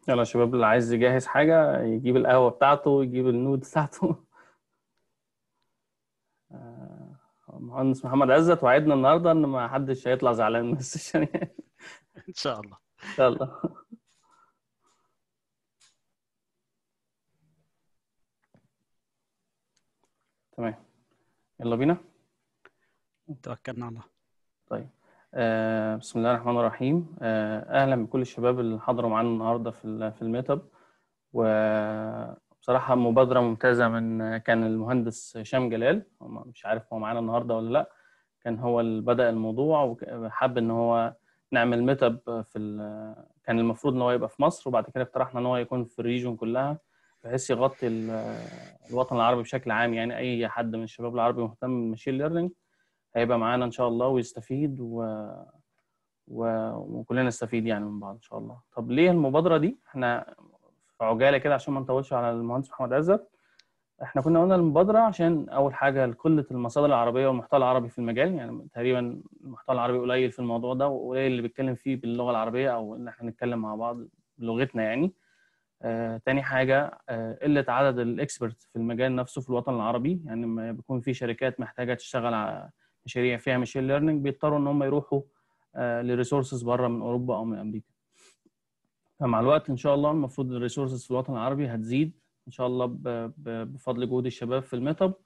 يلا يا شباب اللي عايز يجهز حاجة يجيب القهوة بتاعته يجيب النود بتاعته آه، مهندس محمد عزت وعدنا النهاردة إن ما حدش هيطلع زعلان من السيشن يعني ان شاء الله إن شاء الله تمام يلا بينا توكلنا على الله طيب آه بسم الله الرحمن الرحيم آه اهلا بكل الشباب اللي حضروا معانا النهارده في ال- في الميت اب وبصراحه مبادره ممتازه من كان المهندس هشام جلال هو مش عارف هو معانا النهارده ولا لا كان هو اللي بدأ الموضوع وحب ان هو نعمل ميت اب في ال- كان المفروض ان هو يبقى في مصر وبعد كده اقترحنا ان هو يكون في الريجون كلها بحيث يغطي ال- الوطن العربي بشكل عام يعني اي حد من الشباب العربي مهتم بالماشين ليرنينج هيبقى معانا ان شاء الله ويستفيد و... و... وكلنا نستفيد يعني من بعض ان شاء الله طب ليه المبادره دي احنا في عجاله كده عشان ما نطولش على المهندس محمد عزت احنا كنا قلنا المبادره عشان اول حاجه قله المصادر العربيه والمحتوى العربي في المجال يعني تقريبا المحتوى العربي قليل في الموضوع ده وقليل اللي بيتكلم فيه باللغه العربيه او ان احنا نتكلم مع بعض بلغتنا يعني آه، تاني حاجة آه، قلة عدد الإكسبرت في المجال نفسه في الوطن العربي يعني لما بيكون في شركات محتاجة تشتغل على مشاريع فيها ماشين ليرنينج بيضطروا إن هم يروحوا لريسورسز بره من أوروبا أو من أمريكا فمع الوقت إن شاء الله المفروض الريسورسز في الوطن العربي هتزيد إن شاء الله ب- ب- بفضل جهود الشباب في الميت اب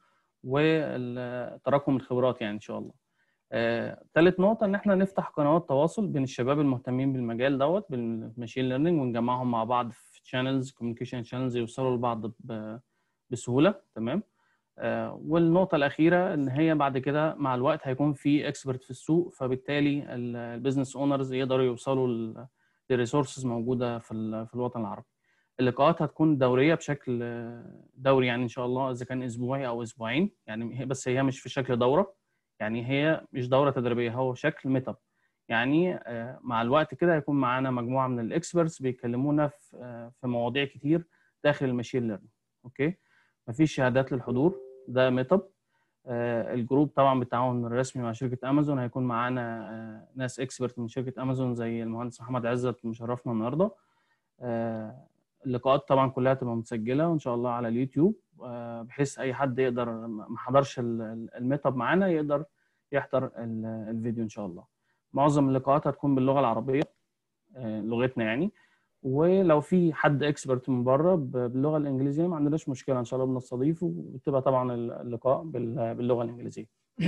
وتراكم الخبرات يعني إن شاء الله آه، تالت نقطة إن إحنا نفتح قنوات تواصل بين الشباب المهتمين بالمجال دوت بالماشين ليرنينج ونجمعهم مع بعض في شانلز كوميونيكيشن شانلز يوصلوا لبعض ب- بسهولة تمام آه، والنقطة الأخيرة إن هي بعد كده مع الوقت هيكون في اكسبرت في السوق فبالتالي البيزنس اونرز يقدروا يوصلوا لريسورسز موجودة في ال- في الوطن العربي. اللقاءات هتكون دورية بشكل آه، دوري يعني إن شاء الله إذا كان أسبوعي أو أسبوعين يعني هي- بس هي مش في شكل دورة يعني هي مش دورة تدريبية هو شكل ميت اب يعني آه، مع الوقت كده هيكون معانا مجموعة من الاكسبرتس بيكلمونا في آه، في مواضيع كتير داخل الماشين ليرنينج اوكي مفيش شهادات للحضور ده ميت اب آه، الجروب طبعا بالتعاون الرسمي مع شركة امازون هيكون معانا آه، ناس اكسبرت من شركة امازون زي المهندس محمد عزت مشرفنا النهارده آه، اللقاءات طبعا كلها تبقى متسجلة وان شاء الله على اليوتيوب آه، بحيث اي حد يقدر ما حضرش ال- ال- الميت اب معانا يقدر يحضر ال- الفيديو ان شاء الله معظم اللقاءات هتكون باللغه العربيه آه، لغتنا يعني ولو في حد اكسبرت من بره ب- باللغه الانجليزيه ما عندناش مشكله ان شاء الله بنستضيفه وبتبقى طبعا اللقاء بال- باللغه الانجليزيه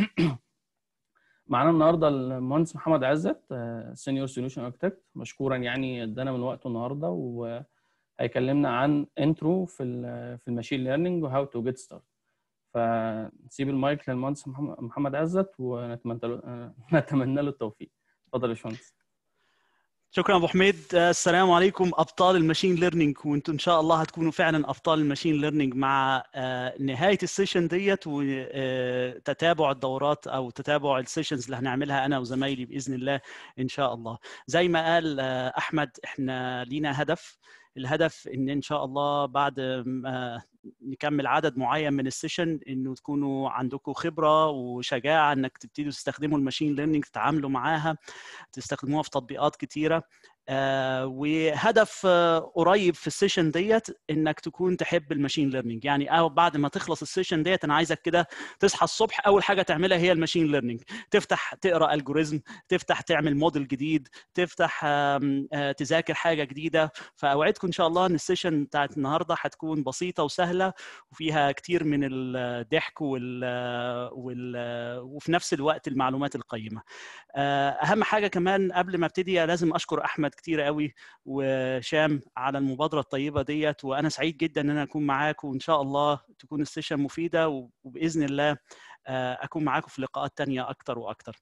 معانا النهارده المهندس محمد عزت سينيور سوليوشن اركتكت مشكورا يعني ادانا من وقته النهارده وهيكلمنا عن انترو في ال في الماشين ليرنينج وهاو تو جيت ستارت فنسيب المايك للمهندس محمد محمد عزت ونتمنى له نتمنى له التوفيق اتفضل يا باشمهندس شكرا ابو حميد آه، السلام عليكم ابطال الماشين ليرنينج وانتم ان شاء الله هتكونوا فعلا ابطال الماشين ليرنينج مع آه، نهايه السيشن ديت وتتابع الدورات او تتابع السيشنز اللي هنعملها انا وزمايلي باذن الله ان شاء الله زي ما قال آه، احمد احنا لينا هدف الهدف ان ان شاء الله بعد ما نكمل عدد معين من السيشن انه تكونوا عندكم خبره وشجاعه انك تبتدوا تستخدموا الماشين ليرنينج تتعاملوا معاها تستخدموها في تطبيقات كتيره آه، وهدف آه، قريب في السيشن ديت انك تكون تحب الماشين ليرنينج يعني أو بعد ما تخلص السيشن ديت انا عايزك كده تصحى الصبح اول حاجه تعملها هي الماشين ليرنينج تفتح تقرا الجوريزم تفتح تعمل موديل جديد تفتح آم، آه، تذاكر حاجه جديده فاوعدكم ان شاء الله ان السيشن بتاعت النهارده هتكون بسيطه وسهله وفيها كتير من الضحك وال, وال... وفي نفس الوقت المعلومات القيمه آه، اهم حاجه كمان قبل ما ابتدي لازم اشكر احمد كتير قوي وشام على المبادره الطيبه ديت وانا سعيد جدا ان انا اكون معاكم وان شاء الله تكون السيشن مفيده وباذن الله آه، اكون معاكم في لقاءات تانية اكتر واكتر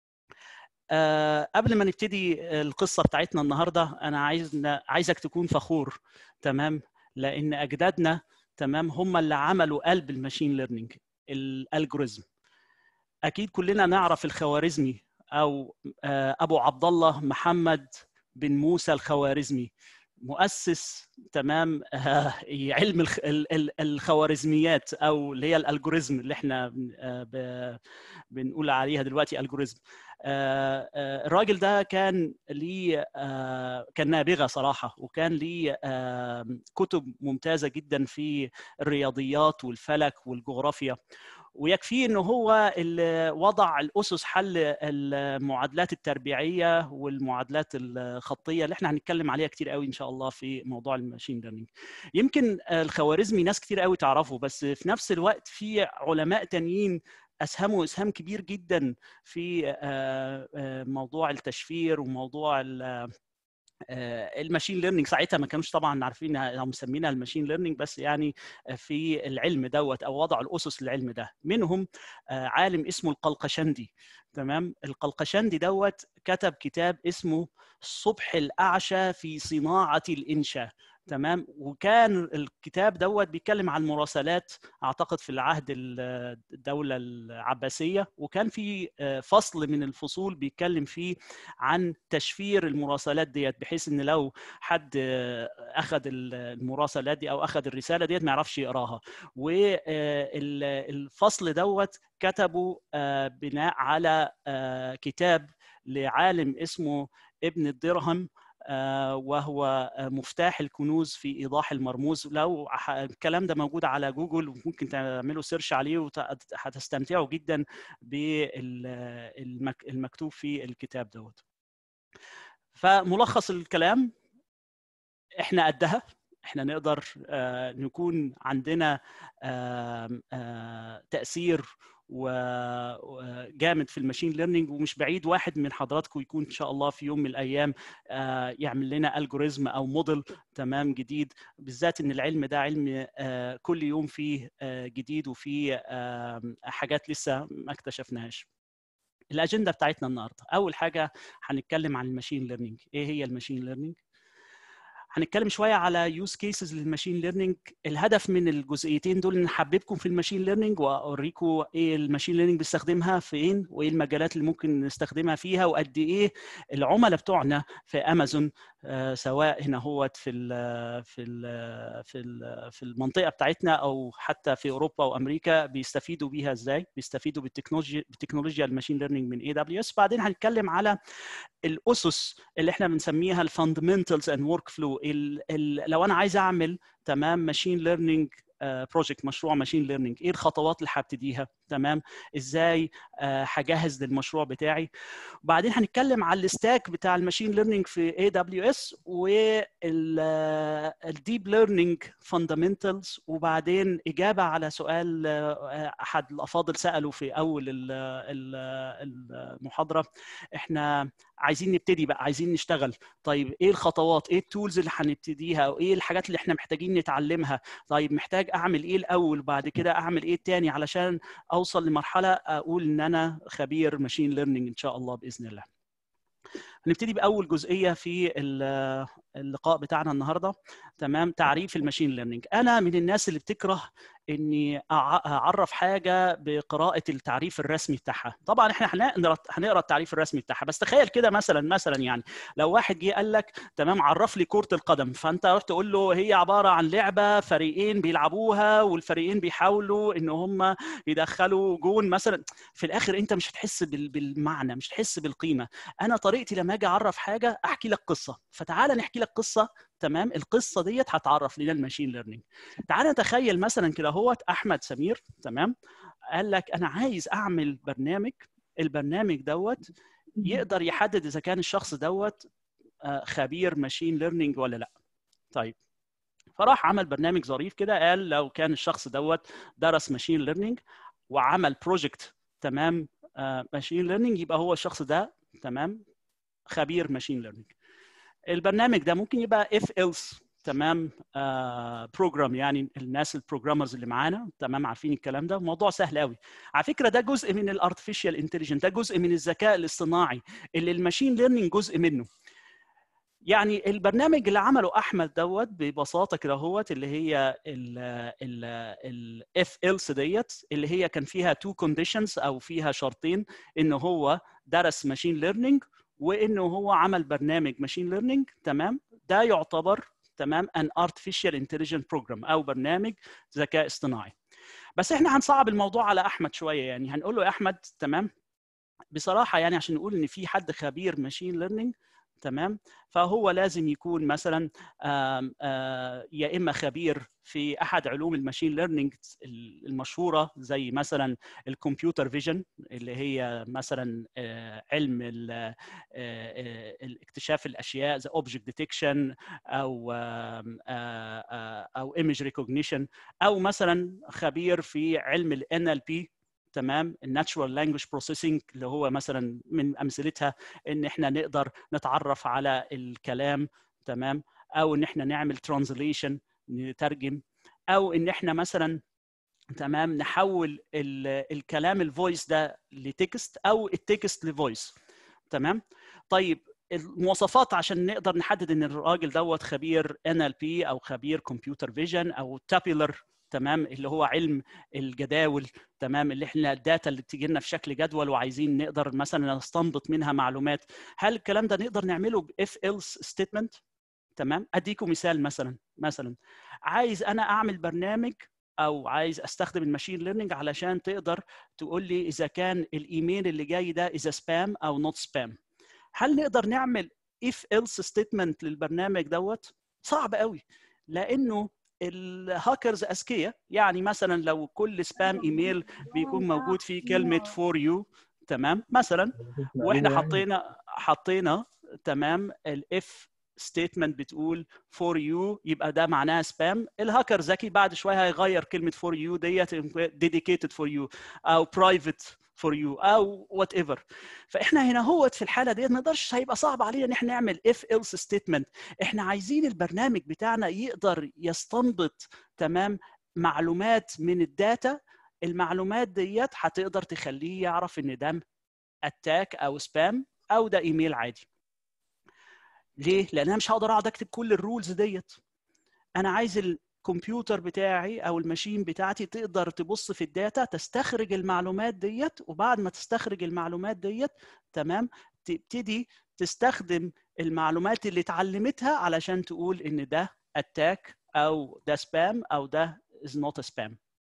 آه، قبل ما نبتدي القصه بتاعتنا النهارده انا عايز عايزك تكون فخور تمام لان اجدادنا تمام هم اللي عملوا قلب الماشين ليرنينج الالجوريزم اكيد كلنا نعرف الخوارزمي او آه، ابو عبد الله محمد بن موسى الخوارزمي مؤسس تمام آه، علم الخ- ال- ال- الخوارزميات او اللي هي الالجوريزم اللي احنا بن- آه، ب- بنقول عليها دلوقتي الجوريزم آه، آه، الراجل ده كان ليه آه، كان نابغه صراحه وكان ليه آه، كتب ممتازه جدا في الرياضيات والفلك والجغرافيا ويكفيه انه هو اللي وضع الاسس حل المعادلات التربيعيه والمعادلات الخطيه اللي احنا هنتكلم عليها كتير قوي ان شاء الله في موضوع الماشين ليرنينج يمكن الخوارزمي ناس كتير قوي تعرفه بس في نفس الوقت في علماء تانيين اسهموا اسهام كبير جدا في آه، آه، موضوع التشفير وموضوع ال- آه، الماشين ليرنينج ساعتها ما كانوش طبعا عارفين او مسمينها الماشين ليرنينج بس يعني في العلم دوت او وضع الاسس للعلم ده منهم آه، عالم اسمه القلقشندي تمام القلقشندي دوت كتب كتاب اسمه الصبح الاعشى في صناعه الانشاء تمام وكان الكتاب دوت بيتكلم عن مراسلات اعتقد في العهد ال- الدوله العباسيه وكان في آه، فصل من الفصول بيتكلم فيه عن تشفير المراسلات ديت بحيث ان لو حد آه، اخذ ال- المراسلات دي او اخذ الرساله ديت ما يعرفش يقراها والفصل دوت كتبه آه، بناء على آه، كتاب لعالم اسمه ابن الدرهم آه، وهو آه، مفتاح الكنوز في ايضاح المرموز لو ح- الكلام ده موجود على جوجل وممكن تعملوا سيرش عليه وهتستمتعوا جدا بالمكتوب في الكتاب دوت فملخص الكلام احنا قدها احنا نقدر آه، نكون عندنا آم، آه، تاثير و- وجامد في الماشين ليرنينج ومش بعيد واحد من حضراتكم يكون ان شاء الله في يوم من الايام آه، يعمل لنا الجوريزم او موديل تمام جديد بالذات ان العلم ده علم آه، كل يوم فيه آه، جديد وفيه آم، حاجات لسه ما اكتشفناهاش الاجنده بتاعتنا النهارده اول حاجه هنتكلم عن الماشين ليرنينج ايه هي الماشين ليرنينج هنتكلم شويه على يوز كيسز للماشين ليرنينج الهدف من الجزئيتين دول ان نحببكم في الماشين ليرنينج واوريكم ايه الماشين ليرنينج بنستخدمها فين وايه المجالات اللي ممكن نستخدمها فيها وقد ايه العملاء بتوعنا في امازون آه، سواء هنا هو في ال في ال في ال في المنطقه بتاعتنا او حتى في اوروبا وامريكا بيستفيدوا بيها ازاي بيستفيدوا بالتكنولوجيا بالتكنولوجيا الماشين ليرنينج من اي دبليو اس بعدين هنتكلم على الاسس اللي احنا بنسميها الفاندمنتالز اند ورك فلو لو انا عايز اعمل تمام ماشين ليرنينج بروجكت مشروع ماشين ليرنينج ايه الخطوات اللي هبتديها تمام ازاي آه، هجهز للمشروع بتاعي وبعدين هنتكلم على الستاك بتاع الماشين ليرنينج في اي دبليو اس والديب ليرنينج فاندامنتالز وبعدين اجابه على سؤال آه، احد الافاضل ساله في اول ال- ال- المحاضره احنا عايزين نبتدي بقى عايزين نشتغل طيب ايه الخطوات ايه التولز اللي هنبتديها وايه الحاجات اللي احنا محتاجين نتعلمها طيب محتاج اعمل ايه الاول وبعد كده اعمل ايه التاني علشان اوصل لمرحله اقول ان انا خبير ماشين ليرنينج ان شاء الله باذن الله هنبتدي باول جزئيه في ال- اللقاء بتاعنا النهارده تمام تعريف الماشين ليرنينج انا من الناس اللي بتكره اني أع- اعرف حاجه بقراءه التعريف الرسمي بتاعها طبعا احنا هنقرا هنقرا التعريف الرسمي بتاعها بس تخيل كده مثلا مثلا يعني لو واحد جه قال لك تمام عرف لي كره القدم فانت رحت تقول له هي عباره عن لعبه فريقين بيلعبوها والفريقين بيحاولوا ان هم يدخلوا جون مثلا في الاخر انت مش هتحس بال- بالمعنى مش هتحس بالقيمه انا طريقتي لما اجي اعرف حاجه احكي لك قصه فتعال نحكي لك قصه تمام القصه ديت هتعرف لنا الماشين ليرنينج تعال نتخيل مثلا كده هوت احمد سمير تمام قال لك انا عايز اعمل برنامج البرنامج دوت يقدر يحدد اذا كان الشخص دوت آه، خبير ماشين ليرنينج ولا لا طيب فراح عمل برنامج ظريف كده قال لو كان الشخص دوت درس ماشين ليرنينج وعمل بروجكت تمام ماشين ليرنينج يبقى هو الشخص ده تمام خبير ماشين ليرنينج البرنامج ده ممكن يبقى اف ايلس تمام بروجرام يعني الناس البروجرامرز اللي معانا تمام عارفين الكلام ده موضوع سهل قوي على فكره ده جزء من الارتفيشال انتليجنت ده جزء من الذكاء الاصطناعي اللي الماشين ليرنينج جزء منه يعني البرنامج اللي عمله احمد دوت ببساطه كده هوت اللي هي الاف ايلس ديت اللي هي كان فيها تو كونديشنز او فيها شرطين ان هو درس ماشين ليرنينج وانه هو عمل برنامج ماشين ليرنينج تمام ده يعتبر تمام ان artificial intelligent program او برنامج ذكاء اصطناعي بس احنا هنصعب الموضوع على احمد شويه يعني هنقول له يا احمد تمام بصراحه يعني عشان نقول ان في حد خبير ماشين ليرنينج تمام فهو لازم يكون مثلا آم آم يا اما خبير في احد علوم الماشين ليرنينج المشهوره زي مثلا الكمبيوتر فيجن اللي هي مثلا علم اكتشاف الاشياء زي اوبجكت ديتكشن او او ايمج ريكوجنيشن او مثلا خبير في علم الان ال بي تمام الناتشورال لانجوج بروسيسنج اللي هو مثلا من امثلتها ان احنا نقدر نتعرف على الكلام تمام او ان احنا نعمل ترانزليشن نترجم او ان احنا مثلا تمام نحول الكلام الفويس ده لتكست او التكست لفويس تمام طيب المواصفات عشان نقدر نحدد ان الراجل دوت خبير ان ال بي او خبير كمبيوتر فيجن او تابيلر تمام اللي هو علم الجداول تمام اللي احنا الداتا اللي بتيجي لنا في شكل جدول وعايزين نقدر مثلا نستنبط منها معلومات هل الكلام ده نقدر نعمله باف ايلس ستيتمنت تمام اديكم مثال مثلا مثلا عايز انا اعمل برنامج او عايز استخدم الماشين ليرنينج علشان تقدر تقول لي اذا كان الايميل اللي جاي ده اذا سبام او نوت سبام هل نقدر نعمل if else statement للبرنامج دوت صعب قوي لانه الهاكرز اذكياء يعني مثلا لو كل سبام ايميل بيكون موجود فيه كلمه فور يو تمام مثلا واحنا حطينا حطينا تمام الاف ستيتمنت بتقول فور يو يبقى ده معناها سبام الهاكر ذكي بعد شويه هيغير كلمه فور يو ديت ديديكيتد فور يو او برايفت فور يو او وات ايفر فاحنا هنا هو في الحاله ديت ما نقدرش هيبقى صعب علينا ان احنا نعمل اف ايلس ستيتمنت احنا عايزين البرنامج بتاعنا يقدر يستنبط تمام معلومات من الداتا المعلومات ديت هتقدر تخليه يعرف ان ده اتاك او سبام او ده ايميل عادي ليه لان انا مش هقدر اقعد اكتب كل الرولز ديت انا عايز الكمبيوتر بتاعي او الماشين بتاعتي تقدر تبص في الداتا تستخرج المعلومات ديت وبعد ما تستخرج المعلومات ديت تمام تبتدي تستخدم المعلومات اللي اتعلمتها علشان تقول ان ده اتاك او ده سبام او ده is not a spam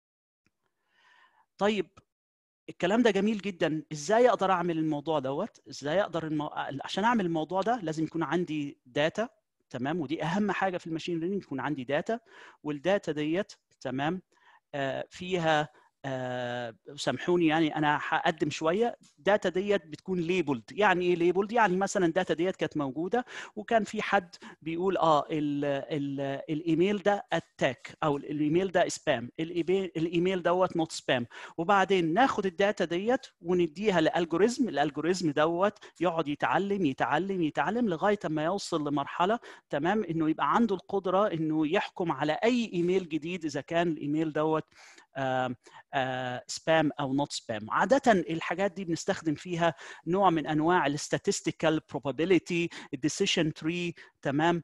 طيب الكلام ده جميل جدا ازاي اقدر اعمل الموضوع دوت ازاي اقدر المو... عشان اعمل الموضوع ده لازم يكون عندي داتا تمام ودي اهم حاجه في الماشين ليرنينج يكون عندي داتا والداتا ديت تمام آه فيها آه سامحوني يعني انا هقدم شويه داتا ديت بتكون ليبلد يعني ايه ليبلد يعني مثلا داتا ديت كانت موجوده وكان في حد بيقول اه ال ال الايميل ده اتاك او الايميل ده سبام الايميل دوت نوت سبام وبعدين ناخد الداتا ديت ونديها لالجوريزم الالجوريزم دوت يقعد يتعلم يتعلم يتعلم لغايه ما يوصل لمرحله تمام انه يبقى عنده القدره انه يحكم على اي ايميل جديد اذا كان الايميل دوت آه سبام او نوت سبام عاده الحاجات دي بنستخدم فيها نوع من انواع الستاتستيكال probability الديسيشن تري تمام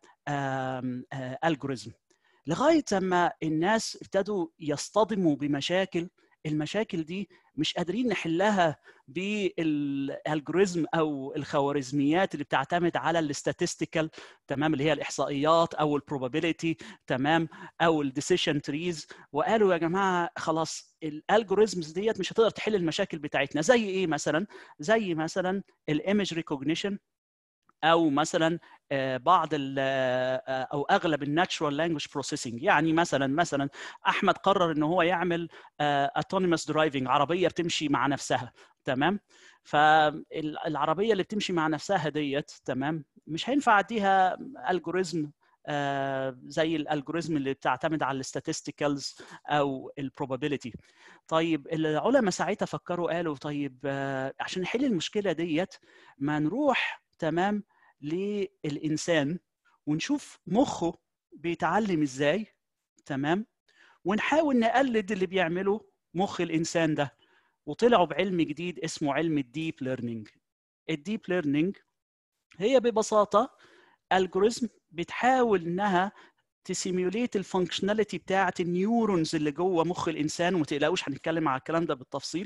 الجوريزم لغايه ما الناس ابتدوا يصطدموا بمشاكل المشاكل دي مش قادرين نحلها بالالجوريزم او الخوارزميات اللي بتعتمد على الاستاتستيكال تمام اللي هي الاحصائيات او البروبابيلتي تمام او الديسيشن تريز وقالوا يا جماعه خلاص الالجوريزمز ديت مش هتقدر تحل المشاكل بتاعتنا زي ايه مثلا زي مثلا الايمج ريكوجنيشن او مثلا بعض او اغلب الناتشورال لانجوج بروسيسنج يعني مثلا مثلا احمد قرر ان هو يعمل autonomous درايفنج عربيه بتمشي مع نفسها تمام فالعربيه اللي بتمشي مع نفسها ديت تمام مش هينفع اديها الجوريزم آه زي الالجوريزم اللي بتعتمد على الستاتستيكالز او البروبابيلتي طيب العلماء ساعتها فكروا قالوا طيب آه عشان نحل المشكله ديت ما نروح تمام للانسان ونشوف مخه بيتعلم ازاي تمام ونحاول نقلد اللي بيعمله مخ الانسان ده وطلعوا بعلم جديد اسمه علم الديب ليرنينج الديب ليرنينج هي ببساطه الجوريزم بتحاول انها تسيميوليت الفانكشناليتي بتاعه النيورونز اللي جوه مخ الانسان وما تقلقوش هنتكلم على الكلام ده بالتفصيل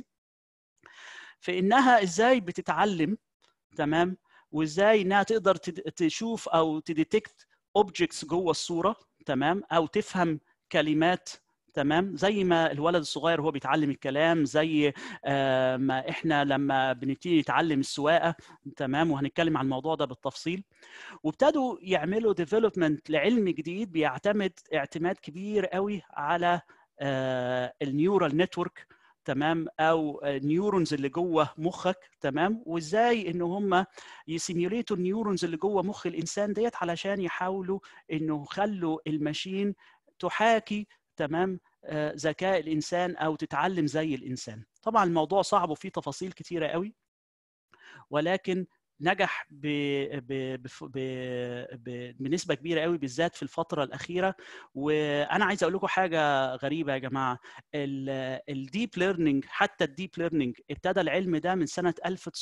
في انها ازاي بتتعلم تمام وازاي انها تقدر تشوف او تديتكت اوبجكتس جوه الصوره تمام او تفهم كلمات تمام زي ما الولد الصغير هو بيتعلم الكلام زي ما احنا لما بنبتدي نتعلم السواقه تمام وهنتكلم عن الموضوع ده بالتفصيل وابتدوا يعملوا ديفلوبمنت لعلم جديد بيعتمد اعتماد كبير قوي على النيورال نتورك تمام او نيورونز اللي جوه مخك تمام وازاي ان هم يسيميوليتوا النيورونز اللي جوه مخ الانسان ديت علشان يحاولوا انه يخلوا الماشين تحاكي تمام ذكاء الانسان او تتعلم زي الانسان طبعا الموضوع صعب وفيه تفاصيل كتيره قوي ولكن نجح ب... ب... ب... ب... بنسبه كبيره قوي بالذات في الفتره الاخيره وانا عايز اقول لكم حاجه غريبه يا جماعه الديب ليرنينج حتى الديب ليرنينج ابتدى العلم ده من سنه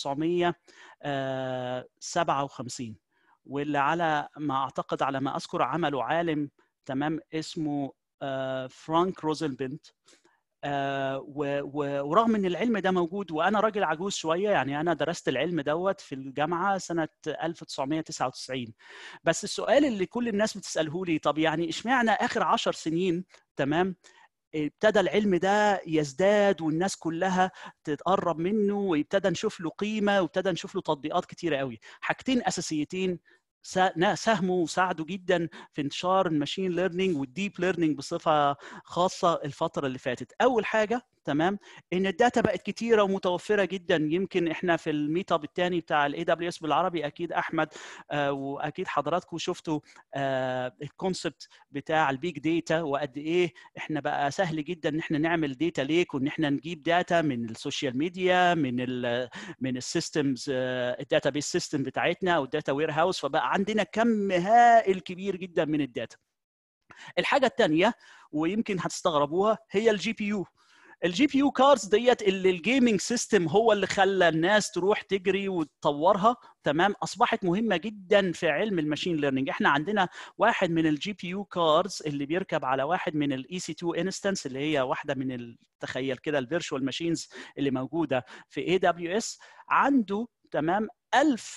1957 واللي على ما اعتقد على ما اذكر عمله عالم تمام اسمه فرانك روزنبنت آه ورغم ان العلم ده موجود وانا راجل عجوز شويه يعني انا درست العلم دوت في الجامعه سنه 1999 بس السؤال اللي كل الناس بتساله لي طب يعني اشمعنى اخر 10 سنين تمام ابتدى العلم ده يزداد والناس كلها تتقرب منه وابتدى نشوف له قيمه وابتدى نشوف له تطبيقات كتيره قوي حاجتين اساسيتين ساهموا وساعدوا جدا في انتشار الماشين ليرنينج والديب ليرنينج بصفه خاصه الفتره اللي فاتت اول حاجه تمام ان الداتا بقت كتيره ومتوفره جدا يمكن احنا في الميت اب الثاني بتاع الاي دبليو اس بالعربي اكيد احمد آه واكيد حضراتكم شفتوا آه الكونسبت بتاع البيج داتا وقد ايه احنا بقى سهل جدا ان احنا نعمل داتا ليك وان احنا نجيب داتا من السوشيال ميديا من ال من السيستمز الداتا بيس سيستم بتاعتنا او الداتا وير هاوس فبقى عندنا كم هائل كبير جدا من الداتا الحاجه الثانيه ويمكن هتستغربوها هي الجي بي يو الجي بي يو كاردز ديت اللي الجيمنج سيستم هو اللي خلى الناس تروح تجري وتطورها تمام اصبحت مهمه جدا في علم الماشين ليرنينج احنا عندنا واحد من الجي بي يو كاردز اللي بيركب على واحد من الاي سي 2 انستنس اللي هي واحده من تخيل كده الفيرتشوال ماشينز اللي موجوده في اي دبليو اس عنده تمام 1000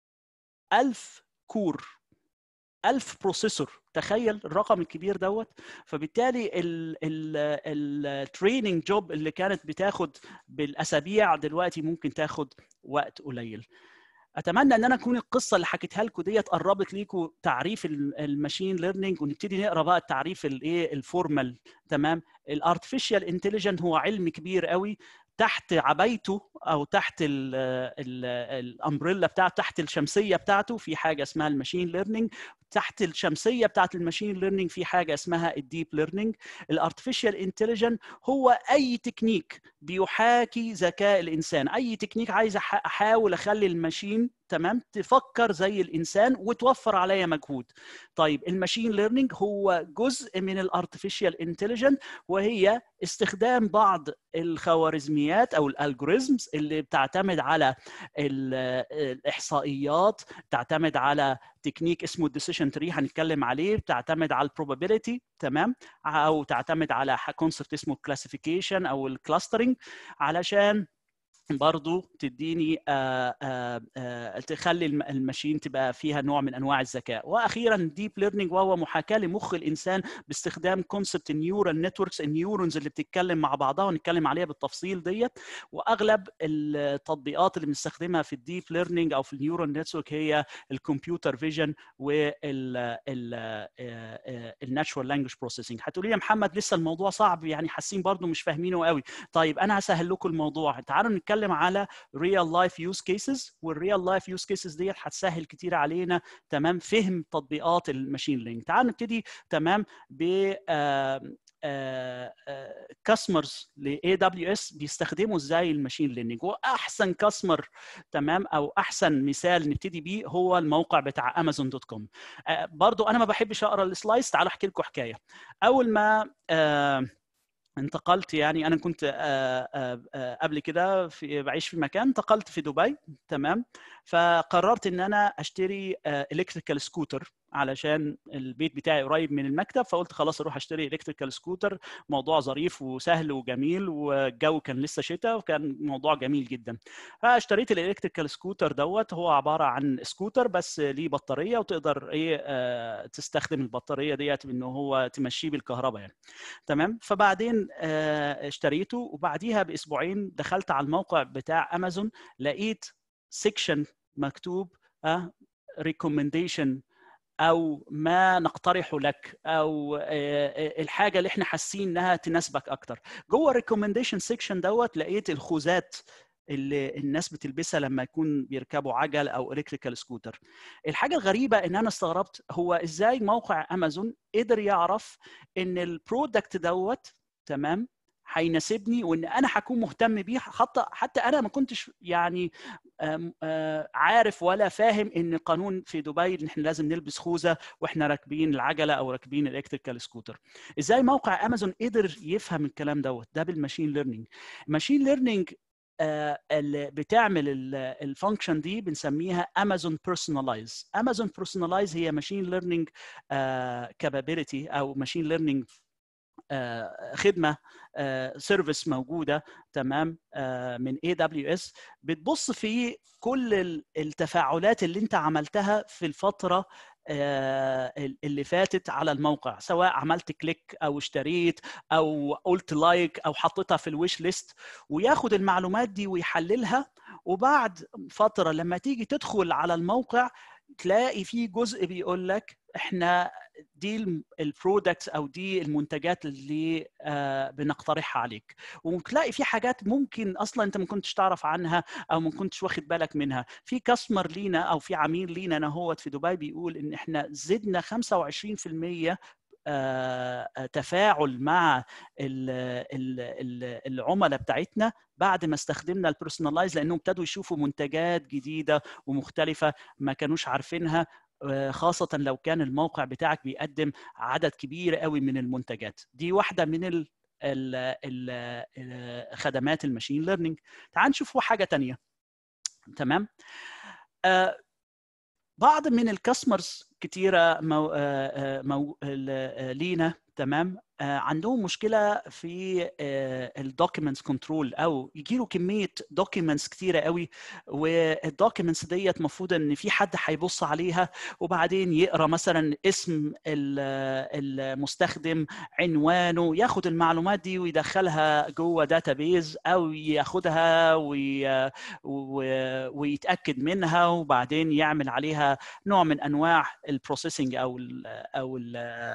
1000 كور 1000 بروسيسور تخيل الرقم الكبير دوت فبالتالي التريننج جوب اللي كانت بتاخد بالاسابيع دلوقتي ممكن تاخد وقت قليل اتمنى ان انا اكون القصه اللي حكيتها لكم ديت قربت ليكم تعريف الماشين ليرنينج ونبتدي نقرا بقى التعريف الايه الفورمال تمام الارتفيشال انتليجنت هو علم كبير قوي تحت عبايته او تحت الامبريلا بتاعته تحت الشمسيه بتاعته في حاجه اسمها الماشين ليرنينج تحت الشمسيه بتاعت الماشين ليرنينج في حاجه اسمها الديب ليرنينج الارتفيشال انتليجنت هو اي تكنيك بيحاكي ذكاء الانسان اي تكنيك عايز احاول اخلي الماشين تمام تفكر زي الانسان وتوفر عليا مجهود طيب الماشين ليرنينج هو جزء من الارتفيشال انتليجنت وهي استخدام بعض الخوارزميات او الالجوريزمز اللي بتعتمد على الاحصائيات تعتمد على تكنيك اسمه الديسيشن تري هنتكلم عليه بتعتمد على البروبابيلتي تمام او تعتمد على كونسبت اسمه الكلاسيفيكيشن او الكلاسترنج علشان برضو تديني آآ آآ تخلي الماشين تبقى فيها نوع من انواع الذكاء واخيرا ديب ليرنينج وهو محاكاه لمخ الانسان باستخدام كونسبت النيورال نتوركس النيورونز اللي بتتكلم مع بعضها ونتكلم عليها بالتفصيل ديت واغلب التطبيقات اللي بنستخدمها في الديب ليرنينج او في النيورال نتورك هي الكمبيوتر فيجن والناتشورال لانجوج بروسيسنج هتقولي لي يا محمد لسه الموضوع صعب يعني حاسين برضو مش فاهمينه قوي طيب انا هسهل لكم الموضوع تعالوا نتكلم بنتكلم على ريال لايف يوز كيسز والريال لايف يوز كيسز ديت هتسهل كتير علينا تمام فهم تطبيقات الماشين ليرنينج تعال نبتدي تمام ب كاستمرز لاي دبليو اس بيستخدموا ازاي الماشين ليرنينج واحسن كاستمر تمام او احسن مثال نبتدي بيه هو الموقع بتاع امازون دوت كوم برضو انا ما بحبش اقرا السلايس تعالوا احكي لكم حكايه اول ما آه انتقلت يعني انا كنت قبل كده في بعيش في مكان انتقلت في دبي تمام فقررت ان انا اشتري الكتريكال سكوتر علشان البيت بتاعي قريب من المكتب فقلت خلاص اروح اشتري الكتريكال سكوتر موضوع ظريف وسهل وجميل والجو كان لسه شتاء وكان موضوع جميل جدا فاشتريت الالكتريكال سكوتر دوت هو عباره عن سكوتر بس ليه بطاريه وتقدر ايه آه تستخدم البطاريه ديت بان هو تمشيه بالكهرباء يعني تمام فبعدين آه اشتريته وبعديها باسبوعين دخلت على الموقع بتاع امازون لقيت سيكشن مكتوب آه ريكومنديشن او ما نقترحه لك او الحاجه اللي احنا حاسين انها تناسبك اكتر جوه الريكومنديشن سيكشن دوت لقيت الخوذات اللي الناس بتلبسها لما يكون بيركبوا عجل او الكتريكال سكوتر الحاجه الغريبه ان انا استغربت هو ازاي موقع امازون قدر يعرف ان البرودكت دوت تمام هيناسبني وان انا هكون مهتم بيه حتى حتى انا ما كنتش يعني عارف ولا فاهم ان قانون في دبي ان احنا لازم نلبس خوذه واحنا راكبين العجله او راكبين الالكتريكال سكوتر ازاي موقع امازون قدر يفهم الكلام دوت ده بالماشين ليرنينج الماشين ليرنينج اللي بتعمل الفانكشن دي بنسميها امازون بيرسونلايز امازون بيرسونلايز هي ماشين ليرنينج كابابيلتي او ماشين ليرنينج خدمه سيرفيس موجوده تمام من اي دبليو اس بتبص في كل التفاعلات اللي انت عملتها في الفتره اللي فاتت على الموقع سواء عملت كليك او اشتريت او قلت لايك او حطيتها في الويش ليست وياخد المعلومات دي ويحللها وبعد فتره لما تيجي تدخل على الموقع تلاقي في جزء بيقول لك احنا دي البرودكتس او دي المنتجات اللي آه بنقترحها عليك وتلاقي في حاجات ممكن اصلا انت ما كنتش تعرف عنها او ما كنتش واخد بالك منها في كاستمر لينا او في عميل لينا انا هوت في دبي بيقول ان احنا زدنا 25% تفاعل مع العملاء بتاعتنا بعد ما استخدمنا البيرسونلايز لانهم ابتدوا يشوفوا منتجات جديده ومختلفه ما كانوش عارفينها خاصة لو كان الموقع بتاعك بيقدم عدد كبير قوي من المنتجات دي واحدة من ال ال ال خدمات الماشين ليرنينج تعال نشوف حاجة تانية تمام آه بعض من الكاستمرز كتيرة مو... مو... لينا تمام عندهم مشكله في الدوكيومنتس كنترول او يجي له كميه دوكيومنتس كتيره قوي والدوكيومنتس ديت المفروض ان في حد هيبص عليها وبعدين يقرا مثلا اسم المستخدم عنوانه ياخد المعلومات دي ويدخلها جوه داتابيز او ياخدها وي... ويتاكد منها وبعدين يعمل عليها نوع من انواع البروسيسنج او ال او ال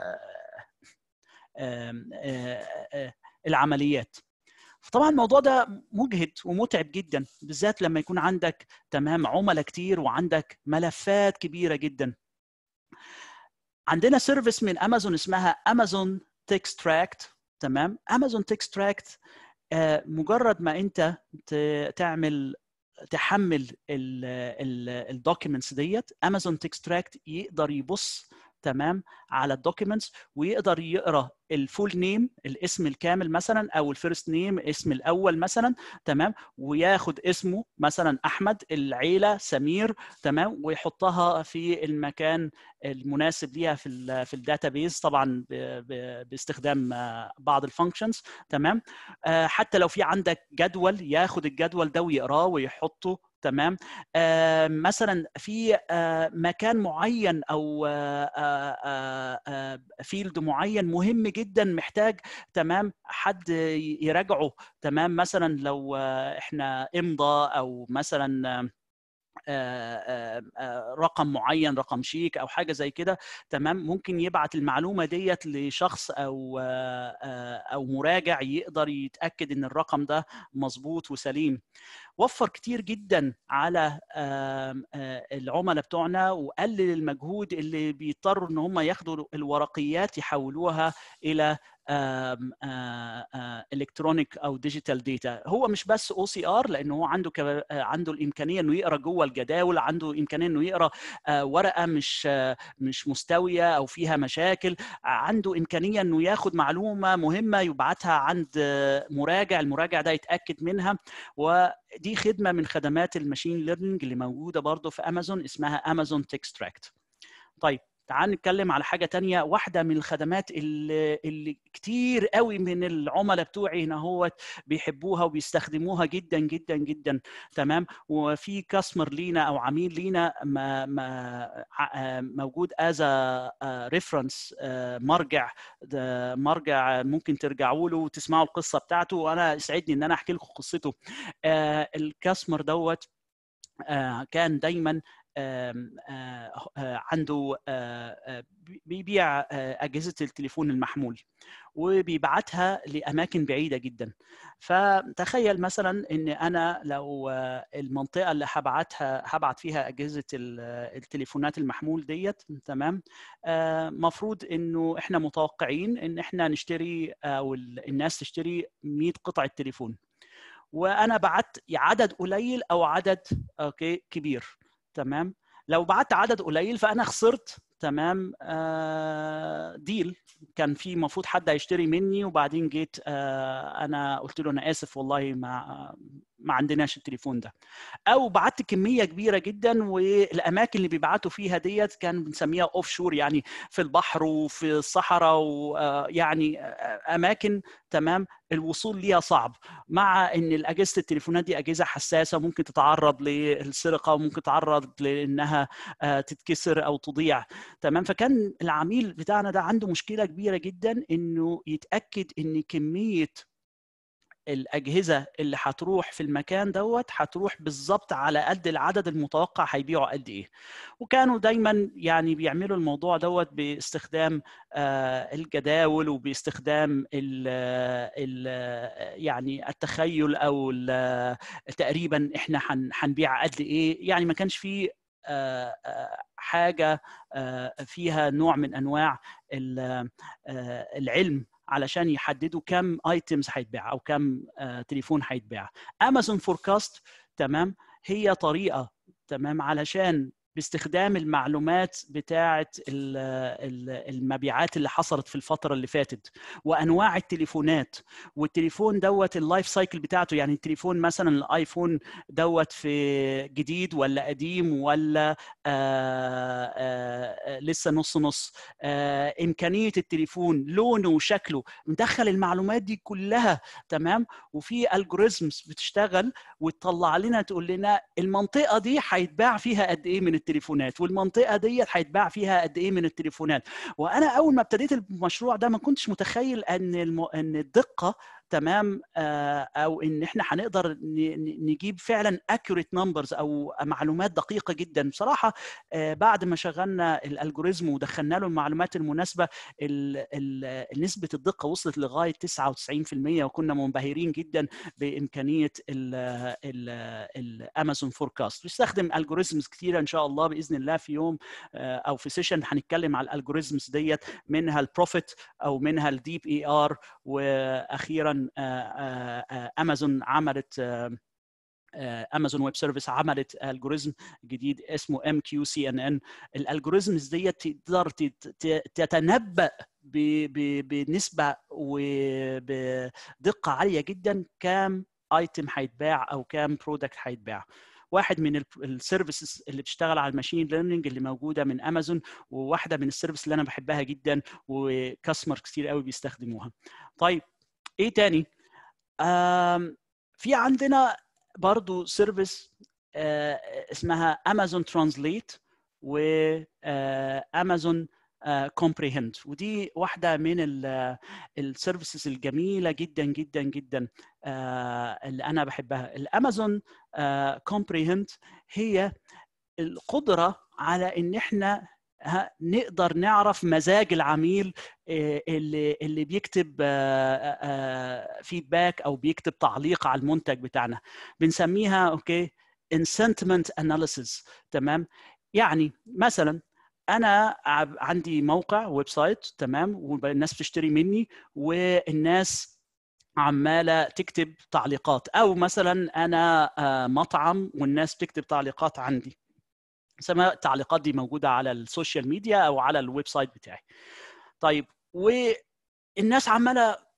العمليات فطبعا الموضوع ده مجهد ومتعب جدا بالذات لما يكون عندك تمام عملاء كتير وعندك ملفات كبيره جدا عندنا سيرفيس من امازون اسمها امازون تكستراكت تمام امازون تكستراكت مجرد ما انت تعمل تحمل الدوكيومنتس ديت امازون تكستراكت يقدر يبص تمام على الدوكيومنتس ويقدر يقرا الفول نيم الاسم الكامل مثلا او الفيرست نيم اسم الاول مثلا تمام وياخد اسمه مثلا احمد العيله سمير تمام ويحطها في المكان المناسب ليها في ال في الداتابيز طبعا باستخدام بعض الفانكشنز تمام حتى لو في عندك جدول ياخد الجدول ده ويقراه ويحطه تمام آه مثلا في آه مكان معين او آه فيلد معين مهم جدا محتاج تمام حد يراجعه تمام مثلا لو احنا امضى او مثلا رقم معين رقم شيك او حاجه زي كده تمام ممكن يبعت المعلومه ديت لشخص او او مراجع يقدر يتاكد ان الرقم ده مظبوط وسليم وفر كتير جدا على العملاء بتوعنا وقلل المجهود اللي بيضطروا ان هم ياخدوا الورقيات يحولوها الى الكترونيك او ديجيتال داتا هو مش بس او سي ار لانه هو عنده عنده الامكانيه انه يقرا جوه الجداول عنده امكانيه انه يقرا ورقه مش مش مستويه او فيها مشاكل عنده امكانيه انه ياخد معلومه مهمه يبعتها عند مراجع المراجع ده يتاكد منها ودي خدمه من خدمات الماشين ليرنينج اللي موجوده برضه في امازون اسمها امازون تكستراكت طيب تعال نتكلم على حاجه تانية واحده من الخدمات اللي, اللي كتير قوي من العملاء بتوعي هنا هو بيحبوها وبيستخدموها جدا جدا جدا تمام وفي كاستمر لينا او عميل لينا ما ما موجود از ريفرنس مرجع مرجع ممكن ترجعوا له وتسمعوا القصه بتاعته وانا يسعدني ان انا احكي لكم قصته الكاستمر دوت كان دايما عنده بيبيع اجهزه التليفون المحمول وبيبعتها لاماكن بعيده جدا فتخيل مثلا ان انا لو المنطقه اللي هبعتها هبعت فيها اجهزه التليفونات المحمول ديت تمام مفروض انه احنا متوقعين ان احنا نشتري او الناس تشتري 100 قطعه تليفون وانا بعت عدد قليل او عدد اوكي كبير تمام لو بعت عدد قليل فانا خسرت تمام آه ديل كان في المفروض حد هيشتري مني وبعدين جيت آه انا قلت له انا اسف والله ما ما عندناش التليفون ده او بعت كميه كبيره جدا والاماكن اللي بيبعتوا فيها ديت كان بنسميها اوف شور يعني في البحر وفي الصحراء ويعني اماكن تمام الوصول ليها صعب مع ان الاجهزه التليفونات دي اجهزه حساسه ممكن تتعرض للسرقه وممكن تتعرض لانها تتكسر او تضيع تمام فكان العميل بتاعنا ده عنده مشكله كبيره جدا انه يتاكد ان كميه الاجهزه اللي هتروح في المكان دوت هتروح بالظبط على قد العدد المتوقع هيبيعوا قد ايه وكانوا دايما يعني بيعملوا الموضوع دوت باستخدام الجداول وباستخدام ال ال يعني التخيل او تقريبا احنا هنبيع قد ايه يعني ما كانش فيه حاجه فيها نوع من انواع العلم علشان يحددوا كم ايتمز هيتباع او كم تليفون هيتباع امازون فوركاست تمام هي طريقه تمام علشان باستخدام المعلومات بتاعه المبيعات اللي حصلت في الفتره اللي فاتت وانواع التليفونات والتليفون دوت اللايف سايكل بتاعته يعني التليفون مثلا الايفون دوت في جديد ولا قديم ولا آآ آآ لسه نص نص امكانيه التليفون لونه وشكله مدخل المعلومات دي كلها تمام وفي الجوريزمز بتشتغل وتطلع لنا تقول لنا المنطقه دي هيتباع فيها قد ايه من التليفونات والمنطقه ديت هيتباع فيها قد ايه من التليفونات وانا اول ما ابتديت المشروع ده ما كنتش متخيل ان الم... ان الدقه تمام او ان احنا هنقدر نجيب فعلا accurate نمبرز او معلومات دقيقه جدا بصراحه بعد ما شغلنا الالجوريزم ودخلنا له المعلومات المناسبه ال ال نسبه الدقه وصلت لغايه 99% وكنا منبهرين جدا بامكانيه الامازون فوركاست بيستخدم الجوريزمز كثيره ان شاء الله باذن الله في يوم او في سيشن هنتكلم على الالجوريزمز ديت منها البروفيت او منها الديب اي ار واخيرا امازون عملت امازون ويب سيرفيس عملت الجوريزم جديد اسمه ام كيو سي ان ان الالجوريزمز ديت تقدر تتنبا بنسبه وبدقه عاليه جدا كام ايتم هيتباع او كام برودكت هيتباع واحد من السيرفيسز اللي بتشتغل على الماشين ليرنينج اللي موجوده من امازون وواحده من السيرفيس اللي انا بحبها جدا وكاستمر كتير قوي بيستخدموها طيب ايه تاني في عندنا برضو سيرفيس اسمها امازون ترانسليت وامازون كومبريهند ودي واحده من السيرفيسز الجميله جدا جدا جدا اللي انا بحبها الامازون كومبريهند هي القدره على ان احنا نقدر نعرف مزاج العميل اللي اللي بيكتب فيدباك او بيكتب تعليق على المنتج بتاعنا بنسميها اوكي ان sentiment analysis تمام يعني مثلا انا عندي موقع ويب سايت تمام والناس بتشتري مني والناس عماله تكتب تعليقات او مثلا انا مطعم والناس بتكتب تعليقات عندي سواء التعليقات دي موجوده على السوشيال ميديا او على الويب سايت بتاعي طيب والناس عماله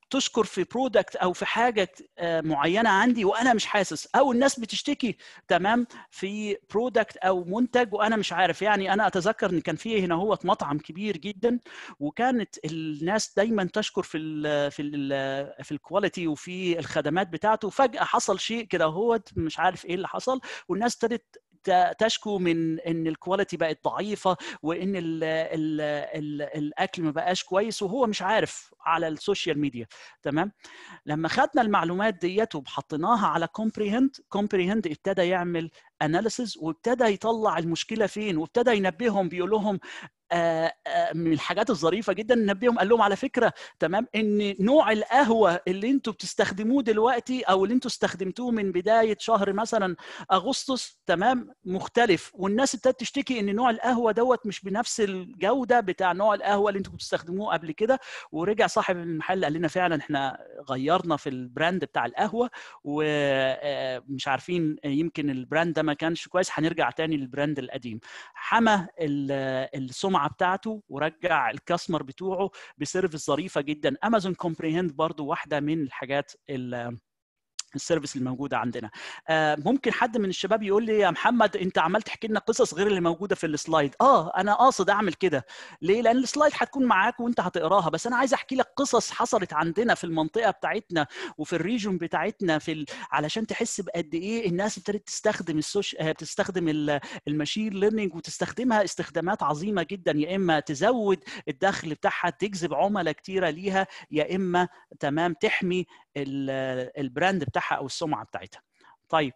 تشكر في برودكت او في حاجه معينه عندي وانا مش حاسس او الناس بتشتكي تمام في برودكت او منتج وانا مش عارف يعني انا اتذكر ان كان في هنا هو مطعم كبير جدا وكانت الناس دايما تشكر في ال في ال في الكواليتي وفي الخدمات بتاعته فجاه حصل شيء كده هو مش عارف ايه اللي حصل والناس ابتدت تشكو من ان الكواليتي بقت ضعيفه وان ال ال ال الاكل ما بقاش كويس وهو مش عارف على السوشيال ميديا تمام لما خدنا المعلومات ديت وحطيناها على كومبريهند كومبريهند ابتدى يعمل اناليسز وابتدى يطلع المشكله فين وابتدى ينبههم بيقول لهم آآ آآ من الحاجات الظريفه جدا نبيهم قال لهم على فكره تمام ان نوع القهوه اللي انتوا بتستخدموه دلوقتي او اللي انتوا استخدمتوه من بدايه شهر مثلا اغسطس تمام مختلف والناس ابتدت تشتكي ان نوع القهوه دوت مش بنفس الجوده بتاع نوع القهوه اللي انتوا بتستخدموه قبل كده ورجع صاحب المحل قال لنا فعلا احنا غيرنا في البراند بتاع القهوه ومش عارفين يمكن البراند ده ما كانش كويس هنرجع تاني للبراند القديم حمى السمعه السمعه بتاعته ورجع الكاستمر بتوعه بسيرفيس ظريفه جدا امازون كومبريهند برضو واحده من الحاجات السيرفيس الموجوده عندنا ممكن حد من الشباب يقول لي يا محمد انت عمال تحكي لنا قصص غير اللي موجوده في السلايد اه انا قاصد اعمل كده ليه لان السلايد هتكون معاك وانت هتقراها بس انا عايز احكي لك قصص حصلت عندنا في المنطقه بتاعتنا وفي الريجون بتاعتنا في ال... علشان تحس بقد ايه الناس ابتدت تستخدم السوش بتستخدم الماشين ليرنينج وتستخدمها استخدامات عظيمه جدا يا اما تزود الدخل بتاعها تجذب عملاء كتيره ليها يا اما تمام تحمي البراند بتاعها او السمعه بتاعتها طيب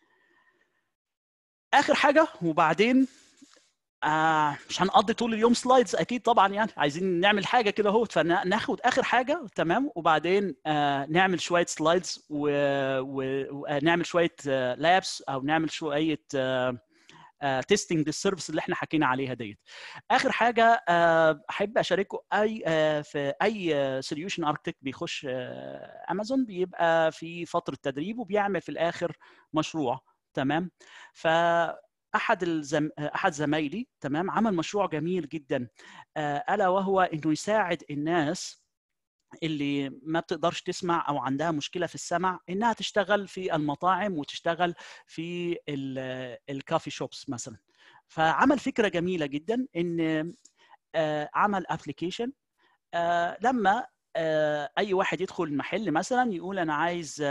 اخر حاجه وبعدين آه مش هنقضي طول اليوم سلايدز اكيد طبعا يعني عايزين نعمل حاجه كده اهوت فناخد اخر حاجه تمام وبعدين آه نعمل شويه سلايدز ونعمل شويه آه لابس او نعمل شويه آه تيستنج للسيرفيس اللي احنا حكينا عليها ديت اخر حاجه احب اشارككم اي في اي سوليوشن اركتكت بيخش امازون بيبقى في فتره تدريب وبيعمل في الاخر مشروع تمام ف احد الزم... احد زمايلي تمام عمل مشروع جميل جدا الا وهو انه يساعد الناس اللي ما بتقدرش تسمع او عندها مشكله في السمع انها تشتغل في المطاعم وتشتغل في الكافي شوبس مثلا فعمل فكره جميله جدا ان عمل ابلكيشن لما اي واحد يدخل المحل مثلا يقول انا عايز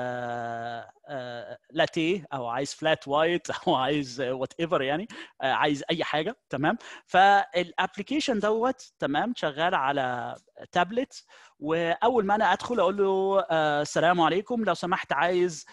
لاتيه او عايز فلات وايت او عايز وات ايفر يعني عايز اي حاجه تمام فالابلكيشن دوت تمام شغال على تابلت واول ما انا ادخل اقول له السلام عليكم لو سمحت عايز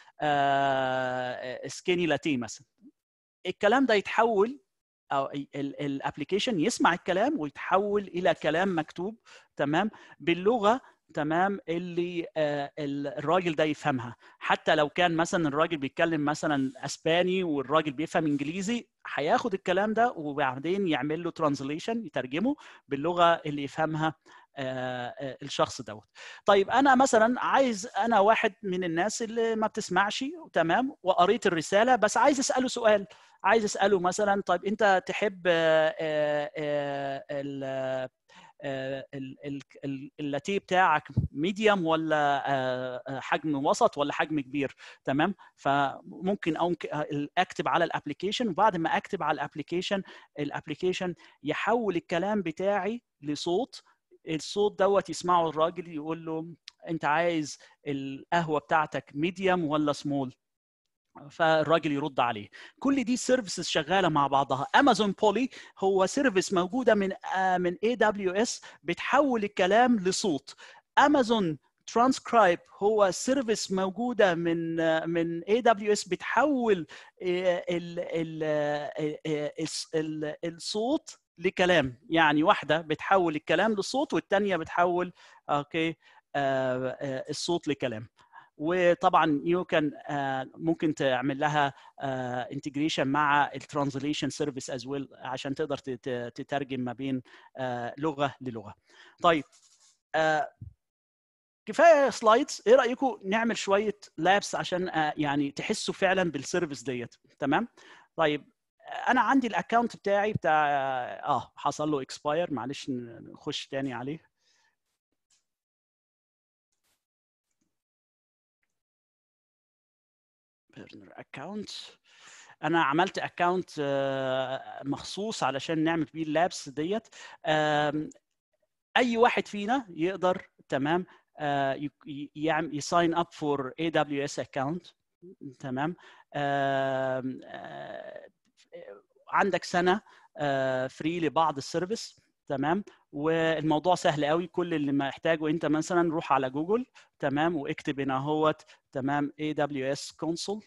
سكيني لاتيه مثلا الكلام ده يتحول او الابلكيشن يسمع الكلام ويتحول الى كلام مكتوب تمام باللغه تمام اللي آه الراجل ده يفهمها حتى لو كان مثلا الراجل بيتكلم مثلا اسباني والراجل بيفهم انجليزي هياخد الكلام ده وبعدين يعمل له ترانزليشن يترجمه باللغه اللي يفهمها آه الشخص دوت طيب انا مثلا عايز انا واحد من الناس اللي ما بتسمعش تمام وقريت الرساله بس عايز اساله سؤال عايز اساله مثلا طيب انت تحب اللاتيه بتاعك ميديوم ولا حجم وسط ولا حجم كبير تمام فممكن او اكتب على الابلكيشن وبعد ما اكتب على الابلكيشن الابلكيشن يحول الكلام بتاعي لصوت الصوت دوت يسمعه الراجل يقول له انت عايز القهوه بتاعتك ميديوم ولا سمول فالراجل يرد عليه كل دي سيرفيسز شغاله مع بعضها امازون بولي هو سيرفيس موجوده من من اي دبليو اس بتحول الكلام لصوت امازون ترانسكرايب هو سيرفيس موجوده من من اي دبليو اس بتحول ال ال ال الصوت لكلام يعني واحده بتحول الكلام لصوت والثانيه بتحول اوكي الصوت لكلام وطبعا يو كان ممكن تعمل لها انتجريشن مع الترانزليشن سيرفيس از ويل عشان تقدر تترجم ما بين لغه للغه طيب كفايه سلايدز ايه رايكم نعمل شويه لابس عشان يعني تحسوا فعلا بالسيرفيس ديت تمام طيب انا عندي الاكونت بتاعي بتاع اه حصل له اكسباير معلش نخش تاني عليه بيرنر اكونت انا عملت اكونت مخصوص علشان نعمل بيه اللابس ديت آم، اي واحد فينا يقدر تمام يعمل يساين اب فور اي دبليو اس اكونت تمام آم، آه، عندك سنه فري لبعض السيرفيس تمام والموضوع سهل قوي كل اللي محتاجه انت مثلا روح على جوجل تمام واكتب هنا اهوت تمام اي دبليو اس كونسول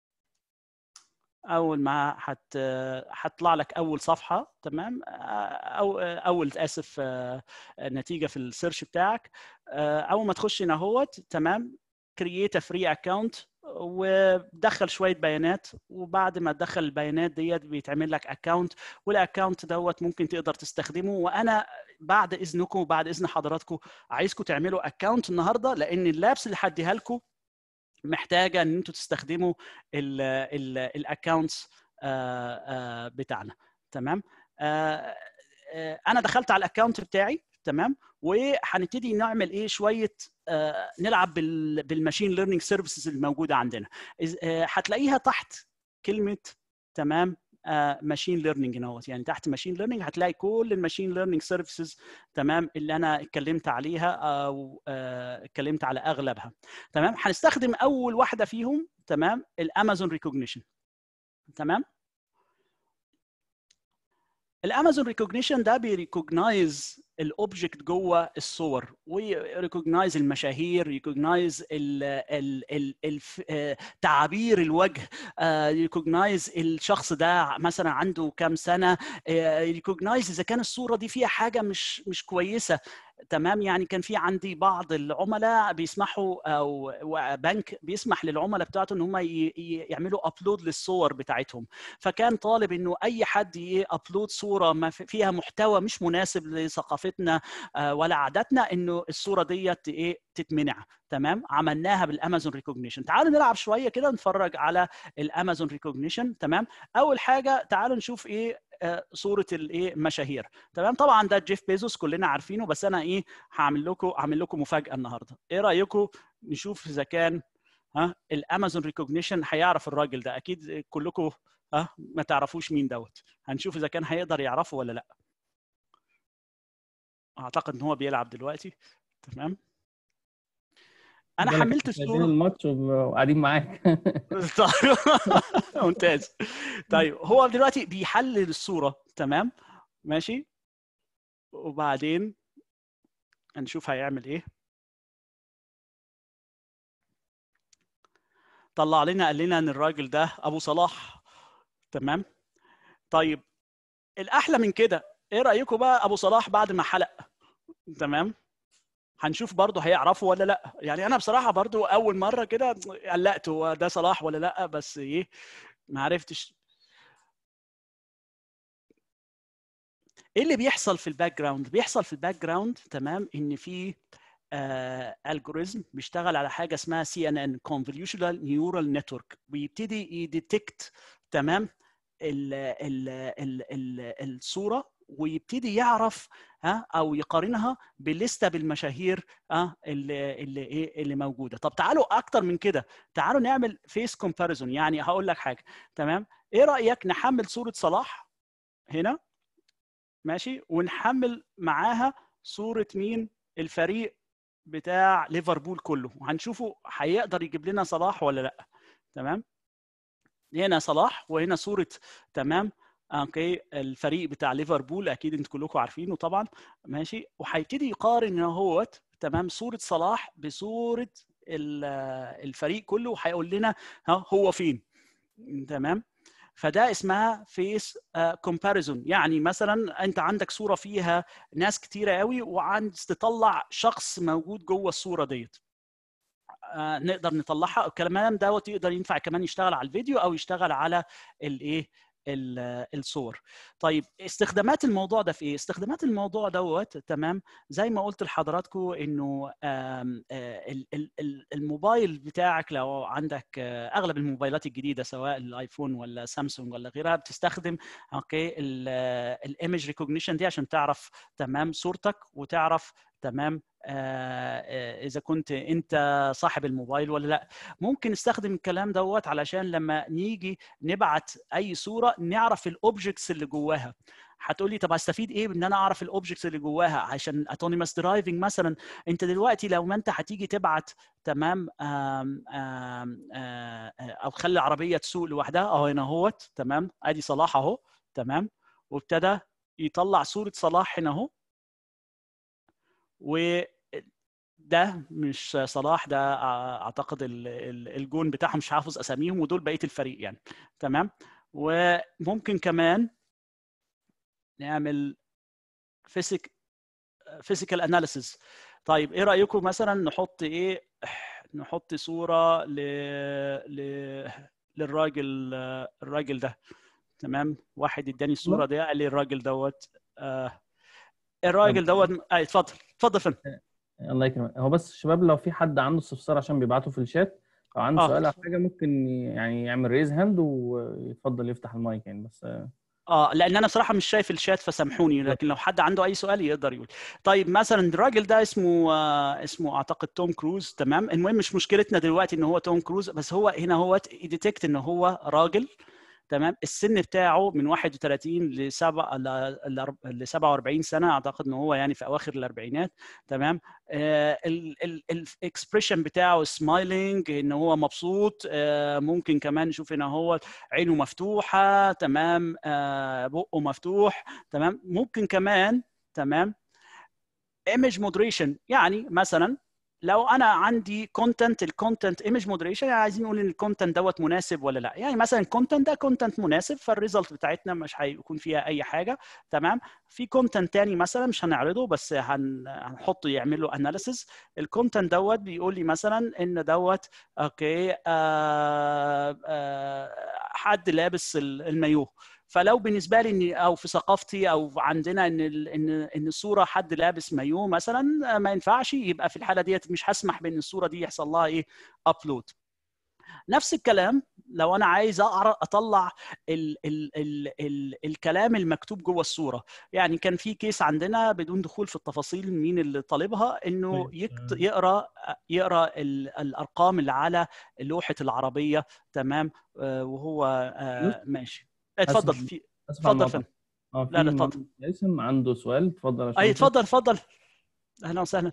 اول ما هت هتطلع لك اول صفحه تمام او اول اسف نتيجه في السيرش بتاعك اول ما تخش هنا اهوت تمام كرييت ا فري اكونت ودخل شويه بيانات وبعد ما تدخل البيانات ديت بيتعمل لك اكونت والاكونت دوت ممكن تقدر تستخدمه وانا بعد اذنكم وبعد اذن حضراتكم عايزكم تعملوا اكونت النهارده لان اللابس اللي هديها لكم محتاجه ان انتوا تستخدموا الاكونتس بتاعنا تمام آه، آه، انا دخلت على الاكونت بتاعي تمام وهنبتدي نعمل ايه شويه آه، نلعب بال- بالماشين ليرنينج سيرفيسز الموجوده عندنا إز- آه، هتلاقيها تحت كلمه تمام ماشين ليرنينج نوت يعني تحت ماشين ليرنينج هتلاقي كل الماشين ليرنينج سيرفيسز تمام اللي انا اتكلمت عليها او آه، اتكلمت على اغلبها تمام هنستخدم اول واحده فيهم تمام الامازون ريكوجنيشن تمام الامازون ريكوجنيشن ده بيريكوجنايز الاوبجكت جوه الصور ويريكوجنايز المشاهير يريكوجنايز ال ال ال الف- آه، تعابير الوجه يريكوجنايز الشخص ده مثلا عنده كام سنه يريكوجنايز اذا كان الصوره دي فيها حاجه مش مش كويسه تمام يعني كان في عندي بعض العملاء بيسمحوا او بنك بيسمح للعملاء بتاعته ان هم ي- ي- يعملوا ابلود للصور بتاعتهم فكان طالب انه اي حد يابلود صوره ما في- فيها محتوى مش مناسب لثقافتنا آه، ولا عاداتنا انه الصوره ديت ايه تتمنع تمام عملناها بالامازون ريكوجنيشن تعالوا نلعب شويه كده نتفرج على الامازون ريكوجنيشن تمام اول حاجه تعالوا نشوف ايه آه، صوره الايه مشاهير تمام طبعا ده جيف بيزوس كلنا عارفينه بس انا ايه هعمل لكم هعمل لكم مفاجاه النهارده ايه رايكم نشوف اذا كان ها الامازون ريكوجنيشن هيعرف الراجل ده اكيد كلكم ها ما تعرفوش مين دوت هنشوف اذا كان هيقدر يعرفه ولا لا اعتقد ان هو بيلعب دلوقتي تمام انا ده حملت كنت سايبين الصوره الماتش وقاعدين معاك طيب ممتاز طيب هو دلوقتي بيحلل الصوره تمام ماشي وبعدين هنشوف هيعمل ايه طلع لنا قال لنا ان الراجل ده ابو صلاح تمام طيب الاحلى من كده ايه رايكم بقى ابو صلاح بعد ما حلق تمام هنشوف برضه هيعرفه ولا لا يعني انا بصراحه برضه اول مره كده قلقت هو ده صلاح ولا لا بس ايه ما عرفتش ايه اللي بيحصل في الباك جراوند بيحصل في الباك جراوند تمام ان في الجوريزم بيشتغل على حاجه اسمها سي ان ان convolutional neural network بيبتدي يديتكت تمام ال ال ال ال الصوره ويبتدي يعرف ها او يقارنها بالليسته بالمشاهير ها اللي اللي ايه اللي موجوده طب تعالوا اكتر من كده تعالوا نعمل فيس كومباريزون يعني هقول لك حاجه تمام ايه رايك نحمل صوره صلاح هنا ماشي ونحمل معاها صوره مين الفريق بتاع ليفربول كله وهنشوفه هيقدر يجيب لنا صلاح ولا لا تمام هنا صلاح وهنا صوره تمام اوكي الفريق بتاع ليفربول اكيد انتوا كلكم عارفينه طبعا ماشي وهيبتدي يقارن اهوت تمام صوره صلاح بصوره ال- الفريق كله وهيقول لنا ها هو فين تمام فده اسمها فيس كومباريزون يعني مثلا انت عندك صوره فيها ناس كتيره قوي وعايز تطلع شخص موجود جوه الصوره ديت آه، نقدر نطلعها الكلام دوت يقدر ينفع كمان يشتغل على الفيديو او يشتغل على الايه ال- الصور طيب استخدامات الموضوع ده في ايه استخدامات الموضوع دوت تمام زي ما قلت لحضراتكم انه آم، آه، ال- ال- ال- الموبايل بتاعك لو عندك آه، اغلب الموبايلات الجديده سواء الايفون ولا سامسونج ولا غيرها بتستخدم اوكي الايمج ريكوجنيشن دي عشان تعرف تمام صورتك وتعرف تمام اذا كنت انت صاحب الموبايل ولا لا ممكن نستخدم الكلام دوت علشان لما نيجي نبعت اي صوره نعرف الاوبجكتس اللي جواها هتقول لي طب هستفيد ايه بان انا اعرف الاوبجكتس اللي جواها عشان اتونيمس درايفنج مثلا انت دلوقتي لو ما انت هتيجي تبعت تمام آم آم او تخلي العربيه تسوق لوحدها اهو هنا اهوت تمام ادي صلاح اهو تمام وابتدى يطلع صوره صلاح هنا اهو و ده مش صلاح ده اعتقد الجون بتاعهم مش حافظ اساميهم ودول بقيه الفريق يعني تمام وممكن كمان نعمل فيزيك فيزيكال اناليسيس طيب ايه رايكم مثلا نحط ايه نحط صوره ل... ل... للراجل الراجل ده تمام واحد اداني الصوره دي قال لي الراجل دوت آه الراجل دوت آه اتفضل اتفضل فندم الله يكرمك هو بس الشباب لو في حد عنده استفسار عشان بيبعته في الشات او عنده آه. سؤال او حاجه ممكن يعني يعمل ريز هاند ويتفضل يفتح المايك يعني بس اه لان انا بصراحه مش شايف الشات فسامحوني لكن لو حد عنده اي سؤال يقدر يقول طيب مثلا الراجل ده اسمه آه اسمه اعتقد توم كروز تمام المهم مش مشكلتنا دلوقتي ان هو توم كروز بس هو هنا هو ديتكت ان هو راجل تمام السن بتاعه من 31 ل 7 ل 47 سنه اعتقد ان هو يعني في اواخر الاربعينات تمام الاكسبريشن بتاعه سمايلينج ان هو مبسوط آه ممكن كمان نشوف هنا هو عينه مفتوحه تمام آه بقه مفتوح تمام ممكن كمان تمام ايمج مودريشن يعني مثلا لو انا عندي كونتنت الكونتنت ايمج مودريشن يعني عايزين نقول ان الكونتنت دوت مناسب ولا لا يعني مثلا الكونتنت ده كونتنت مناسب فالريزلت بتاعتنا مش هيكون فيها اي حاجه تمام في كونتنت تاني مثلا مش هنعرضه بس هن... هنحطه يعمل له اناليسيس الكونتنت دوت بيقول لي مثلا ان دوت اوكي آه آه حد لابس المايوه فلو بالنسبه لي اني او في ثقافتي او عندنا ان ان ان الصوره حد لابس مايو مثلا ما ينفعش يبقى في الحاله ديت مش هسمح بان الصوره دي يحصل لها ايه ابلود نفس الكلام لو انا عايز اطلع ال ال ال ال الكلام المكتوب جوه الصوره يعني كان في كيس عندنا بدون دخول في التفاصيل مين اللي طالبها انه يقرا يقرا الارقام اللي على لوحه العربيه تمام وهو ماشي اتفضل في اتفضل فندم لا لا اتفضل اسم عنده سؤال اتفضل اي اتفضل اتفضل اهلا وسهلا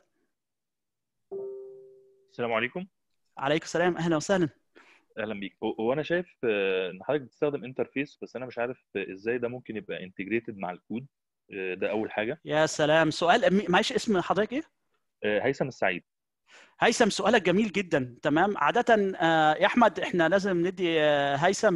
السلام عليكم عليكم السلام اهلا وسهلا اهلا بيك هو انا شايف ان حضرتك بتستخدم انترفيس بس انا مش عارف ازاي ده ممكن يبقى انتجريتد مع الكود ده اول حاجه يا سلام سؤال معلش اسم حضرتك ايه هيثم السعيد هيثم سؤالك جميل جدا تمام عادة يا أحمد إحنا لازم ندي هيثم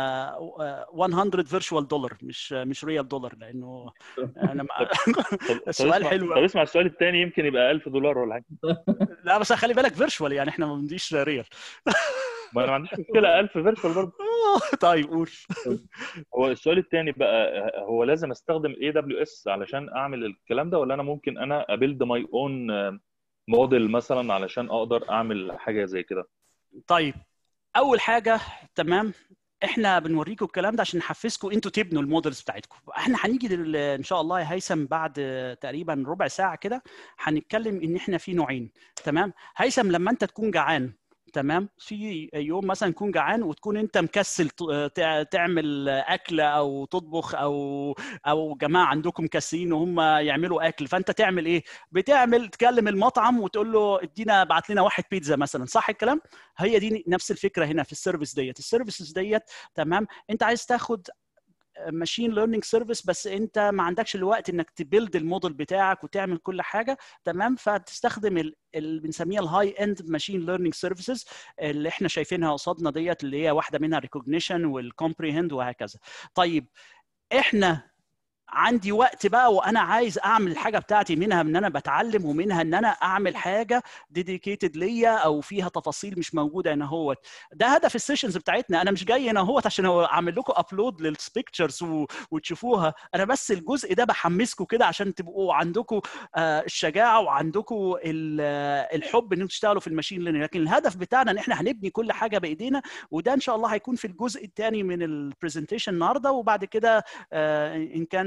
100 فيرتشوال دولار مش مش ريال دولار لأنه أنا السؤال حلو طب اسمع السؤال الثاني يمكن يبقى 1000 دولار ولا حاجة لا بس خلي بالك فيرتشوال يعني إحنا ما بنديش ريال ما انا ما عنديش مشكله 1000 فيرتشوال برضه طيب قول هو السؤال الثاني بقى هو لازم استخدم اي دبليو اس علشان اعمل الكلام ده ولا انا ممكن انا ابيلد ماي اون موديل مثلا علشان اقدر اعمل حاجه زي كده طيب اول حاجه تمام احنا بنوريكم الكلام ده عشان نحفزكم انتوا تبنوا المودلز بتاعتكم احنا هنيجي ان شاء الله يا هيثم بعد تقريبا ربع ساعه كده هنتكلم ان احنا في نوعين تمام هيثم لما انت تكون جعان تمام في يوم مثلا تكون جعان وتكون انت مكسل تعمل اكل او تطبخ او او جماعه عندكم مكسلين وهم يعملوا اكل فانت تعمل ايه بتعمل تكلم المطعم وتقول له ادينا ابعت لنا واحد بيتزا مثلا صح الكلام هي دي نفس الفكره هنا في السيرفيس ديت السيرفيسز ديت تمام انت عايز تاخد ماشين ليرنينج سيرفيس بس انت ما عندكش الوقت انك تبيلد الموديل بتاعك وتعمل كل حاجه تمام فتستخدم اللي بنسميها الهاي اند ماشين ليرنينج سيرفيسز اللي احنا شايفينها قصادنا ديت اللي هي واحده منها ريكوجنيشن والكومبريهند وهكذا طيب احنا عندي وقت بقى وانا عايز اعمل الحاجه بتاعتي منها ان انا بتعلم ومنها ان انا اعمل حاجه ديديكيتد ليا او فيها تفاصيل مش موجوده هنا اهوت ده هدف السيشنز بتاعتنا انا مش جاي هنا اهوت عشان اعمل لكم ابلود للبيكتشرز وتشوفوها انا بس الجزء ده بحمسكم كده عشان تبقوا عندكم الشجاعه وعندكم الحب ان انتوا تشتغلوا في الماشين ليرنينج لكن الهدف بتاعنا ان احنا هنبني كل حاجه بايدينا وده ان شاء الله هيكون في الجزء الثاني من البرزنتيشن النهارده وبعد كده ان كان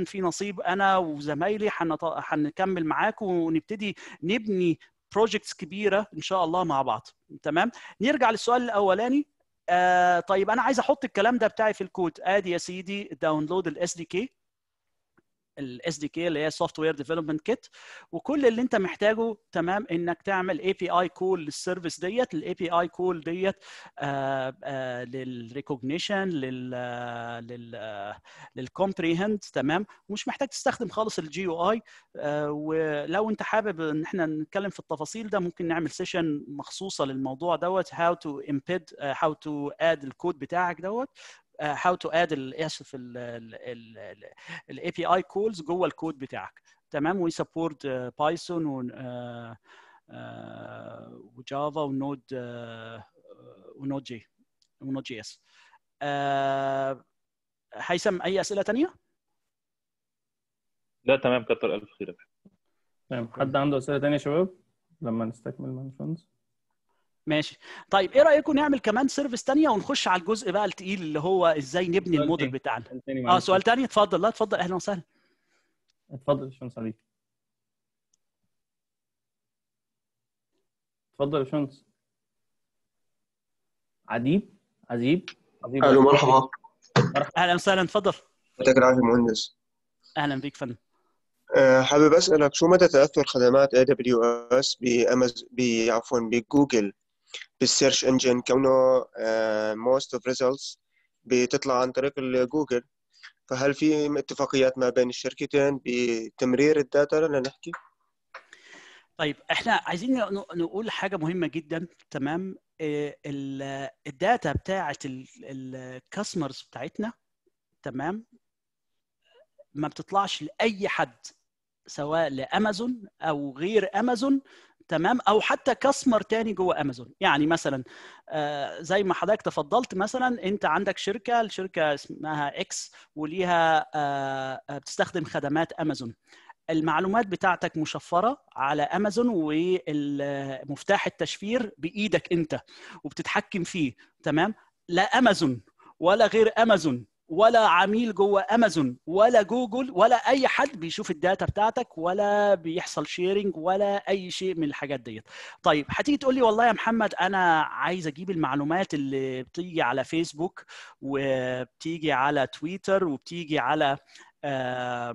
في نصيب انا وزمايلي هنط- هنكمل معاكم ونبتدي نبني بروجكتس كبيره ان شاء الله مع بعض تمام نرجع للسؤال الاولاني آه طيب انا عايز احط الكلام ده بتاعي في الكود ادي يا سيدي داونلود الاس دي كي الاس دي كي اللي هي سوفت وير ديفلوبمنت كيت وكل اللي انت محتاجه تمام انك تعمل اي بي اي كول للسيرفيس ديت الاي بي اي كول ديت للريكوجنيشن لل لل للكومبريهند تمام ومش محتاج تستخدم خالص الجي يو اي ولو انت حابب ان احنا نتكلم في التفاصيل ده ممكن نعمل سيشن مخصوصه للموضوع دوت هاو تو امبيد هاو تو اد الكود بتاعك دوت هاو تو اد اسف الاي بي اي كولز جوه الكود بتاعك تمام وي سبورت بايثون وجافا ونود ونود جي ونود جي اس هيثم اي اسئله تانية؟ لا تمام كتر الف خيرك تمام حد عنده اسئله تانية يا شباب لما نستكمل مع الباشمهندس ماشي طيب ايه رايكم نعمل كمان سيرفيس تانية ونخش على الجزء بقى التقيل اللي هو ازاي نبني سؤال الموديل تاني. بتاعنا سؤال تاني اه معلش. سؤال تاني اتفضل لا اتفضل اهلا وسهلا اتفضل يا باشمهندس علي اتفضل يا باشمهندس عديب عزيب عزيب الو مرحبا اهلا وسهلا اتفضل يعطيك العافيه مهندس اهلا بيك فندم أه، حابب اسالك شو مدى تاثر خدمات اي دبليو اس بامز ب عفوا بجوجل بالسيرش انجن كونه موست اوف ريزلتس بتطلع عن طريق جوجل فهل في اتفاقيات ما بين الشركتين بتمرير الداتا لنحكي؟ طيب احنا عايزين ن- نقول حاجه مهمه جدا تمام إيه، ال- الداتا بتاعه الكاستمرز بتاعتنا تمام ما بتطلعش لاي حد سواء لامازون او غير امازون تمام او حتى كاستمر تاني جوه امازون يعني مثلا آه، زي ما حضرتك تفضلت مثلا انت عندك شركه الشركه اسمها اكس وليها آه، آه، بتستخدم خدمات امازون المعلومات بتاعتك مشفره على امازون ومفتاح التشفير بايدك انت وبتتحكم فيه تمام لا امازون ولا غير امازون ولا عميل جوه امازون ولا جوجل ولا اي حد بيشوف الداتا بتاعتك ولا بيحصل شيرنج ولا اي شيء من الحاجات ديت طيب هتيجي تقول لي والله يا محمد انا عايز اجيب المعلومات اللي بتيجي على فيسبوك وبتيجي على تويتر وبتيجي على آه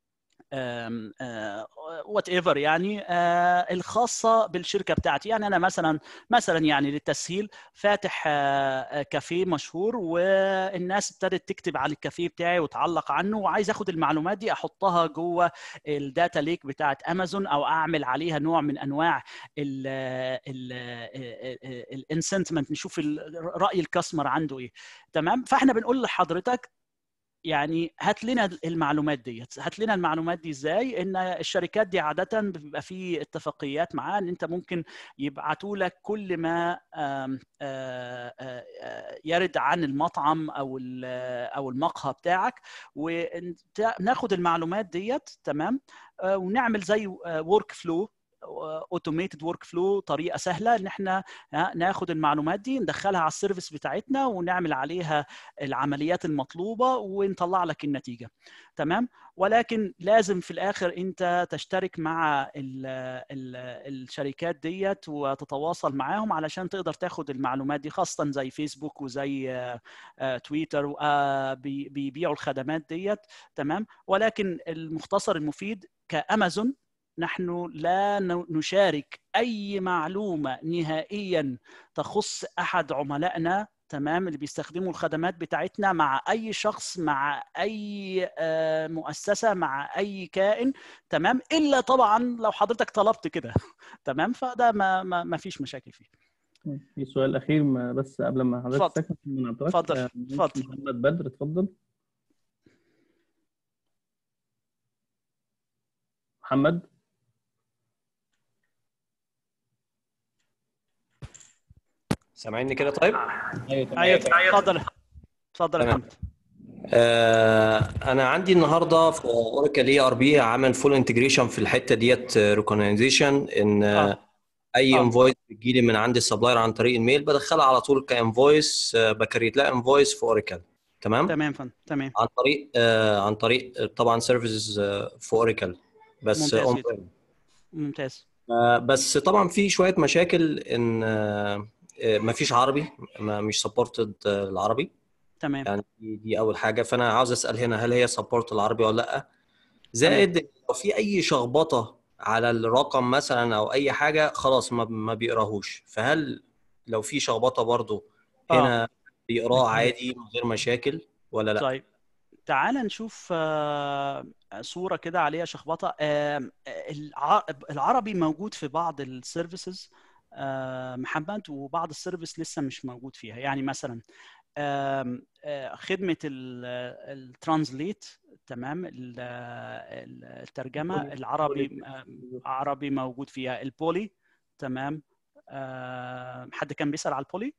وات ايفر يعني آه، الخاصه بالشركه بتاعتي يعني انا مثلا مثلا يعني للتسهيل فاتح آه، كافيه مشهور والناس ابتدت تكتب على الكافيه بتاعي وتعلق عنه وعايز اخد المعلومات دي احطها جوه الداتا ليك بتاعت امازون او اعمل عليها نوع من انواع الانسنتمنت نشوف ال- راي الكاستمر عنده ايه تمام فاحنا بنقول لحضرتك يعني هات لنا المعلومات ديت هات لنا المعلومات دي ازاي ان الشركات دي عاده بيبقى في اتفاقيات معاها ان انت ممكن يبعتوا لك كل ما آم، آه، آه، آه، يرد عن المطعم او ال- او المقهى بتاعك وناخد المعلومات ديت تمام آه، ونعمل زي ورك فلو اوتوميتد ورك فلو طريقه سهله ان احنا ها، ناخد المعلومات دي ندخلها على السيرفيس بتاعتنا ونعمل عليها العمليات المطلوبه ونطلع لك النتيجه تمام ولكن لازم في الاخر انت تشترك مع ال ال الشركات ديت وتتواصل معاهم علشان تقدر تاخد المعلومات دي خاصه زي فيسبوك وزي آه، آه، تويتر آه، بي- بيبيعوا الخدمات ديت تمام ولكن المختصر المفيد كامازون نحن لا ن- نشارك اي معلومه نهائيا تخص احد عملائنا تمام اللي بيستخدموا الخدمات بتاعتنا مع اي شخص مع اي آه، مؤسسه مع اي كائن تمام الا طبعا لو حضرتك طلبت كده تمام فده ما ما, ما فيش مشاكل فيه في سؤال اخير ما بس قبل ما حضرتك اتفضل. تستكمل من عبد اتفضل. آه، اتفضل. محمد بدر اتفضل محمد سامعيني كده طيب؟ ايوه تمام. ايوه اتفضل اتفضل يا تمام. محمد آه انا عندي النهارده في اوراكل اي ار بي عامل فول انتجريشن في الحته ديت ريكوجنايزيشن ان آه. آه. اي آه. انفويس بتجيلي من عند السبلاير عن طريق الميل بدخلها على طول كانفويس آه بكريت لها انفويس في اوراكل تمام تمام فندم تمام عن طريق آه عن طريق طبعا سيرفيسز في اوراكل بس ممتاز اون جدا. ممتاز آه، بس طبعا في شويه مشاكل ان آه، آه، مفيش عربي ما مش سبورتد العربي تمام يعني دي دي اول حاجه فانا عاوز اسال هنا هل هي سبورت العربي ولا لا زائد لو في اي شخبطه على الرقم مثلا او اي حاجه خلاص ما ما بيقراهوش فهل لو في شخبطه برضو هنا بيقراه عادي من غير مشاكل ولا لا طيب تعال نشوف آه، صورة كده عليها شخبطة آه، الع- العربي موجود في بعض السيرفيسز محمد وبعض السيرفيس لسه مش موجود فيها يعني مثلا آم، آه، خدمة الترانزليت تمام ال- ال- الترجمة البولي- العربي آه، عربي موجود فيها البولي تمام آه، حد كان بيسأل على البولي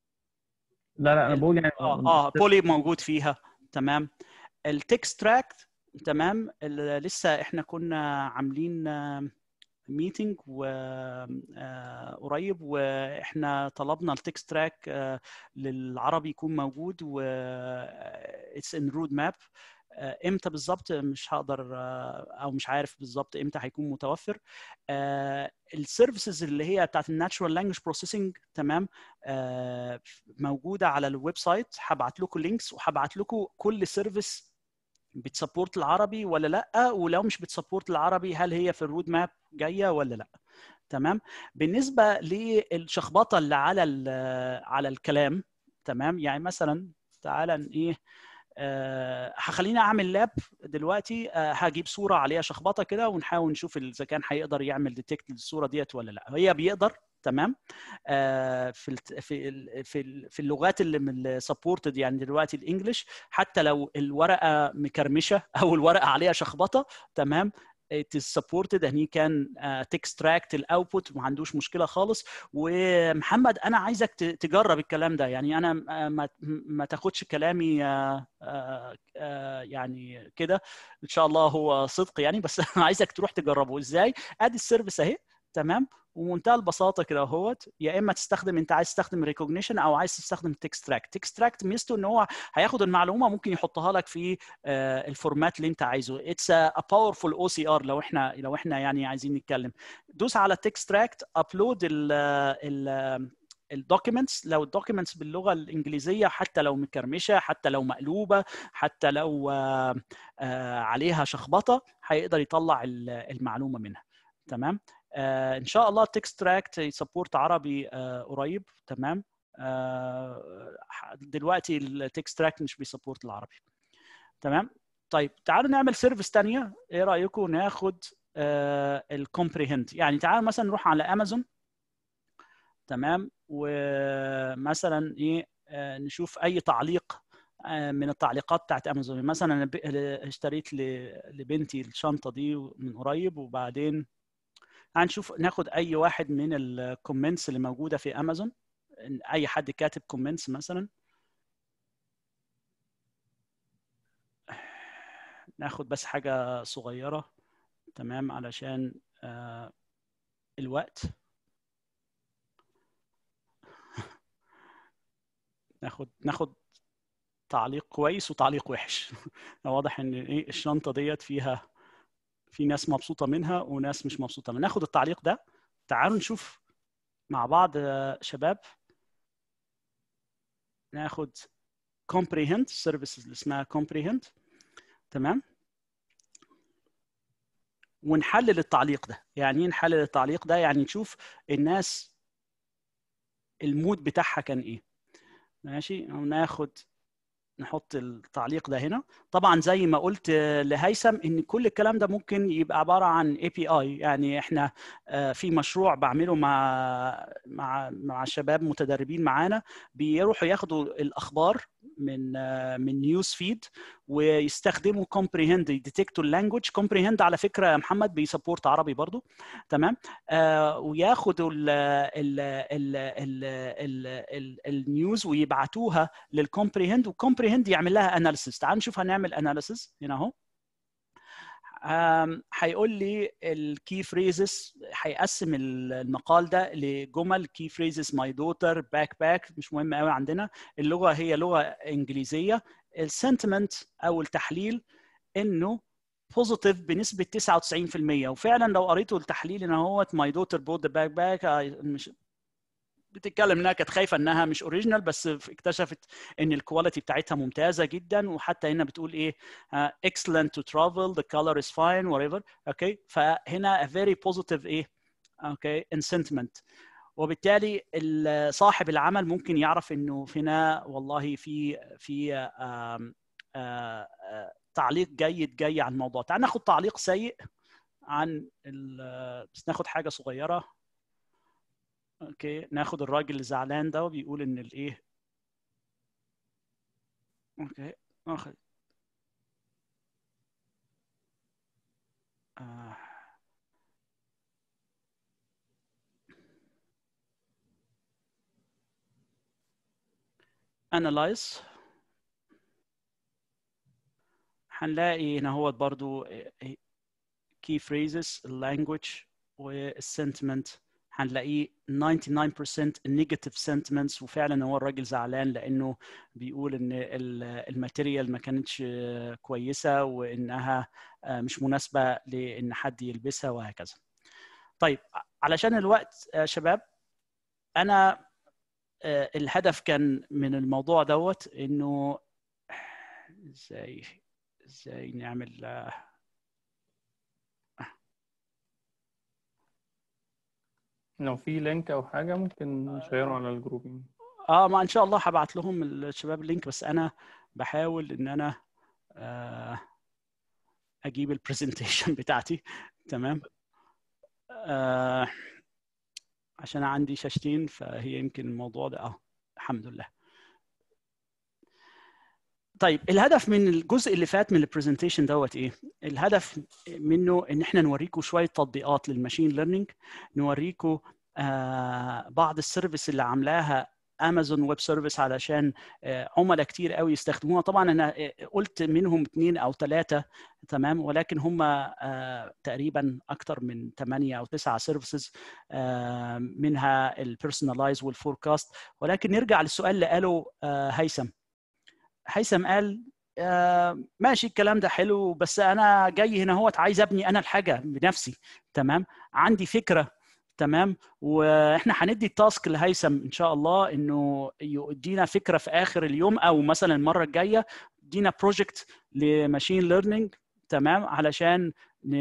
لا لا انا بقول يعني اه اه بولي موجود فيها تمام التكست تراكت تمام ال- لسه احنا كنا عاملين ميتنج و آه، قريب واحنا طلبنا التكست تراك للعربي يكون موجود و اتس ان رود ماب امتى بالظبط مش هقدر آه، او مش عارف بالظبط امتى هيكون متوفر السيرفيسز اللي هي بتاعت الناتشورال لانجوج بروسيسنج تمام آه، موجوده على الويب سايت هبعت لكم لينكس وهبعت لكم كل سيرفيس بتسبورت العربي ولا لا ولو مش بتسبورت العربي هل هي في الرود ماب جايه ولا لا تمام بالنسبه للشخبطه اللي على ال- على الكلام تمام يعني مثلا تعالى ن- ايه آه، هخليني اعمل لاب دلوقتي آه، هجيب صوره عليها شخبطه كده ونحاول نشوف اذا كان هيقدر يعمل ديتكت للصوره ديت ولا لا هي بيقدر تمام آه، في الت- في ال- في ال- في اللغات اللي من سبورتد يعني دلوقتي الانجليش حتى لو الورقه مكرمشه او الورقه عليها شخبطه تمام it is supported and he can uh, extract الاوتبوت ما عندوش مشكله خالص ومحمد انا عايزك ت- تجرب الكلام ده يعني انا آه، ما ما تاخدش كلامي آه، آه، آه، يعني كده ان شاء الله هو صدق يعني بس انا عايزك تروح تجربه ازاي ادي السيرفيس اهي تمام ومنتهى البساطه كده اهوت يا اما تستخدم انت عايز تستخدم ريكوجنيشن او عايز تستخدم تكستراكت تكستراكت ميزته ان هو هياخد المعلومه ممكن يحطها لك في آه، الفورمات اللي انت عايزه اتس ا باورفول او سي ار لو احنا لو احنا يعني عايزين نتكلم دوس على تكستراكت ابلود ال ال الدوكيومنتس لو الدوكيومنتس باللغه الانجليزيه حتى لو مكرمشه حتى لو مقلوبه حتى لو آه، آه، عليها شخبطه هيقدر يطلع ال- المعلومه منها تمام آه، ان شاء الله تكستراكت يسبورت عربي آه، قريب تمام آه، دلوقتي التكستراكت مش بيسبورت العربي تمام طيب تعالوا نعمل سيرفيس تانية ايه رايكم ناخد الكومبريهند يعني تعالوا مثلا نروح على امازون تمام ومثلا ايه آه، نشوف اي تعليق آه، من التعليقات بتاعت امازون مثلا انا ب- اشتريت ل- لبنتي الشنطه دي من قريب وبعدين هنشوف ناخد اي واحد من الكومنتس اللي موجوده في امازون اي حد كاتب كومنتس مثلا ناخد بس حاجه صغيره تمام علشان آه، الوقت ناخد ناخد تعليق كويس وتعليق وحش واضح ان ايه الشنطه ديت فيها في ناس مبسوطه منها وناس مش مبسوطه منها ناخد التعليق ده تعالوا نشوف مع بعض آه، شباب ناخد comprehend services اللي اسمها comprehend تمام ونحلل التعليق ده يعني ايه نحلل التعليق ده يعني نشوف الناس المود بتاعها كان ايه ماشي وناخد نحط التعليق ده هنا طبعا زي ما قلت لهيثم ان كل الكلام ده ممكن يبقى عباره عن اي بي اي يعني احنا آه، في مشروع بعمله مع مع مع شباب متدربين معانا بيروحوا ياخدوا الاخبار من آه، من نيوز فيد ويستخدموا كومبريهند يديتكتوا اللانجوج كومبريهند على فكره يا محمد بيسبورت عربي برضو تمام آه وياخدوا ال ال ال ال ال ال النيوز ويبعتوها للكومبريهند والكومبريهند يعمل لها اناليسيس تعال نشوف هنعمل اناليسيس هنا اهو آم، هيقول لي الكي فريزز هيقسم المقال ده لجمل كي فريزز ماي دوتر باك باك مش مهم قوي عندنا اللغه هي لغه انجليزيه السنتمنت او التحليل انه بوزيتيف بنسبه 99% وفعلا لو قريتوا التحليل ان هو ماي دوتر بوت ذا باك باك مش بتتكلم انها كانت خايفه انها مش اوريجينال بس اكتشفت ان الكواليتي بتاعتها ممتازه جدا وحتى هنا بتقول ايه excellent to travel the color is fine whatever اوكي okay. فهنا a very positive ايه اوكي okay. in sentiment وبالتالي صاحب العمل ممكن يعرف انه هنا والله في في آم آم تعليق جيد جاي عن الموضوع تعال ناخد تعليق سيء عن بس ناخد حاجه صغيره اوكي ناخد الراجل اللي زعلان ده وبيقول ان الايه اوكي اخد آه. analyze هنلاقي هنا هو برضو key phrases language والسنتمنت هنلاقيه 99% negative sentiments وفعلا هو الراجل زعلان لانه بيقول ان الماتيريال ما كانتش كويسه وانها مش مناسبه لان حد يلبسها وهكذا. طيب علشان الوقت يا شباب انا الهدف كان من الموضوع دوت انه ازاي ازاي نعمل لو في لينك او حاجه ممكن نشيره على الجروب اه ما ان شاء الله هبعت لهم الشباب اللينك بس انا بحاول ان انا آه اجيب البرزنتيشن بتاعتي تمام آه عشان عندي شاشتين فهي يمكن الموضوع ده اه الحمد لله طيب الهدف من الجزء اللي فات من البرزنتيشن دوت ايه الهدف منه ان احنا نوريكم شويه تطبيقات للماشين ليرنينج نوريكم آه بعض السيرفيس اللي عاملاها امازون ويب سيرفيس علشان آه عملاء كتير قوي يستخدموها طبعا انا قلت منهم اثنين او ثلاثه تمام ولكن هم آه تقريبا اكثر من 8 او 9 سيرفيسز آه منها البيرسونلايز والفوركاست ولكن نرجع للسؤال اللي قاله هيثم هيثم قال آه ماشي الكلام ده حلو بس انا جاي هنا هو عايز ابني انا الحاجه بنفسي تمام عندي فكره تمام واحنا هندي التاسك لهيثم ان شاء الله انه يدينا فكره في اخر اليوم او مثلا المره الجايه يدينا بروجكت لماشين ليرنينج تمام علشان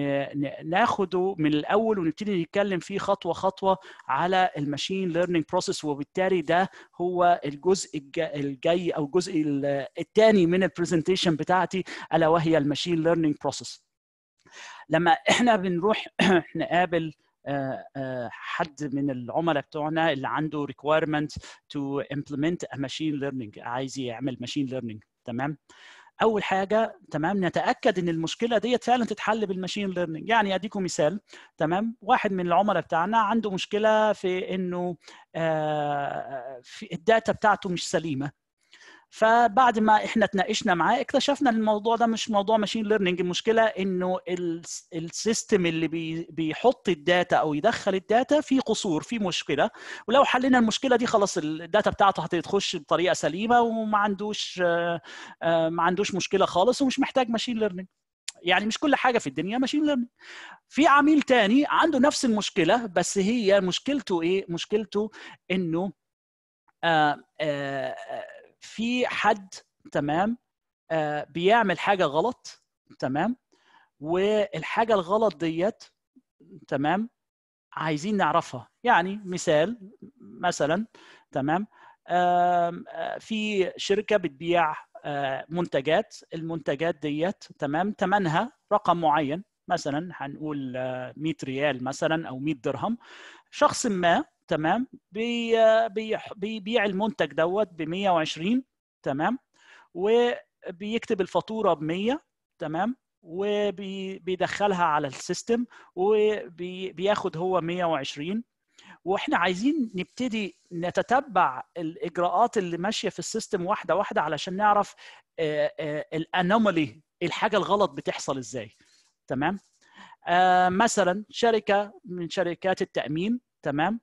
ناخده من الاول ونبتدي نتكلم فيه خطوه خطوه على الماشين ليرنينج بروسيس وبالتالي ده هو الجزء الجاي او الجزء الثاني من البرزنتيشن بتاعتي الا وهي الماشين ليرنينج بروسيس لما احنا بنروح نقابل حد من العملاء بتوعنا اللي عنده requirement to implement a machine learning عايز يعمل machine learning تمام اول حاجه تمام نتاكد ان المشكله ديت فعلا تتحل بالماشين ليرنينج يعني اديكم مثال تمام واحد من العملاء بتاعنا عنده مشكله في انه آه في الداتا بتاعته مش سليمه فبعد ما احنا اتناقشنا معاه اكتشفنا ان الموضوع ده مش موضوع ماشين ليرنينج المشكله انه السيستم اللي بي بيحط الداتا او يدخل الداتا فيه قصور فيه مشكله ولو حلينا المشكله دي خلاص الداتا بتاعته هتخش بطريقه سليمه وما عندوش ما عندوش مشكله خالص ومش محتاج ماشين ليرنينج يعني مش كل حاجه في الدنيا ماشين ليرنينج في عميل تاني عنده نفس المشكله بس هي مشكلته ايه مشكلته انه آآ آآ في حد تمام آه بيعمل حاجه غلط تمام والحاجه الغلط ديت تمام عايزين نعرفها يعني مثال مثلا تمام آه في شركه بتبيع آه منتجات المنتجات ديت تمام ثمنها رقم معين مثلا هنقول 100 ريال مثلا او 100 درهم شخص ما تمام بي بي بيبيع المنتج دوت ب 120 تمام وبيكتب الفاتوره ب 100 تمام وبيدخلها على السيستم وبياخد هو 120 واحنا عايزين نبتدي نتتبع الاجراءات اللي ماشيه في السيستم واحده واحده علشان نعرف الانومالي الحاجه الغلط بتحصل ازاي تمام آه مثلا شركه من شركات التامين تمام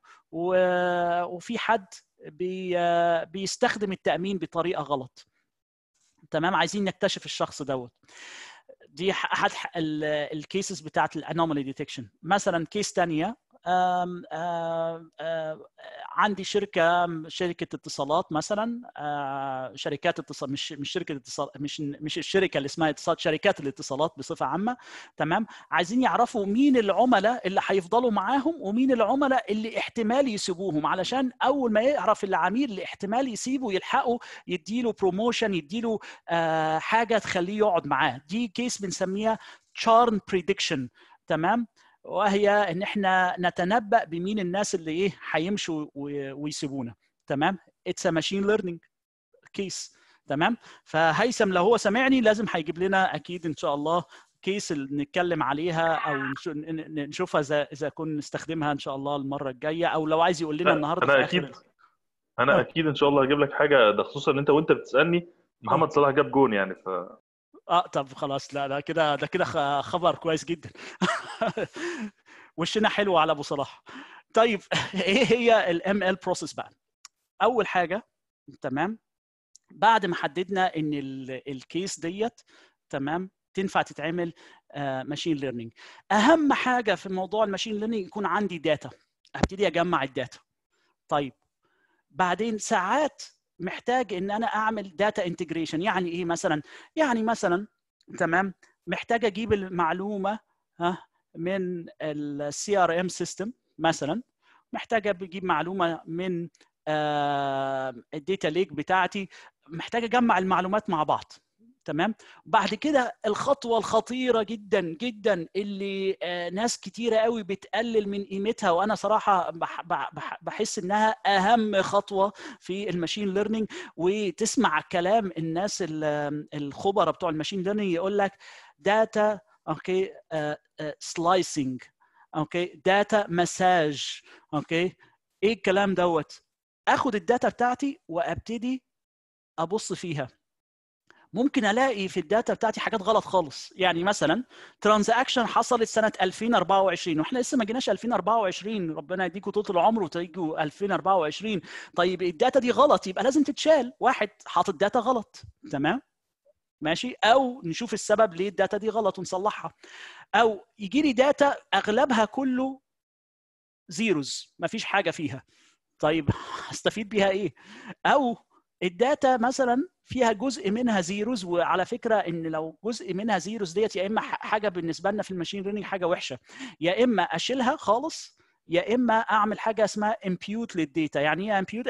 وفي حد بي بيستخدم التامين بطريقه غلط تمام عايزين نكتشف الشخص دوت دي احد الكيسز بتاعت الانومالي ديتكشن مثلا كيس ثانيه آم آم آم عندي شركه شركه اتصالات مثلا شركات اتصال مش مش شركه اتصال مش مش الشركه اللي اسمها اتصالات شركات الاتصالات بصفه عامه تمام عايزين يعرفوا مين العملاء اللي هيفضلوا معاهم ومين العملاء اللي احتمال يسيبوهم علشان اول ما يعرف العميل اللي احتمال يسيبه يلحقوا يديله بروموشن يديله حاجه تخليه يقعد معاه دي كيس بنسميها تشارن بريدكشن تمام وهي ان احنا نتنبأ بمين الناس اللي ايه هيمشوا ويسيبونا تمام اتس ماشين ليرنينج كيس تمام فهيثم لو هو سامعني لازم هيجيب لنا اكيد ان شاء الله كيس اللي نتكلم عليها او نشوفها اذا اذا كنا نستخدمها ان شاء الله المره الجايه او لو عايز يقول لنا النهارده انا اكيد انا اكيد ان شاء الله هجيب لك حاجه ده خصوصا ان انت وانت بتسالني محمد صلاح جاب جون يعني ف اه طب خلاص لا لا كده ده كده خبر كويس جدا وشنا حلو على ابو صلاح طيب ايه هي الام ال بروسيس بقى اول حاجه تمام بعد ما حددنا ان الكيس ديت تمام تنفع تتعمل ماشين ليرنينج اهم حاجه في موضوع الماشين ليرنينج يكون عندي داتا ابتدي اجمع الداتا طيب بعدين ساعات محتاج ان انا اعمل داتا انتجريشن يعني ايه مثلا يعني مثلا تمام محتاج اجيب المعلومه ها من السي ار ام سيستم مثلا محتاج اجيب معلومه من الداتا ليك بتاعتي محتاج اجمع المعلومات مع بعض تمام بعد كده الخطوه الخطيره جدا جدا اللي ناس كتيره قوي بتقلل من قيمتها وانا صراحه بحس انها اهم خطوه في الماشين ليرنينج وتسمع كلام الناس الخبراء بتوع الماشين ليرنينج يقول لك داتا اوكي سلايسنج اوكي داتا مساج اوكي ايه الكلام دوت اخد الداتا بتاعتي وابتدي ابص فيها ممكن الاقي في الداتا بتاعتي حاجات غلط خالص يعني مثلا ترانزاكشن حصلت سنه 2024 واحنا لسه ما جيناش 2024 ربنا يديكم طول العمر وتيجوا 2024 طيب الداتا دي غلط يبقى لازم تتشال واحد حاطط داتا غلط تمام ماشي او نشوف السبب ليه الداتا دي غلط ونصلحها او يجي لي داتا اغلبها كله زيروز مفيش حاجه فيها طيب هستفيد بيها ايه او الداتا مثلا فيها جزء منها زيروز وعلى فكره ان لو جزء منها زيروز ديت يا اما حاجه بالنسبه لنا في الماشين ليرنينج حاجه وحشه يا اما اشيلها خالص يا اما اعمل حاجه اسمها امبيوت للديتا يعني ايه امبيوت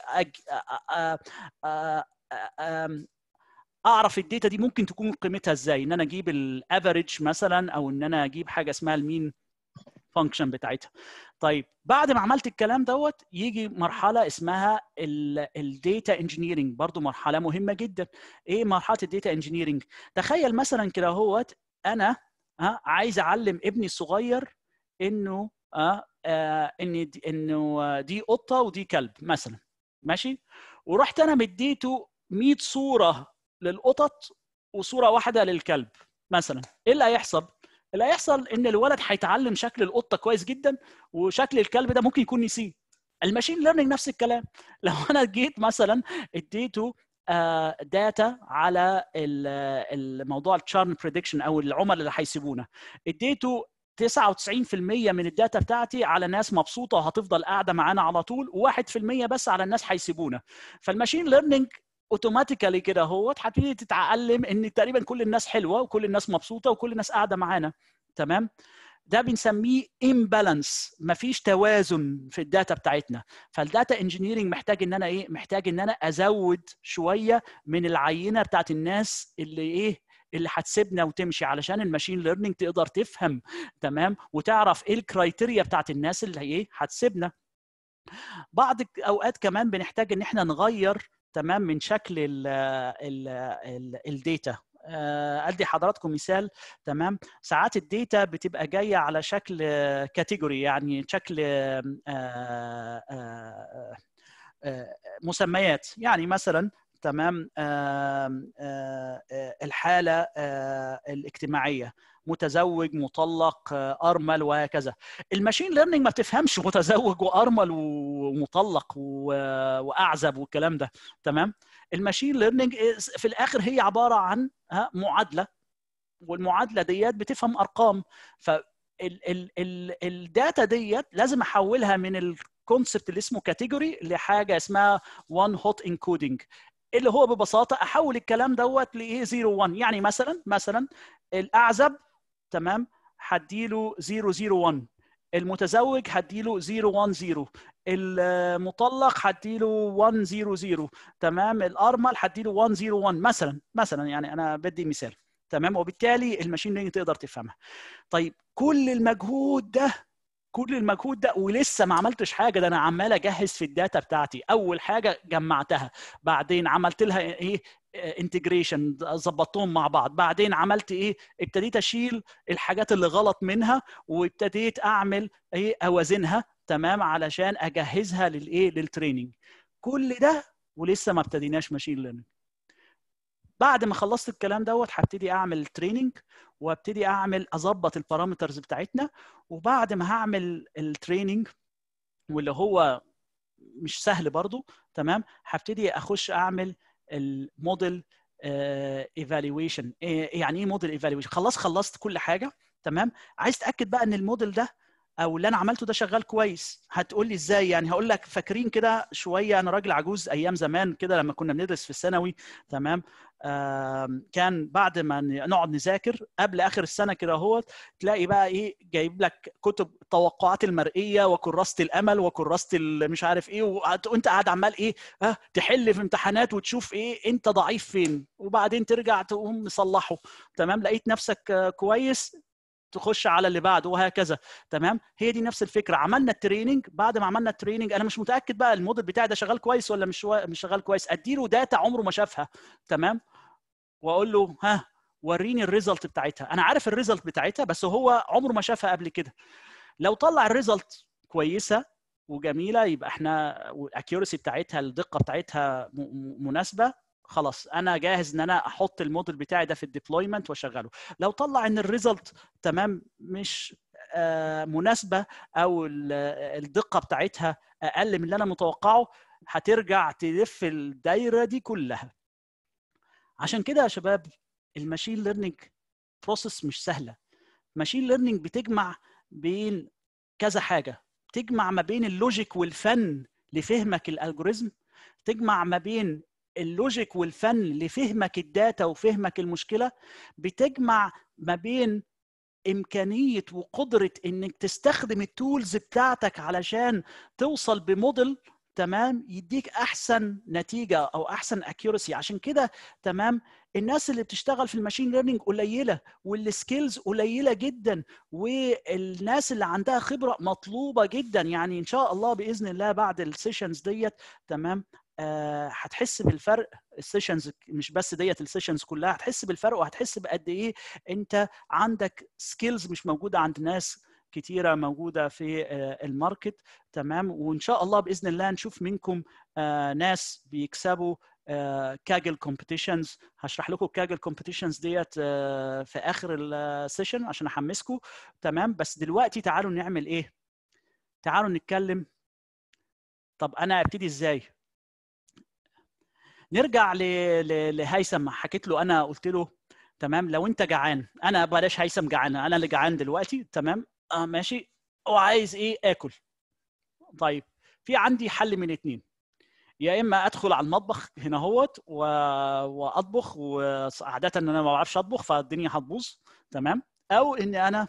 اعرف الداتا دي ممكن تكون قيمتها ازاي ان انا اجيب الافريج مثلا او ان انا اجيب حاجه اسمها المين فانكشن بتاعتها طيب بعد ما عملت الكلام دوت يجي مرحله اسمها الداتا انجينيرنج برضو مرحله مهمه جدا ايه مرحله الداتا انجينيرنج تخيل مثلا كده هوت انا ها عايز اعلم ابني الصغير انه آه آه ان دي انه دي قطه ودي كلب مثلا ماشي ورحت انا مديته 100 صوره للقطط وصوره واحده للكلب مثلا ايه اللي هيحصل اللي هيحصل ان الولد هيتعلم شكل القطه كويس جدا وشكل الكلب ده ممكن يكون نسيه الماشين ليرنينج نفس الكلام لو انا جيت مثلا اديته داتا على الموضوع التشارن بريدكشن او العملاء اللي هيسيبونا اديته 99% من الداتا بتاعتي على ناس مبسوطه وهتفضل قاعده معانا على طول و1% بس على الناس هيسيبونا فالماشين ليرنينج اوتوماتيكالي كده هو هتبتدي تتعلم ان تقريبا كل الناس حلوه وكل الناس مبسوطه وكل الناس قاعده معانا تمام ده بنسميه امبالانس مفيش توازن في الداتا بتاعتنا فالداتا انجينيرنج محتاج ان انا ايه محتاج ان انا ازود شويه من العينه بتاعت الناس اللي ايه اللي هتسيبنا وتمشي علشان الماشين ليرنينج تقدر تفهم تمام وتعرف ايه الكرايتيريا بتاعت الناس اللي ايه هتسيبنا بعض اوقات كمان بنحتاج ان احنا نغير تمام من شكل ال ال ال الداتا ادي حضراتكم مثال تمام ساعات الداتا بتبقى جايه على شكل كاتيجوري يعني شكل مسميات يعني مثلا تمام الحاله الاجتماعيه متزوج مطلق ارمل وهكذا الماشين ليرنينج ما بتفهمش متزوج وارمل ومطلق واعزب والكلام ده تمام الماشين ليرنينج في الاخر هي عباره عن ها معادله والمعادله ديت بتفهم ارقام ف الداتا ديت لازم احولها من الكونسبت اللي اسمه كاتيجوري لحاجه اسمها وان هوت انكودنج اللي هو ببساطه احول الكلام دوت لايه 0 1 يعني مثلا مثلا الاعزب تمام هديله 001 المتزوج هديله 010 المطلق هديله 100 تمام الارمل هديله 101 مثلا مثلا يعني انا بدي مثال تمام وبالتالي الماشين ليرنينج تقدر تفهمها طيب كل المجهود ده كل المجهود ده ولسه ما عملتش حاجه ده انا عمال اجهز في الداتا بتاعتي اول حاجه جمعتها بعدين عملت لها ايه انتجريشن ظبطتهم مع بعض بعدين عملت ايه ابتديت اشيل الحاجات اللي غلط منها وابتديت اعمل ايه اوازنها تمام علشان اجهزها للايه للتريننج كل ده ولسه ما ابتديناش ماشين ليرنينج بعد ما خلصت الكلام دوت هبتدي اعمل تريننج وابتدي اعمل اظبط البارامترز بتاعتنا وبعد ما هعمل التريننج واللي هو مش سهل برضو تمام هبتدي اخش اعمل الموديل ايفالويشن يعني ايه موديل ايفالويشن خلاص خلصت كل حاجه تمام عايز تاكد بقى ان الموديل ده او اللي انا عملته ده شغال كويس هتقول لي ازاي يعني هقول لك فاكرين كده شويه انا راجل عجوز ايام زمان كده لما كنا بندرس في الثانوي تمام كان بعد ما نقعد نذاكر قبل اخر السنه كده اهوت تلاقي بقى ايه جايب لك كتب التوقعات المرئيه وكراسه الامل وكراسه مش عارف ايه وانت قاعد عمال ايه ها تحل في امتحانات وتشوف ايه انت ضعيف فين وبعدين ترجع تقوم مصلحه تمام لقيت نفسك كويس تخش على اللي بعده وهكذا تمام هي دي نفس الفكره عملنا التريننج بعد ما عملنا التريننج انا مش متاكد بقى الموديل بتاعي ده شغال كويس ولا مش مش شغال كويس اديله داتا عمره ما شافها تمام واقول له ها وريني الريزلت بتاعتها انا عارف الريزلت بتاعتها بس هو عمره ما شافها قبل كده لو طلع الريزلت كويسه وجميله يبقى احنا الاكيورسي بتاعتها الدقه بتاعتها مناسبه خلاص انا جاهز ان انا احط الموديل بتاعي ده في الديبلويمنت واشغله لو طلع ان الريزلت تمام مش آه مناسبه او الدقه بتاعتها اقل من اللي انا متوقعه هترجع تلف الدايره دي كلها عشان كده يا شباب الماشين ليرنينج بروسيس مش سهله ماشين ليرنينج بتجمع بين كذا حاجه تجمع ما بين اللوجيك والفن لفهمك الالجوريزم تجمع ما بين اللوجيك والفن لفهمك الداتا وفهمك المشكله بتجمع ما بين امكانيه وقدره انك تستخدم التولز بتاعتك علشان توصل بموديل تمام يديك احسن نتيجه او احسن اكيورسي عشان كده تمام الناس اللي بتشتغل في الماشين ليرنينج قليله والسكيلز قليله جدا والناس اللي عندها خبره مطلوبه جدا يعني ان شاء الله باذن الله بعد السيشنز ديت تمام آه هتحس بالفرق السيشنز مش بس ديت السيشنز كلها هتحس بالفرق وهتحس بقد ايه انت عندك سكيلز مش موجوده عند ناس كتيره موجوده في آه الماركت تمام وان شاء الله باذن الله نشوف منكم آه ناس بيكسبوا كاجل كومبيتيشنز هشرح لكم الكاجل كومبيتيشنز ديت في اخر السيشن عشان احمسكم تمام بس دلوقتي تعالوا نعمل ايه تعالوا نتكلم طب انا ابتدي ازاي نرجع لهيثم حكيت له انا قلت له تمام لو انت جعان انا بلاش هيثم جعان انا اللي جعان دلوقتي تمام اه ماشي وعايز ايه اكل طيب في عندي حل من اتنين يا اما ادخل على المطبخ هنا اهوت و... واطبخ وعاده ان انا ما بعرفش اطبخ فالدنيا هتبوظ تمام او ان انا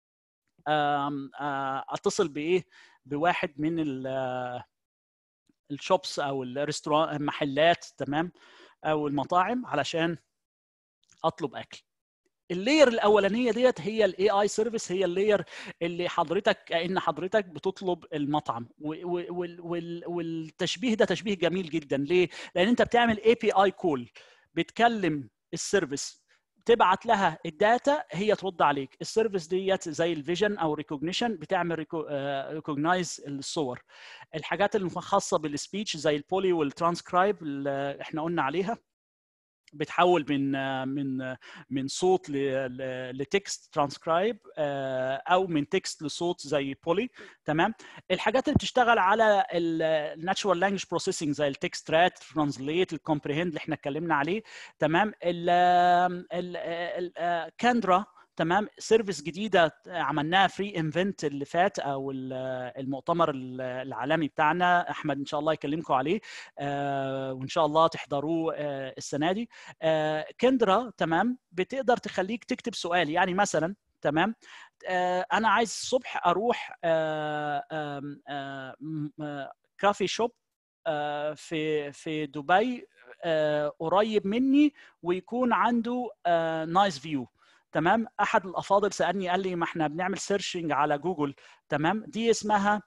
اتصل بايه بواحد من الشوبس او الريستوران محلات تمام او المطاعم علشان اطلب اكل اللاير الاولانيه ديت هي الاي اي سيرفيس هي اللاير اللي حضرتك كان حضرتك بتطلب المطعم والتشبيه ده تشبيه جميل جدا ليه لان انت بتعمل اي بي اي كول بتكلم السيرفيس تبعت لها الداتا هي ترد عليك السيرفيس ديت زي الفيجن او ريكوجنيشن بتعمل ريكوجنايز الصور الحاجات الخاصه بالسبيتش زي البولي والترانسكرايب اللي احنا قلنا عليها بتحول من من من صوت لتكست ترانسكرايب او من تكست لصوت زي بولي تمام الحاجات اللي بتشتغل على الناتشورال لانجوج بروسيسنج زي التكست رات ترانسليت الكومبريهند اللي احنا اتكلمنا عليه تمام الكاندرا تمام سيرفيس جديده عملناها فري انفنت اللي فات او المؤتمر العالمي بتاعنا احمد ان شاء الله يكلمكم عليه آه وان شاء الله تحضروه آه السنه دي آه كندرا تمام بتقدر تخليك تكتب سؤال يعني مثلا تمام آه انا عايز الصبح اروح آه آه آه كافي شوب آه في في دبي آه قريب مني ويكون عنده آه نايس فيو تمام احد الافاضل سالني قال لي ما احنا بنعمل سيرشنج على جوجل تمام دي اسمها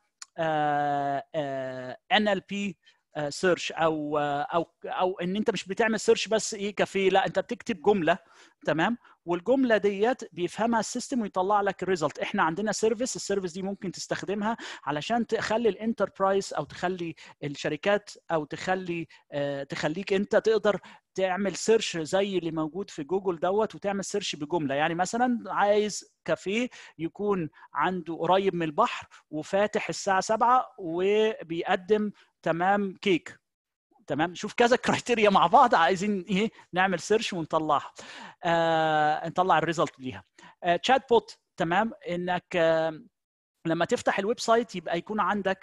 ان ال بي سيرش او او او ان انت مش بتعمل سيرش بس ايه كافيه لا انت بتكتب جمله تمام والجمله ديت بيفهمها السيستم ويطلع لك الريزلت احنا عندنا سيرفيس السيرفيس دي ممكن تستخدمها علشان تخلي الانتربرايز او تخلي الشركات او تخلي آه تخليك انت تقدر تعمل سيرش زي اللي موجود في جوجل دوت وتعمل سيرش بجمله يعني مثلا عايز كافيه يكون عنده قريب من البحر وفاتح الساعه 7 وبيقدم تمام كيك تمام شوف كذا كرايتيريا مع بعض عايزين ايه نعمل سيرش ونطلعها آه نطلع الريزلت ليها آه تشات بوت تمام انك آه لما تفتح الويب سايت يبقى يكون عندك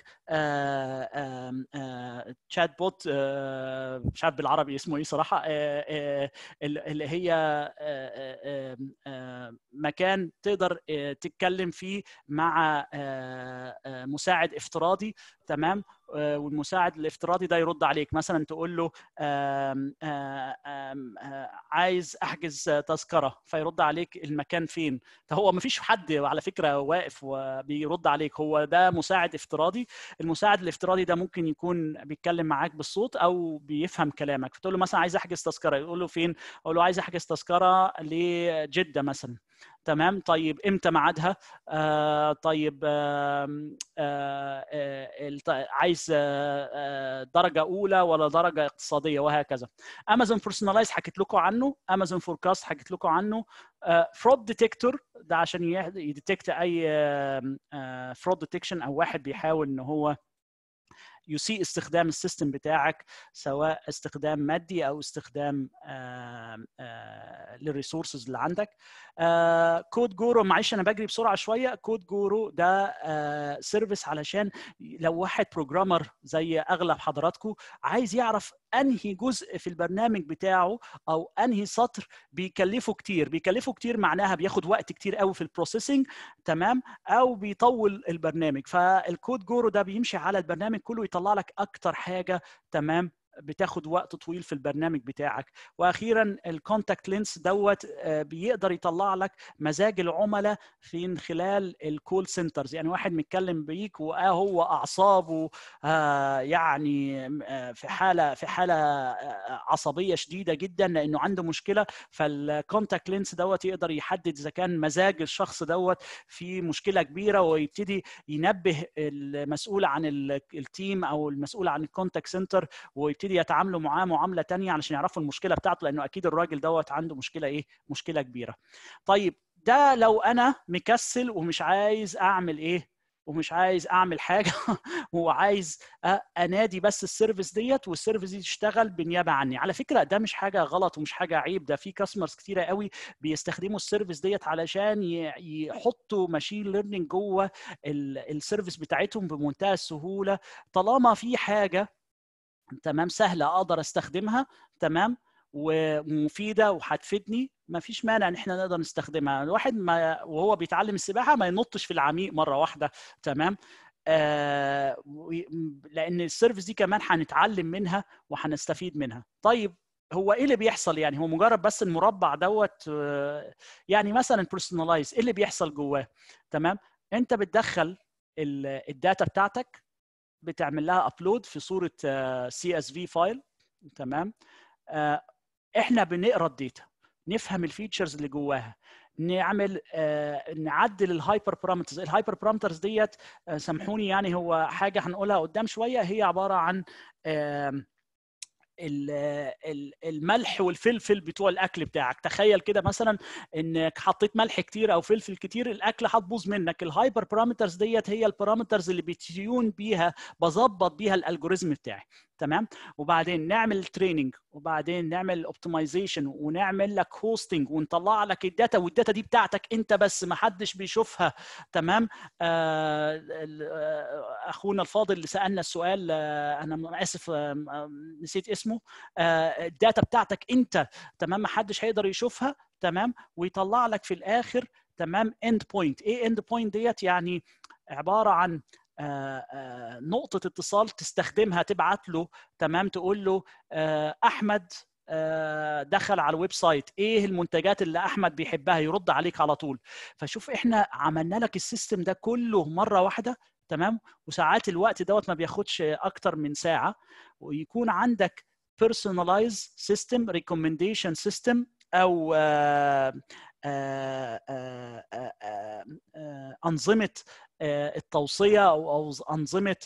تشات بوت مش عارف بالعربي اسمه ايه صراحه اللي هي مكان تقدر تتكلم فيه مع مساعد افتراضي تمام والمساعد الافتراضي ده يرد عليك مثلا تقول له آم آم عايز احجز تذكره فيرد عليك المكان فين هو ما فيش حد على فكره واقف وبيرد عليك هو ده مساعد افتراضي المساعد الافتراضي ده ممكن يكون بيتكلم معاك بالصوت او بيفهم كلامك فتقول له مثلا عايز احجز تذكره يقول له فين اقول له عايز احجز تذكره لجده مثلا تمام طيب امتى ميعادها آه طيب آه آه آه عايز آه درجه اولى ولا درجه اقتصاديه وهكذا امازون بيرسونلايز حكيت لكم عنه امازون فوركاست حكيت لكم عنه فرود ديتكتور ده عشان يديتكت اي فرود ديتكشن او واحد بيحاول ان هو يسيء استخدام السيستم بتاعك سواء استخدام مادي او استخدام للريسورسز اللي عندك كود جورو معلش انا بجري بسرعه شويه كود جورو ده سيرفيس علشان لو واحد بروجرامر زي اغلب حضراتكم عايز يعرف انهي جزء في البرنامج بتاعه او انهي سطر بيكلفه كتير بيكلفه كتير معناها بياخد وقت كتير قوي في البروسيسنج تمام او بيطول البرنامج فالكود جورو ده بيمشي على البرنامج كله يطلع لك اكتر حاجه تمام بتاخد وقت طويل في البرنامج بتاعك واخيرا الكونتاكت لينس دوت بيقدر يطلع لك مزاج العملاء في خلال الكول سنترز يعني واحد متكلم بيك وهو اعصابه يعني في حاله في حاله عصبيه شديده جدا لانه عنده مشكله فالكونتاكت لينس دوت يقدر يحدد اذا كان مزاج الشخص دوت في مشكله كبيره ويبتدي ينبه المسؤول عن التيم او المسؤول عن الكونتاكت سنتر ويبتدي يبتدي يتعاملوا معاه معامله تانية علشان يعرفوا المشكله بتاعته لانه اكيد الراجل دوت عنده مشكله ايه مشكله كبيره طيب ده لو انا مكسل ومش عايز اعمل ايه ومش عايز اعمل حاجه وعايز انادي بس السيرفيس ديت والسيرفيس دي تشتغل بالنيابه عني على فكره ده مش حاجه غلط ومش حاجه عيب ده في كاستمرز كتيره قوي بيستخدموا السيرفيس ديت علشان يحطوا ماشين ليرنينج جوه السيرفيس بتاعتهم بمنتهى السهوله طالما في حاجه تمام سهله اقدر استخدمها تمام ومفيده وهتفيدني ما فيش مانع ان احنا نقدر نستخدمها الواحد ما وهو بيتعلم السباحه ما ينطش في العميق مره واحده تمام آه لان السيرفيس دي كمان هنتعلم منها وهنستفيد منها طيب هو ايه اللي بيحصل يعني هو مجرد بس المربع دوت يعني مثلا بيرسونلايز ايه اللي بيحصل جواه تمام انت بتدخل الداتا بتاعتك بتعمل لها ابلود في صوره سي اس في فايل تمام احنا بنقرا الداتا نفهم الفيتشرز اللي جواها نعمل آه نعدل الهايبر بارامترز الهايبر بارامترز ديت آه سامحوني يعني هو حاجه هنقولها قدام شويه هي عباره عن آه ال- ال- الملح والفلفل بتوع الاكل بتاعك تخيل كده مثلا انك حطيت ملح كتير او فلفل كتير الاكل هتبوظ منك الهايبر بارامترز ديت هي البارامترز اللي بتيون بيها بظبط بيها الالجوريزم بتاعي تمام وبعدين نعمل تريننج وبعدين نعمل اوبتمايزيشن ونعمل لك هوستنج ونطلع لك الداتا والداتا دي بتاعتك انت بس ما حدش بيشوفها تمام آه ال- آه، اخونا الفاضل اللي سالنا السؤال آه انا اسف آه آه، نسيت اسمه آه الداتا بتاعتك انت تمام ما حدش هيقدر يشوفها تمام ويطلع لك في الاخر تمام اند بوينت ايه اند بوينت ديت يعني عباره عن آه، آه، نقطة اتصال تستخدمها تبعت له تمام تقول له آه، أحمد آه، دخل على الويب سايت ايه المنتجات اللي احمد بيحبها يرد عليك على طول فشوف احنا عملنا لك السيستم ده كله مره واحده تمام وساعات الوقت دوت ما بياخدش اكتر من ساعه ويكون عندك personalized system recommendation system او آه، آه، آه، آه، آه، آه، انظمه آه، التوصيه او أو انظمه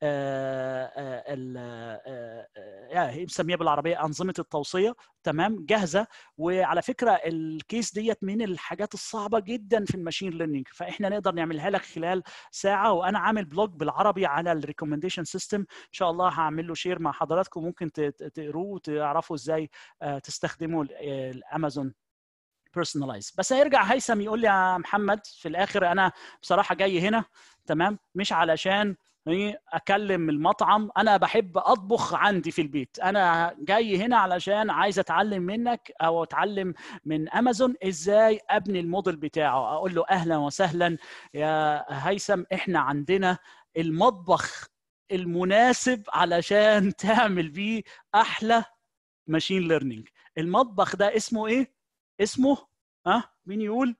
آه، آه، ال- آه، آه، يعني هي مسميها بالعربيه انظمه التوصيه تمام جاهزه وعلى فكره الكيس ديت من الحاجات الصعبه جدا في الماشين ليرنينج فاحنا نقدر نعملها لك خلال ساعه وانا عامل بلوج بالعربي على الريكومنديشن سيستم ان شاء الله هعمل له شير مع حضراتكم ممكن ت- ت- تقروه وتعرفوا ازاي آه، تستخدموا ال- الامازون بيرسونلايز بس هيرجع هيثم يقول لي يا محمد في الاخر انا بصراحه جاي هنا تمام مش علشان إيه اكلم المطعم انا بحب اطبخ عندي في البيت انا جاي هنا علشان عايز اتعلم منك او اتعلم من امازون ازاي ابني الموديل بتاعه اقول له اهلا وسهلا يا هيثم احنا عندنا المطبخ المناسب علشان تعمل بيه احلى ماشين ليرنينج المطبخ ده اسمه ايه اسمه ها أه؟ مين يقول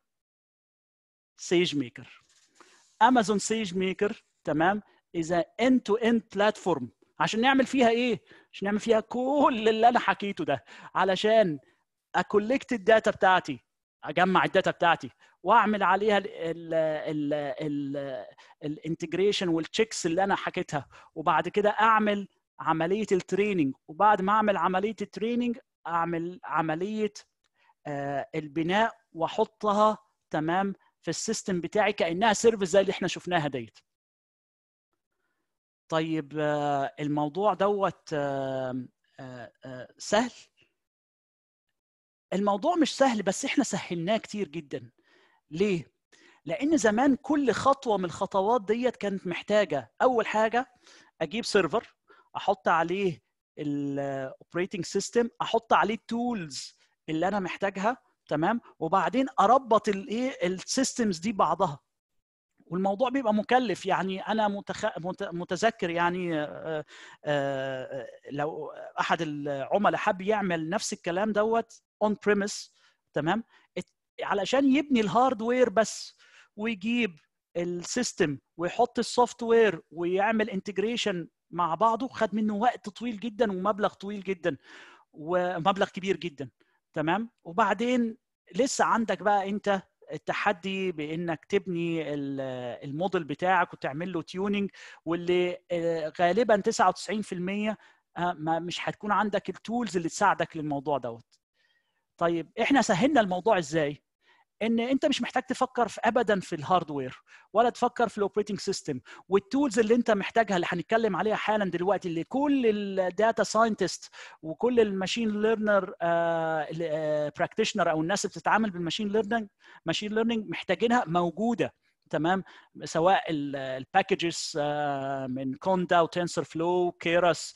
سيج ميكر امازون سيج ميكر تمام اذا اند تو اند بلاتفورم عشان نعمل فيها ايه عشان نعمل فيها كل اللي انا حكيته ده علشان اكولكت الداتا بتاعتي اجمع الداتا بتاعتي واعمل عليها الانتجريشن والتشيكس اللي انا حكيتها وبعد كده اعمل عمليه التريننج وبعد ما اعمل عمليه التريننج اعمل عمليه آه، البناء واحطها تمام في السيستم بتاعي كانها سيرفيس زي اللي احنا شفناها ديت طيب آه، الموضوع دوت آه، آه، آه، سهل الموضوع مش سهل بس احنا سهلناه كتير جدا ليه لان زمان كل خطوه من الخطوات ديت كانت محتاجه اول حاجه اجيب سيرفر احط عليه الاوبريتنج سيستم احط عليه التولز اللي انا محتاجها تمام وبعدين اربط الايه السيستمز دي بعضها والموضوع بيبقى مكلف يعني انا متخ... مت- متذكر يعني آه، آه، لو احد العملاء حب يعمل نفس الكلام دوت اون بريمس تمام ات- علشان يبني الهاردوير بس ويجيب السيستم ويحط السوفت وير ويعمل انتجريشن مع بعضه خد منه وقت طويل جدا ومبلغ طويل جدا ومبلغ كبير جدا تمام وبعدين لسه عندك بقى انت التحدي بانك تبني ال- الموديل بتاعك وتعمل له تيوننج واللي آه، غالبا 99% آه، ما مش هتكون عندك التولز اللي تساعدك للموضوع دوت طيب احنا سهلنا الموضوع ازاي ان انت مش محتاج تفكر في ابدا في الهاردوير ولا تفكر في الاوبريتنج سيستم والتولز اللي انت محتاجها اللي هنتكلم عليها حالا دلوقتي اللي كل الداتا ساينتست وكل الماشين ليرنر براكتيشنر او الناس اللي بتتعامل بالماشين ليرنينج ماشين ليرنينج محتاجينها موجوده تمام سواء الباكجز من كوندا وتنسر فلو كيراس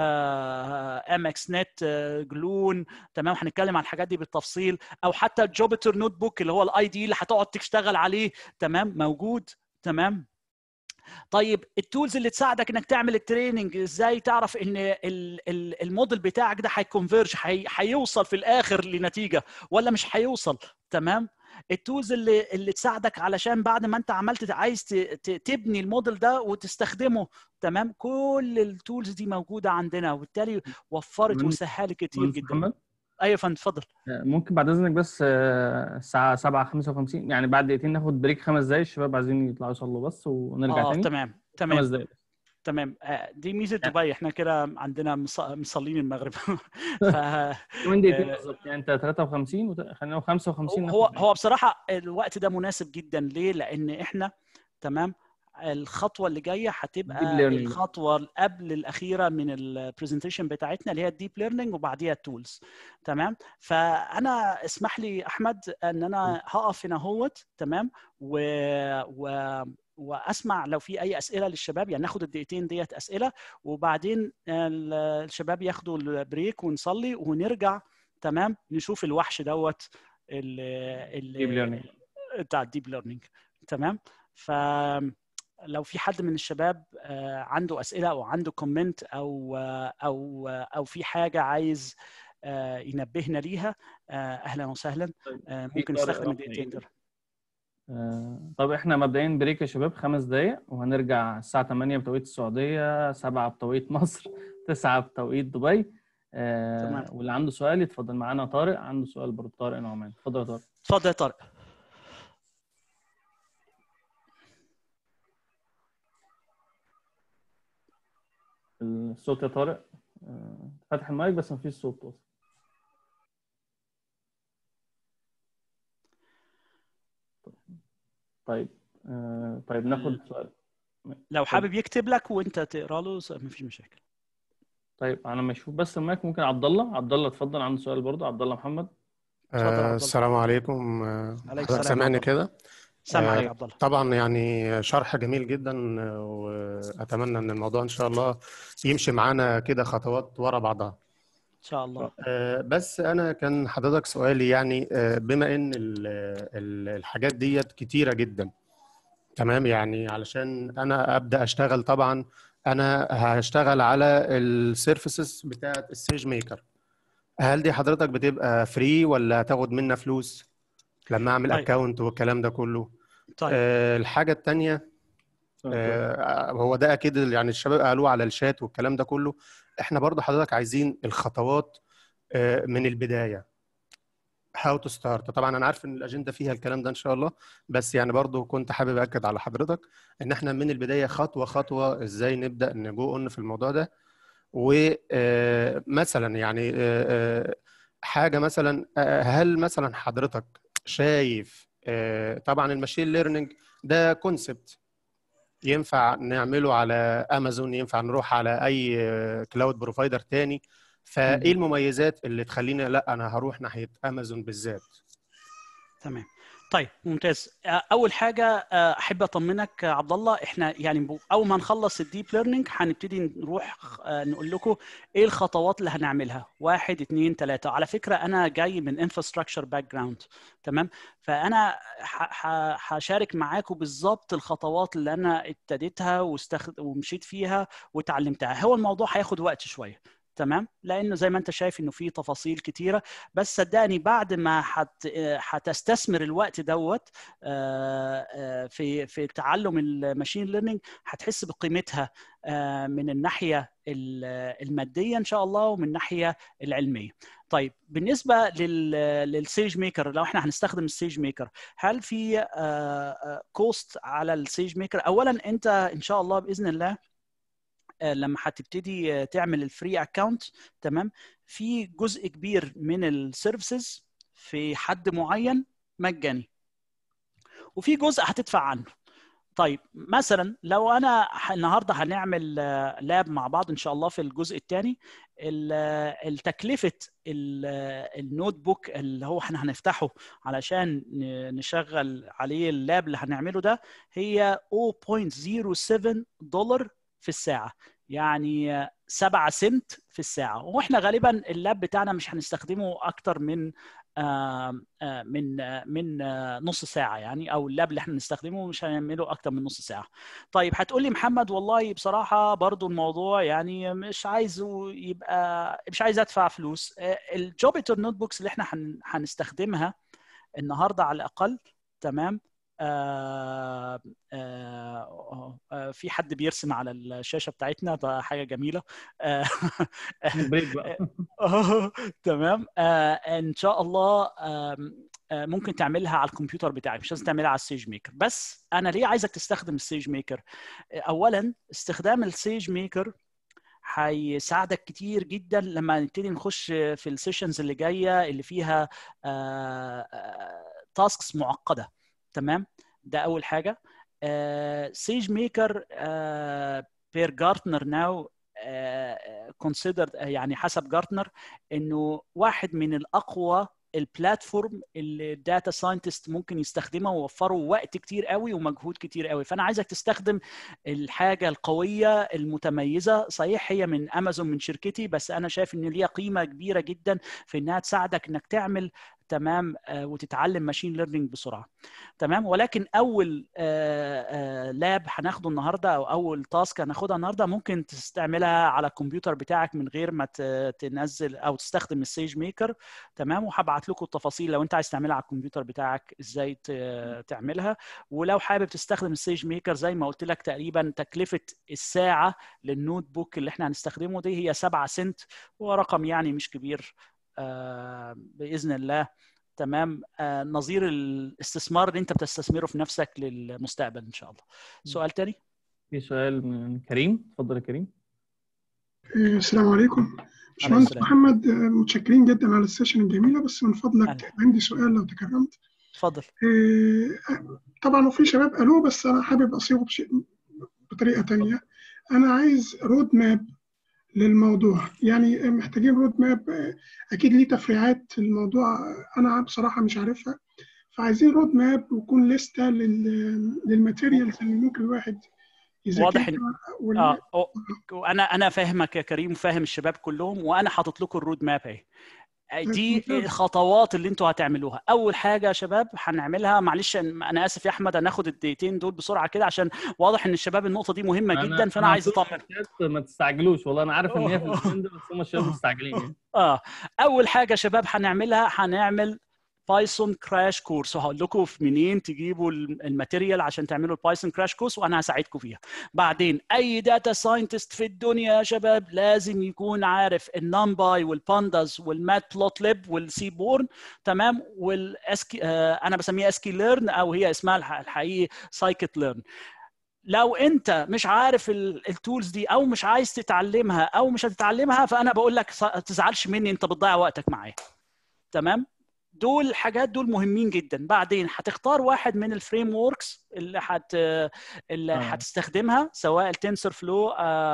ام اكس نت جلون تمام هنتكلم عن الحاجات دي بالتفصيل او حتى الجوبيتر نوت بوك اللي هو الاي دي اللي هتقعد تشتغل عليه تمام موجود تمام طيب التولز اللي تساعدك انك تعمل التريننج ازاي تعرف ان ال- ال- الموديل بتاعك ده هيكونفيرج هي- هيوصل في الاخر لنتيجه ولا مش هيوصل تمام التولز اللي اللي تساعدك علشان بعد ما انت عملت عايز ت- ت- تبني الموديل ده وتستخدمه تمام كل التولز دي موجوده عندنا وبالتالي وفرت من- وسهلت كتير مهندس جدا محمد ايوه يا فندم اتفضل ممكن بعد اذنك بس آه، الساعه 7 55 يعني بعد دقيقتين ناخد بريك خمس دقايق الشباب عايزين يطلعوا يصلوا بس ونرجع اه تاني تمام خمس تمام دقايق تمام آه، دي ميزه دبي احنا كده عندنا مص- مصلين المغرب ف من دقيقتين آه، بالظبط يعني انت 53 وت- خلينا نقول 55 هو ناخد هو بصراحه الوقت ده مناسب جدا ليه؟ لان احنا تمام الخطوه اللي جايه Deep هتبقى learning. الخطوه اللي قبل الاخيره من البرزنتيشن بتاعتنا اللي هي الديب ليرنينج وبعديها التولز تمام فانا اسمح لي احمد ان انا هقف هنا اهوت تمام و, و واسمع لو في اي اسئله للشباب يعني ناخد الدقيقتين ديت اسئله وبعدين ال- الشباب ياخدوا البريك ونصلي ونرجع تمام نشوف الوحش دوت ال Deep learning. بتاع الديب ليرنينج تمام فلو في حد من الشباب آه، عنده اسئله او عنده كومنت او آه، او آه، او في حاجه عايز آه، ينبهنا ليها آه، اهلا وسهلا آه، في ممكن طارق نستخدم رقمي. الدقيقتين دول آه، طب احنا مبدئيا بريك يا شباب خمس دقايق وهنرجع الساعة 8 بتوقيت السعودية 7 بتوقيت مصر 9 بتوقيت دبي آه، تمام. واللي عنده سؤال يتفضل معانا طارق عنده سؤال برضه طارق نعمان اتفضل يا طارق اتفضل يا طارق الصوت يا طارق آه، فاتح المايك بس مفيش صوت اصلا طيب آه، طيب ناخد سؤال لو حابب يكتب لك وانت تقرا له مفيش مشاكل طيب انا ما اشوف بس المايك ممكن عبد الله عبد الله اتفضل عنده سؤال برضه عبد الله محمد اتفضل يا عبد آه، الله. السلام عليكم آه، عليك حضرتك السلام سامعني ورحمة الله. كده سامعك آه، يا عبد الله طبعا يعني شرح جميل جدا آه، واتمنى ان الموضوع ان شاء الله يمشي معانا كده خطوات ورا بعضها ان شاء الله آه، بس انا كان حضرتك سؤالي يعني آه، بما ان ال- ال- الحاجات ديت كتيره جدا تمام يعني علشان انا ابدا اشتغل طبعا انا هشتغل على السيرفيسز بتاعت السيج ميكر هل دي حضرتك بتبقى فري ولا تاخد منا فلوس لما اعمل طيب. اكونت والكلام ده كله طيب آه، الحاجه الثانيه آه، هو ده اكيد يعني الشباب قالوه على الشات والكلام ده كله احنا برضو حضرتك عايزين الخطوات آه، من البدايه هاو تو ستارت طبعا انا عارف ان الاجنده فيها الكلام ده ان شاء الله بس يعني برضو كنت حابب اكد على حضرتك ان احنا من البدايه خطوه خطوه ازاي نبدا نجو اون في الموضوع ده ومثلا يعني آه، آه، حاجه مثلا آه، هل مثلا حضرتك شايف آه، طبعا الماشين ليرنينج ده كونسبت ينفع نعمله على امازون ينفع نروح على اي كلاود بروفايدر تاني فايه المميزات اللي تخليني لا انا هروح ناحيه امازون بالذات تمام طيب ممتاز آه، اول حاجه آه، احب اطمنك آه، عبد الله احنا يعني ب- اول ما نخلص الديب ليرنينج هنبتدي نروح آه، نقول لكم ايه الخطوات اللي هنعملها واحد اثنين ثلاثه على فكره انا جاي من انفراستراكشر باك جراوند تمام فانا ح- ح- هشارك معاكم بالظبط الخطوات اللي انا ابتديتها واستخد... ومشيت فيها وتعلمتها هو الموضوع هياخد وقت شويه تمام لانه زي ما انت شايف انه في تفاصيل كتيره بس صدقني بعد ما حت هتستثمر الوقت دوت آه، آه، في في تعلم الماشين ليرنينج هتحس بقيمتها آه، من الناحيه ال- الماديه ان شاء الله ومن الناحيه العلميه. طيب بالنسبه لل للسيج ميكر لو احنا هنستخدم السيج ميكر هل في كوست على السيج ميكر؟ اولا انت ان شاء الله باذن الله آه، لما هتبتدي آه، تعمل الفري اكونت تمام في جزء كبير من السيرفيسز في حد معين مجاني وفي جزء هتدفع عنه طيب مثلا لو انا ح- النهارده هنعمل آه، لاب مع بعض ان شاء الله في الجزء الثاني التكلفه ال- آه، النوت بوك اللي هو احنا هنفتحه علشان ن- نشغل عليه اللاب اللي هنعمله ده هي 0.07 دولار في الساعه يعني 7 سنت في الساعه واحنا غالبا اللاب بتاعنا مش هنستخدمه اكتر من آه، آه، من آه، من آه، نص ساعه يعني او اللاب اللي احنا نستخدمه مش هنعمله اكتر من نص ساعه طيب هتقول لي محمد والله بصراحه برضو الموضوع يعني مش عايزه يبقى مش عايز ادفع فلوس الجوبيتر نوت بوكس اللي احنا هن- هنستخدمها النهارده على الاقل تمام آه آه آه في حد بيرسم على الشاشه بتاعتنا ده حاجه جميله آه بريك بقى آه، تمام آه ان شاء الله آم، آه، ممكن تعملها على الكمبيوتر بتاعك مش لازم تعملها على السيج ميكر بس انا ليه عايزك تستخدم السيج ميكر آه، اولا استخدام السيج ميكر هيساعدك كتير جدا لما نبتدي نخش في السيشنز اللي جايه اللي فيها تاسكس معقده تمام ده اول حاجه سيج ميكر بير جارتنر ناو كونسيدر يعني حسب جارتنر انه واحد من الاقوى البلاتفورم اللي الداتا ساينتست ممكن يستخدمها ووفروا وقت كتير قوي ومجهود كتير قوي فانا عايزك تستخدم الحاجه القويه المتميزه صحيح هي من امازون من شركتي بس انا شايف ان ليها قيمه كبيره جدا في انها تساعدك انك تعمل تمام آه، وتتعلم ماشين ليرنينج بسرعه تمام ولكن اول لاب هناخده النهارده او اول تاسك هناخدها النهارده ممكن تستعملها على الكمبيوتر بتاعك من غير ما ت- تنزل او تستخدم السيج ميكر تمام وهبعت لكم التفاصيل لو انت عايز تعملها على الكمبيوتر بتاعك ازاي ت- تعملها ولو حابب تستخدم السيج ميكر زي ما قلت لك تقريبا تكلفه الساعه للنوت بوك اللي احنا هنستخدمه دي هي 7 سنت هو رقم يعني مش كبير آه، باذن الله تمام آه، نظير الاستثمار اللي انت بتستثمره في نفسك للمستقبل ان شاء الله سؤال تاني في سؤال من كريم اتفضل يا كريم إيه، السلام عليكم باشمهندس السلام. محمد آه، متشكرين جدا على السيشن الجميلة بس من فضلك أهلا. عندي سؤال لو تكرمت اتفضل إيه، طبعا وفي شباب قالوه بس أنا حابب أصيغه بشيء بطريقة تانية أنا عايز رود ماب للموضوع يعني محتاجين رود ماب آه، أكيد ليه تفريعات الموضوع آه، أنا بصراحة مش عارفها فعايزين رود ماب ويكون لستة لل- للماتيريالز اللي ممكن الواحد واضح يذاكرها إن- وال- اه أو- انا انا فاهمك يا كريم وفاهم الشباب كلهم وانا حاطط لكم الرود ماب اهي دي ممتاز. الخطوات اللي انتوا هتعملوها اول حاجه يا شباب هنعملها معلش انا اسف يا احمد هناخد الدقيقتين دول بسرعه كده عشان واضح ان الشباب النقطه دي مهمه جدا فانا عايز هطلب اطمن الشات ما تستعجلوش والله انا عارف ان هي في الاجنده بس هم الشباب مستعجلين يعني اه اول حاجه يا شباب هنعملها هنعمل بايثون كراش كورس وهقول لكم في منين تجيبوا الم- الماتيريال عشان تعملوا البايثون كراش كورس وانا هساعدكم فيها بعدين اي داتا ساينتست في الدنيا يا شباب لازم يكون عارف النمباي والبانداز والمات بلوت ليب والسي بورن تمام والاسكي آه انا بسميها اسكي ليرن او هي اسمها الح- الحقيقي سايكت ليرن لو انت مش عارف ال- التولز دي او مش عايز تتعلمها او مش هتتعلمها فانا بقول لك ص- تزعلش مني انت بتضيع وقتك معايا تمام دول الحاجات دول مهمين جدا بعدين هتختار واحد من الفريم ووركس اللي هت اللي آه. هتستخدمها سواء التنسر فلو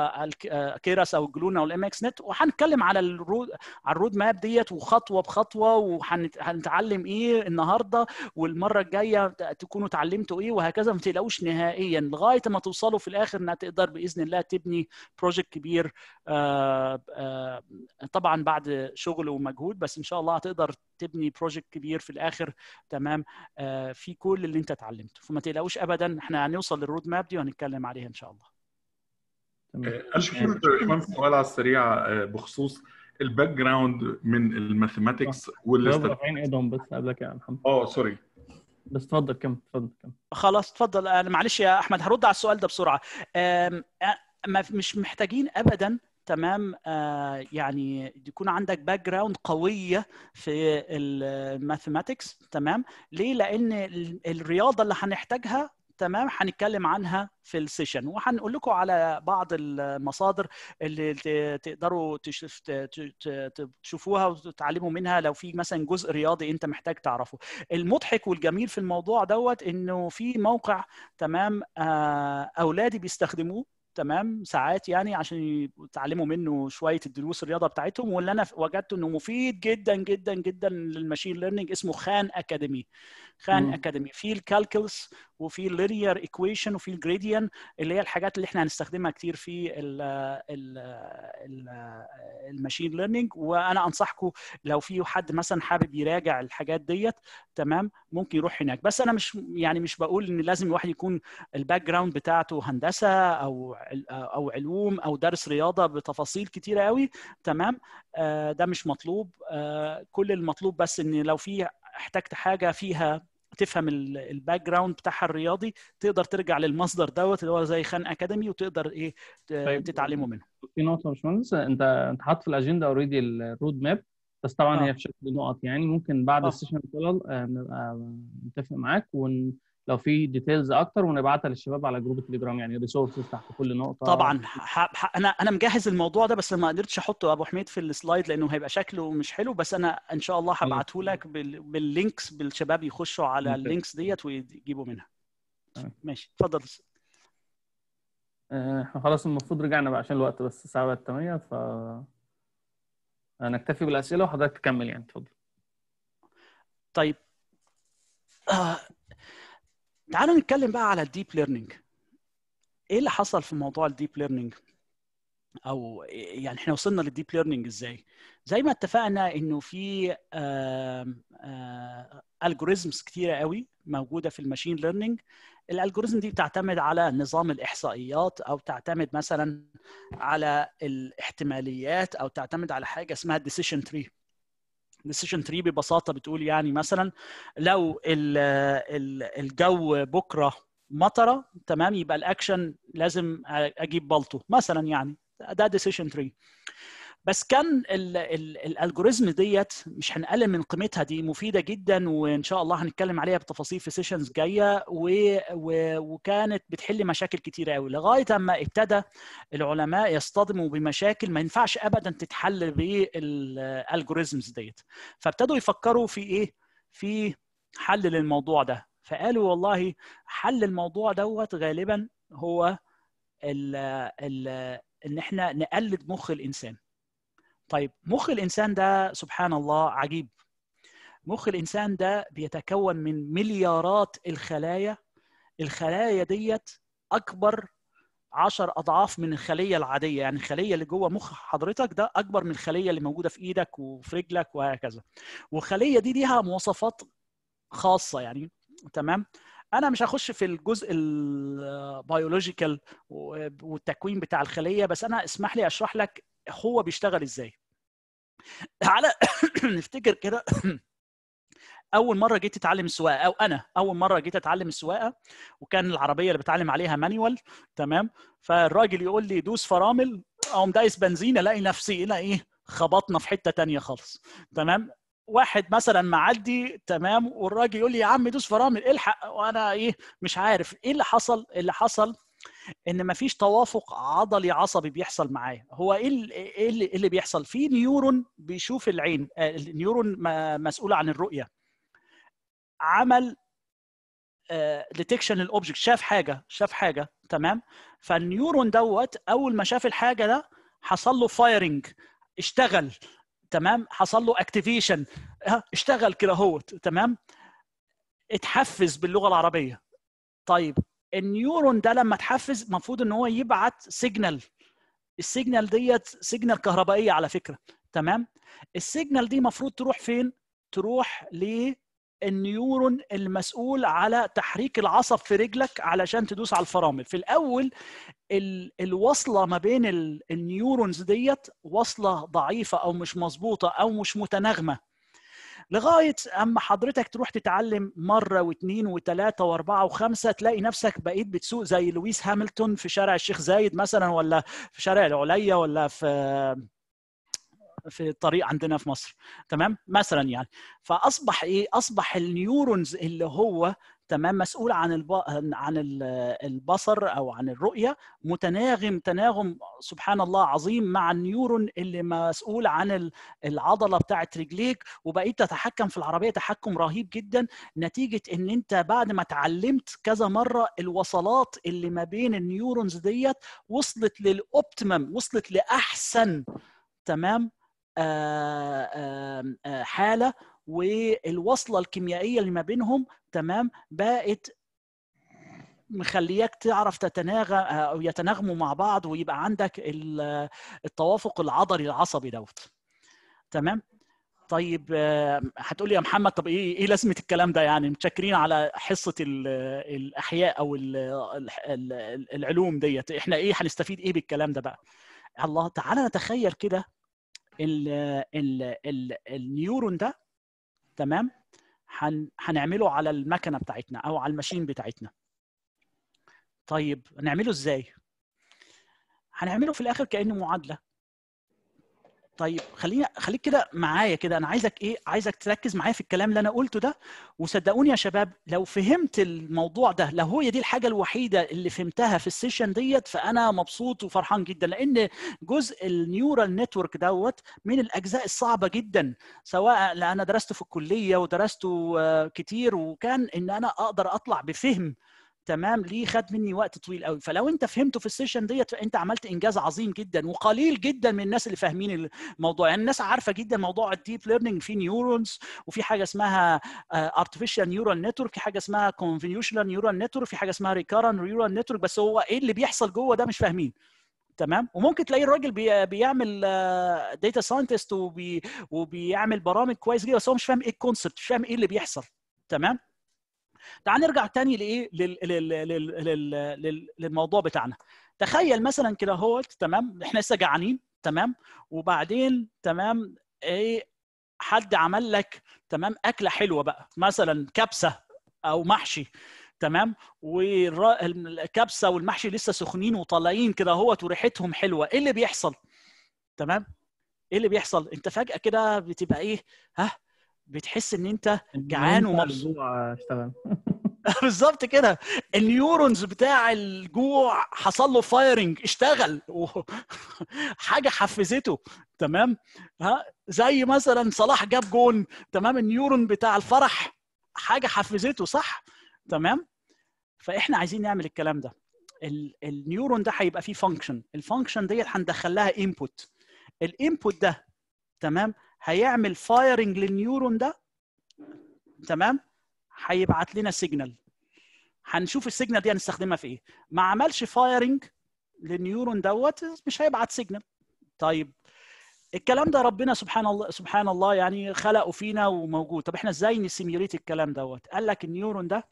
كيراس او جلونا او الام اكس نت وهنتكلم على الرود على الرود ماب ديت وخطوه بخطوه وهنتعلم ايه النهارده والمره الجايه تكونوا اتعلمتوا ايه وهكذا ما تقلقوش نهائيا لغايه ما توصلوا في الاخر انها تقدر باذن الله تبني بروجكت كبير آه، آه، طبعا بعد شغل ومجهود بس ان شاء الله هتقدر تبني بروجكت كبير في الاخر تمام آه، في كل اللي انت اتعلمته فما تقلقوش ابدا احنا هنوصل للرود ماب دي وهنتكلم عليها ان شاء الله تمام ألف شكر باشمهندس سؤال على السريع آه، بخصوص الباك جراوند من الماثيماتكس شباب والاستاتيك رافعين ايدهم بس قبلك يا محمد اه سوري بس اتفضل كم اتفضل كم خلاص اتفضل انا معلش يا احمد هرد على السؤال ده بسرعه آم، آه، ما- مش محتاجين ابدا تمام آه يعني يكون عندك باك جراوند قويه في الماثيماتكس تمام ليه لان ال- الرياضه اللي هنحتاجها تمام هنتكلم عنها في السيشن وهنقول لكم على بعض المصادر اللي ت- تقدروا تشوف ت- ت- ت- تشوفوها وتتعلموا منها لو في مثلا جزء رياضي انت محتاج تعرفه المضحك والجميل في الموضوع دوت انه في موقع تمام آه، اولادي بيستخدموه تمام ساعات يعني عشان يتعلموا منه شويه الدروس الرياضه بتاعتهم واللي انا وجدته انه مفيد جدا جدا جدا للماشين ليرنينج اسمه خان اكاديمي خان مم. اكاديمي في الكالكلس وفي اللينير ايكويشن وفي الجريديان اللي هي الحاجات اللي احنا هنستخدمها كتير في ال ال ال الماشين ليرنينج وانا انصحكم لو في حد مثلا حابب يراجع الحاجات ديت تمام ممكن يروح هناك بس انا مش يعني مش بقول ان لازم الواحد يكون الباك جراوند بتاعته هندسه او عل- او علوم او درس رياضه بتفاصيل كتيره قوي تمام آه ده مش مطلوب آه كل المطلوب بس ان لو في احتجت حاجه فيها تفهم ال- الباك جراوند بتاعها الرياضي تقدر ترجع للمصدر دوت اللي هو زي خان اكاديمي وتقدر ايه ت- طيب. تتعلمه منه في نقطه يا باشمهندس انت انت حاطط في الاجنده اوريدي الرود ماب بس طبعا آه. هي في شكل نقط يعني ممكن بعد آه. السيشن طلال آه، نبقى نتفق معاك ولو في ديتيلز اكتر ونبعتها للشباب على جروب التليجرام يعني ريسورسز تحت كل نقطه طبعا ح... ح... انا انا مجهز الموضوع ده بس ما قدرتش احطه يا ابو حميد في السلايد لانه هيبقى شكله مش حلو بس انا ان شاء الله هبعته لك بال... باللينكس بالشباب يخشوا على ممتاز. اللينكس ديت ويجيبوا منها تمام. ماشي اتفضل آه، احنا خلاص المفروض رجعنا بقى عشان الوقت بس الساعه بقت 8 ف نكتفي بالاسئله وحضرتك تكمل يعني اتفضل طيب آه. تعالوا نتكلم بقى على الديب ليرنينج ايه اللي حصل في موضوع الديب ليرنينج او يعني احنا وصلنا للديب ليرنينج ازاي زي ما اتفقنا انه في الجوريزمز كتيره قوي موجوده في الماشين ليرنينج الالجوريزم دي بتعتمد على نظام الاحصائيات او تعتمد مثلا على الاحتماليات او تعتمد على حاجه اسمها الديسيشن تري ديسيشن تري ببساطه بتقول يعني مثلا لو ال ال الجو بكره مطره تمام يبقى الاكشن لازم اجيب بلطو مثلا يعني ده ديسيشن تري بس كان الالجوريزم ديت مش هنقلل من قيمتها دي مفيده جدا وان شاء الله هنتكلم عليها بتفاصيل في سيشنز جايه و... و... وكانت بتحل مشاكل كتيره قوي لغايه اما ابتدى العلماء يصطدموا بمشاكل ما ينفعش ابدا تتحل بالالجوريزمز ديت فابتدوا يفكروا في ايه في حل للموضوع ده فقالوا والله حل الموضوع دوت غالبا هو ال ال ان احنا نقلد مخ الانسان طيب مخ الانسان ده سبحان الله عجيب مخ الانسان ده بيتكون من مليارات الخلايا الخلايا ديت اكبر عشر اضعاف من الخليه العاديه يعني الخليه اللي جوه مخ حضرتك ده اكبر من الخليه اللي موجوده في ايدك وفي رجلك وهكذا والخليه دي ليها مواصفات خاصه يعني تمام انا مش هخش في الجزء البيولوجيكال والتكوين بتاع الخليه بس انا اسمح لي اشرح لك هو بيشتغل ازاي تعالى نفتكر كده اول مره جيت اتعلم السواقه او انا اول مره جيت اتعلم السواقه وكان العربيه اللي بتعلم عليها مانيوال تمام فالراجل يقول لي دوس فرامل اقوم دايس بنزين الاقي نفسي هنا ايه خبطنا في حته تانية خالص تمام واحد مثلا معدي تمام والراجل يقول لي يا عم دوس فرامل الحق وانا ايه مش عارف ايه اللي حصل اللي حصل ان مفيش توافق عضلي عصبي بيحصل معايا هو ايه اللي, إيه اللي بيحصل في نيورون بيشوف العين النيورون مسؤول عن الرؤيه عمل ديتكشن للاوبجكت شاف حاجه شاف حاجه تمام فالنيورون دوت اول ما شاف الحاجه ده حصل له فايرنج اشتغل تمام حصل له اكتيفيشن اشتغل كده اهوت تمام اتحفز باللغه العربيه طيب النيورون ده لما اتحفز المفروض ان هو يبعت سيجنال السيجنال ديت سيجنال كهربائيه على فكره تمام السيجنال دي المفروض تروح فين تروح للنيورون المسؤول على تحريك العصب في رجلك علشان تدوس على الفرامل في الاول ال الوصله ما بين النيورونز ديت وصله ضعيفه او مش مظبوطه او مش متناغمه لغايه اما حضرتك تروح تتعلم مره واثنين وثلاثه واربعه وخمسه تلاقي نفسك بقيت بتسوق زي لويس هامilton في شارع الشيخ زايد مثلا ولا في شارع العليا ولا في في الطريق عندنا في مصر تمام مثلا يعني فاصبح ايه اصبح النيورونز اللي هو تمام مسؤول عن الب... عن البصر او عن الرؤيه متناغم تناغم سبحان الله عظيم مع النيورون اللي مسؤول عن العضله بتاعه رجليك وبقيت تتحكم في العربيه تحكم رهيب جدا نتيجه ان انت بعد ما اتعلمت كذا مره الوصلات اللي ما بين النيورونز ديت وصلت للاوبتيمم وصلت لاحسن تمام آآ آآ حاله والوصله الكيميائيه اللي ما بينهم تمام بقت مخلياك تعرف تتناغم او يتناغموا مع بعض ويبقى عندك التوافق العضلي العصبي دوت تمام طيب هتقولي يا محمد طب ايه ايه لازمه الكلام ده يعني متشكرين على حصه الاحياء او العلوم ديت احنا ايه هنستفيد ايه بالكلام ده بقى الله تعالى نتخيل كده ال ال ال النيورون ده تمام هن هنعمله على المكنه بتاعتنا او على الماشين بتاعتنا طيب هنعمله ازاي هنعمله في الاخر كانه معادله طيب خليني خليك كده معايا كده انا عايزك ايه عايزك تركز معايا في الكلام اللي انا قلته ده وصدقوني يا شباب لو فهمت الموضوع ده لو هي دي الحاجه الوحيده اللي فهمتها في السيشن ديت فانا مبسوط وفرحان جدا لان جزء النيورال نتورك دوت من الاجزاء الصعبه جدا سواء اللي انا درسته في الكليه ودرسته آه، كتير وكان ان انا اقدر اطلع بفهم تمام ليه خد مني وقت طويل قوي فلو انت فهمته في السيشن ديت فانت عملت انجاز عظيم جدا وقليل جدا من الناس اللي فاهمين الموضوع يعني الناس عارفه جدا موضوع الديب ليرنينج في نيورونز وفي حاجه اسمها ارتفيشال نيورال نتورك في حاجه اسمها كونفوليوشنال نيورال نتورك في حاجه اسمها ريكارن نيورال نتورك بس هو ايه اللي بيحصل جوه ده مش فاهمين تمام وممكن تلاقي الراجل بي بيعمل داتا ساينتست وبي وبيعمل برامج كويس جدا بس هو مش فاهم ايه الكونسبت مش فاهم ايه اللي بيحصل تمام تعال نرجع تاني لايه لل... لل... لل... لل... لل... للموضوع بتاعنا تخيل مثلا كده هو تمام احنا لسه جعانين تمام وبعدين تمام ايه حد عمل لك تمام اكله حلوه بقى مثلا كبسه او محشي تمام والكبسه والمحشي لسه سخنين وطالعين كده اهوت وريحتهم حلوه ايه اللي بيحصل تمام ايه اللي بيحصل انت فجاه كده بتبقى ايه ها بتحس ان انت جعان ومبسوط الجوع اشتغل بالظبط كده النيورونز بتاع الجوع حصل له فايرنج اشتغل و- حاجه حفزته تمام ها زي مثلا صلاح جاب جون تمام النيورون بتاع الفرح حاجه حفزته صح تمام فاحنا عايزين نعمل الكلام ده ال- النيورون ده هيبقى فيه فانكشن الفانكشن ديت هندخل لها انبوت الانبوت ده تمام هيعمل فايرنج للنيورون ده تمام هيبعت لنا سيجنال هنشوف السيجنال دي هنستخدمها في ايه ما عملش فايرنج للنيورون دوت مش هيبعت سيجنال طيب الكلام ده ربنا سبحان الله سبحان الله يعني خلقه فينا وموجود طب احنا ازاي نسيميوليت الكلام دوت قال لك النيورون ده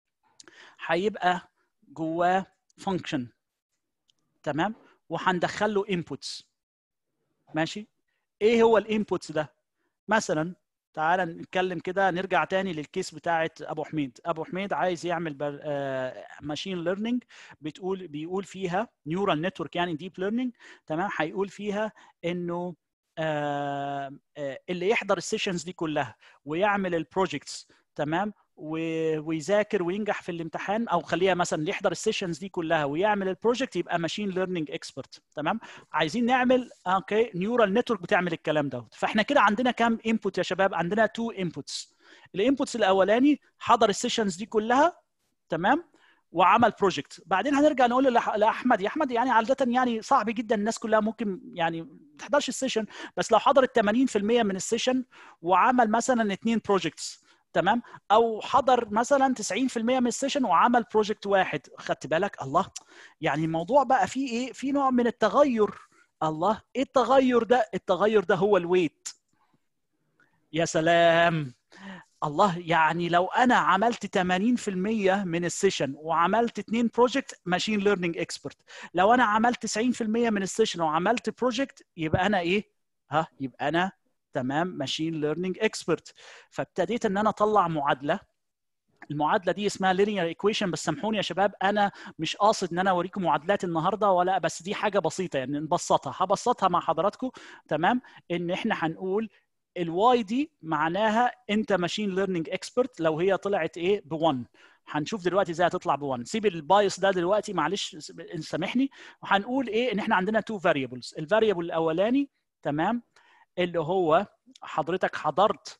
هيبقى جواه فانكشن تمام وهندخل له انبوتس ماشي ايه هو الانبوتس ده مثلا تعال نتكلم كده نرجع تاني للكيس بتاعه ابو حميد ابو حميد عايز يعمل ماشين ليرنينج بتقول بيقول فيها نيورال نتورك يعني ديب ليرنينج تمام هيقول فيها انه آه، آه، اللي يحضر السيشنز دي كلها ويعمل البروجكتس تمام و- ويذاكر وينجح في الامتحان او خليها مثلا اللي يحضر السيشنز دي كلها ويعمل البروجكت يبقى ماشين ليرنينج اكسبرت تمام عايزين نعمل اوكي نيورال نتورك بتعمل الكلام ده فاحنا كده عندنا كام انبوت يا شباب عندنا تو انبوتس الانبوتس الاولاني حضر السيشنز دي كلها تمام وعمل بروجكت بعدين هنرجع نقول لأح- لاحمد يا احمد يعني عاده يعني صعب جدا الناس كلها ممكن يعني ما تحضرش السيشن بس لو حضرت 80% من السيشن وعمل مثلا اثنين بروجكتس تمام او حضر مثلا 90% من السيشن وعمل بروجكت واحد خدت بالك الله يعني الموضوع بقى فيه ايه في نوع من التغير الله ايه التغير ده التغير ده هو الويت يا سلام الله يعني لو انا عملت 80% من السيشن وعملت اثنين بروجكت ماشين ليرنينج اكسبرت لو انا عملت 90% من السيشن وعملت بروجكت يبقى انا ايه ها يبقى انا تمام ماشين ليرنينج اكسبرت فابتديت ان انا اطلع معادله المعادله دي اسمها لينير ايكويشن بس سامحوني يا شباب انا مش قاصد ان انا اوريكم معادلات النهارده ولا بس دي حاجه بسيطه يعني نبسطها هبسطها مع حضراتكم تمام ان احنا هنقول الواي دي معناها انت ماشين ليرنينج اكسبرت لو هي طلعت ايه ب 1 هنشوف دلوقتي ازاي هتطلع ب 1 سيب البايس ده دلوقتي معلش سامحني وهنقول ايه ان احنا عندنا تو فاريبلز الفاريبل الاولاني تمام اللي هو حضرتك حضرت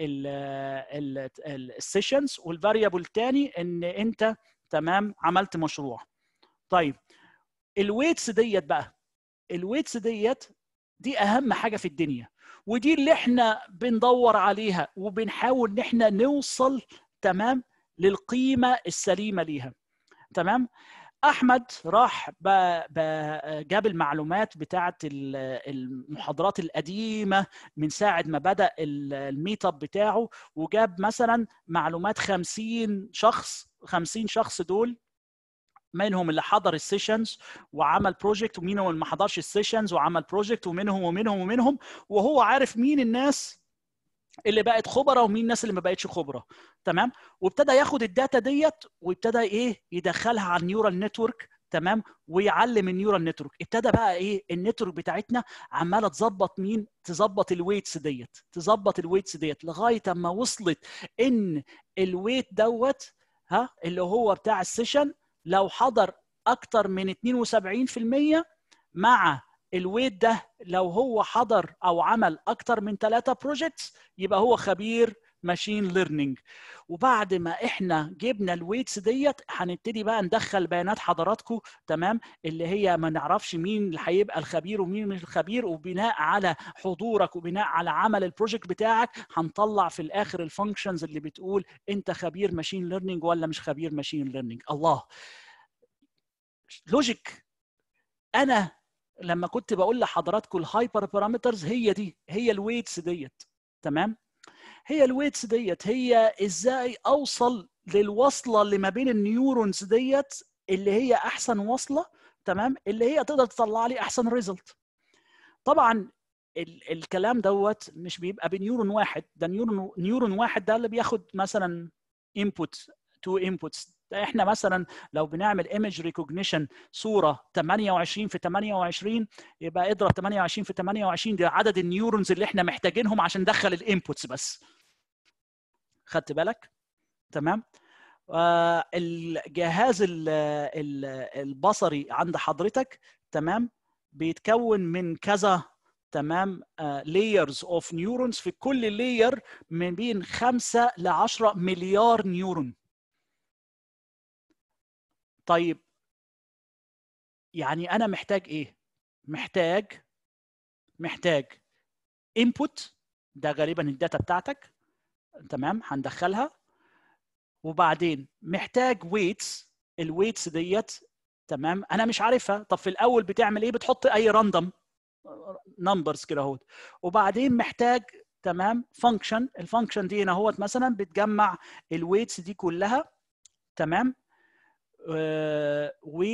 السيشنز والفاريبل الثاني ان انت تمام عملت مشروع طيب الويتس ديت بقى الويتس ديت دي اهم حاجه في الدنيا ودي اللي احنا بندور عليها وبنحاول ان احنا نوصل تمام للقيمه السليمه ليها تمام احمد راح ب- ب- جاب المعلومات بتاعه المحاضرات القديمه من ساعه ما بدا الميت اب بتاعه وجاب مثلا معلومات 50 شخص 50 شخص دول منهم اللي حضر السيشنز وعمل بروجكت ومنهم اللي ما حضرش السيشنز وعمل بروجكت ومنهم ومنهم ومنهم وهو عارف مين الناس اللي بقت خبره ومين الناس اللي ما بقتش خبره تمام وابتدى ياخد الداتا ديت وابتدى ايه يدخلها على النيورال نتورك تمام ويعلم النيورال نتورك ابتدى بقى ايه النتورك بتاعتنا عماله تظبط مين تظبط الويتس ديت تظبط الويتس ديت لغايه اما وصلت ان الويت دوت ها اللي هو بتاع السيشن لو حضر اكتر من 72% مع الويت ده لو هو حضر او عمل اكتر من ثلاثة بروجكتس يبقى هو خبير ماشين ليرنينج وبعد ما احنا جبنا الويتس ديت هنبتدي بقى ندخل بيانات حضراتكم تمام اللي هي ما نعرفش مين اللي هيبقى الخبير ومين مش الخبير وبناء على حضورك وبناء على عمل البروجكت بتاعك هنطلع في الاخر الفانكشنز اللي بتقول انت خبير ماشين ليرنينج ولا مش خبير ماشين ليرنينج الله لوجيك انا لما كنت بقول لحضراتكم الهايبر بارامترز هي دي هي الويتس ديت تمام هي الويتس ديت هي ازاي اوصل للوصله اللي ما بين النيورونز ديت اللي هي احسن وصله تمام اللي هي تقدر تطلع لي احسن ريزلت طبعا ال الكلام دوت مش بيبقى بنيورون واحد ده نيورون نيورون واحد ده اللي بياخد مثلا انبوت تو انبوتس احنا مثلا لو بنعمل ايمج ريكوجنيشن صوره 28 في 28 يبقى اضرب 28 في 28 ده عدد النيورونز اللي احنا محتاجينهم عشان ندخل الانبوتس بس خدت بالك تمام آه الجهاز ال ال البصري عند حضرتك تمام بيتكون من كذا تمام لايرز اوف نيورونز في كل لاير من بين 5 ل 10 مليار نيورون طيب يعني انا محتاج ايه محتاج محتاج input ده غالبا الداتا بتاعتك تمام هندخلها وبعدين محتاج ويتس الويتس ديت تمام انا مش عارفها طب في الاول بتعمل ايه بتحط اي راندوم نمبرز كده اهوت وبعدين محتاج تمام فانكشن الفانكشن دي هنا اهوت مثلا بتجمع الويتس دي كلها تمام و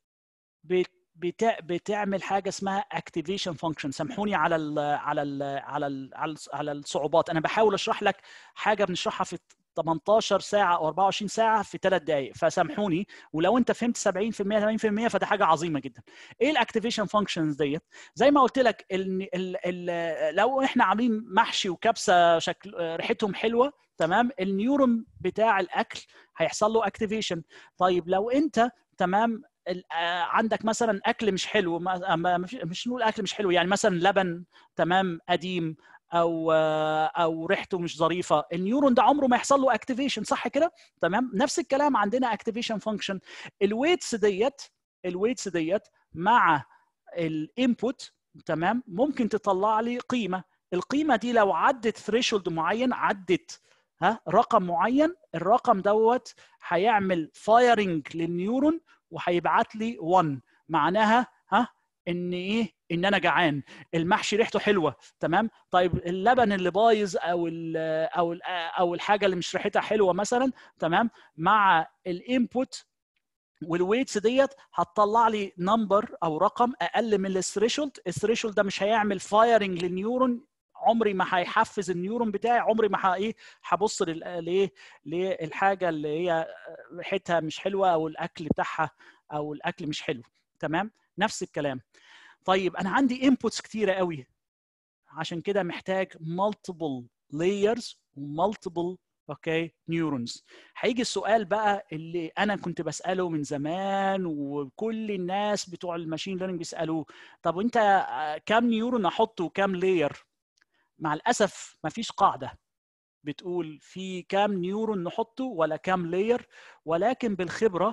بتعمل حاجه اسمها اكتيفيشن فانكشن سامحوني على ال على ال على ال على الصعوبات انا بحاول اشرح لك حاجه بنشرحها في 18 ساعه او 24 ساعه في 3 دقائق فسامحوني ولو انت فهمت 70% 80% فده حاجه عظيمه جدا ايه الاكتيفيشن فانكشنز ديت زي ما قلت لك ال ال ال لو احنا عاملين محشي وكبسه شكل ريحتهم حلوه تمام النيورون بتاع الاكل هيحصل له اكتيفيشن طيب لو انت تمام عندك مثلا اكل مش حلو مش نقول اكل مش حلو يعني مثلا لبن تمام قديم او او ريحته مش ظريفه النيورون ده عمره ما يحصل له اكتيفيشن صح كده تمام نفس الكلام عندنا اكتيفيشن فانكشن الويتس ديت الويتس ديت مع الانبوت تمام ممكن تطلع لي قيمه القيمه دي لو عدت ثريشولد معين عدت ها رقم معين الرقم دوت هيعمل فايرنج للنيورون وهيبعت لي 1 معناها ها ان ايه ان انا جعان المحشي ريحته حلوه تمام طيب اللبن اللي بايظ او ال او ال او الحاجه اللي مش ريحتها حلوه مثلا تمام مع الانبوت والويتس ديت هتطلع لي نمبر او رقم اقل من الثريشولد الثريشولد ده مش هيعمل فايرنج للنيورون عمري ما هيحفز النيورون بتاعي عمري ما ايه هبص لايه للحاجه اللي هي ريحتها مش حلوه او الاكل بتاعها او الاكل مش حلو تمام نفس الكلام طيب انا عندي انبوتس كتيره قوي عشان كده محتاج multiple layers multiple اوكي نيورونز هيجي السؤال بقى اللي انا كنت بساله من زمان وكل الناس بتوع الماشين ليرنينج بيسالوه طب انت كام نيورون احطه وكام لاير مع الاسف مفيش قاعده بتقول في كام نيورون نحطه ولا كام لاير ولكن بالخبره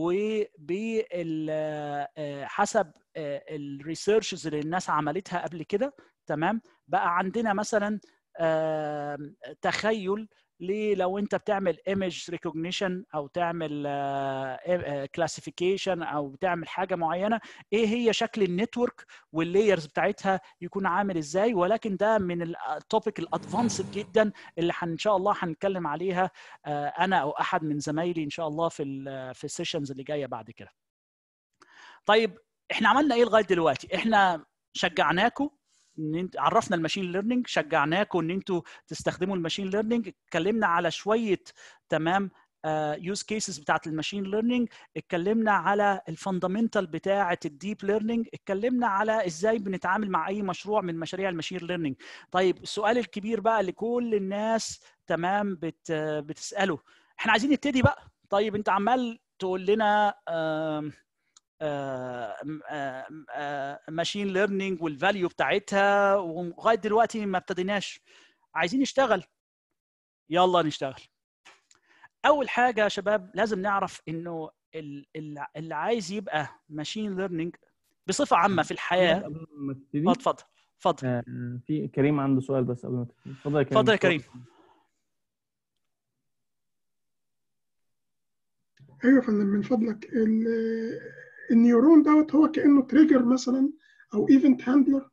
وبحسب الريسيرشز اللي الناس عملتها قبل كده تمام بقى عندنا مثلا تخيل ليه لو انت بتعمل ايمج ريكوجنيشن او تعمل كلاسيفيكيشن او بتعمل حاجه معينه ايه هي شكل النتورك واللايرز بتاعتها يكون عامل ازاي ولكن ده من التوبيك الادفانسد جدا اللي ان شاء الله هنتكلم عليها انا او احد من زمايلي ان شاء الله في في السيشنز اللي جايه بعد كده طيب احنا عملنا ايه لغايه دلوقتي احنا شجعناكم ان انت عرفنا الماشين ليرنينج شجعناكم ان انتوا تستخدموا الماشين ليرنينج اتكلمنا على شويه تمام يوز كيسز بتاعت الماشين ليرنينج اتكلمنا على الفاندامنتال بتاعه الديب ليرنينج اتكلمنا على ازاي بنتعامل مع اي مشروع من مشاريع الماشين ليرنينج طيب السؤال الكبير بقى اللي كل الناس تمام بت بتساله احنا عايزين نبتدي بقى طيب انت عمال تقول لنا ماشين ليرنينج والفاليو بتاعتها ولغايه دلوقتي ما ابتديناش عايزين نشتغل يلا نشتغل اول حاجه يا شباب لازم نعرف انه اللي عايز يبقى ماشين ليرنينج بصفه عامه في الحياه قبل ما تبتدي اتفضل اتفضل آه، في كريم عنده سؤال بس قبل ما تبتدي اتفضل يا كريم اتفضل يا كريم ايوه يا فندم من فضلك ال- النيورون دوت هو كانه تريجر مثلا او ايفنت هاندلر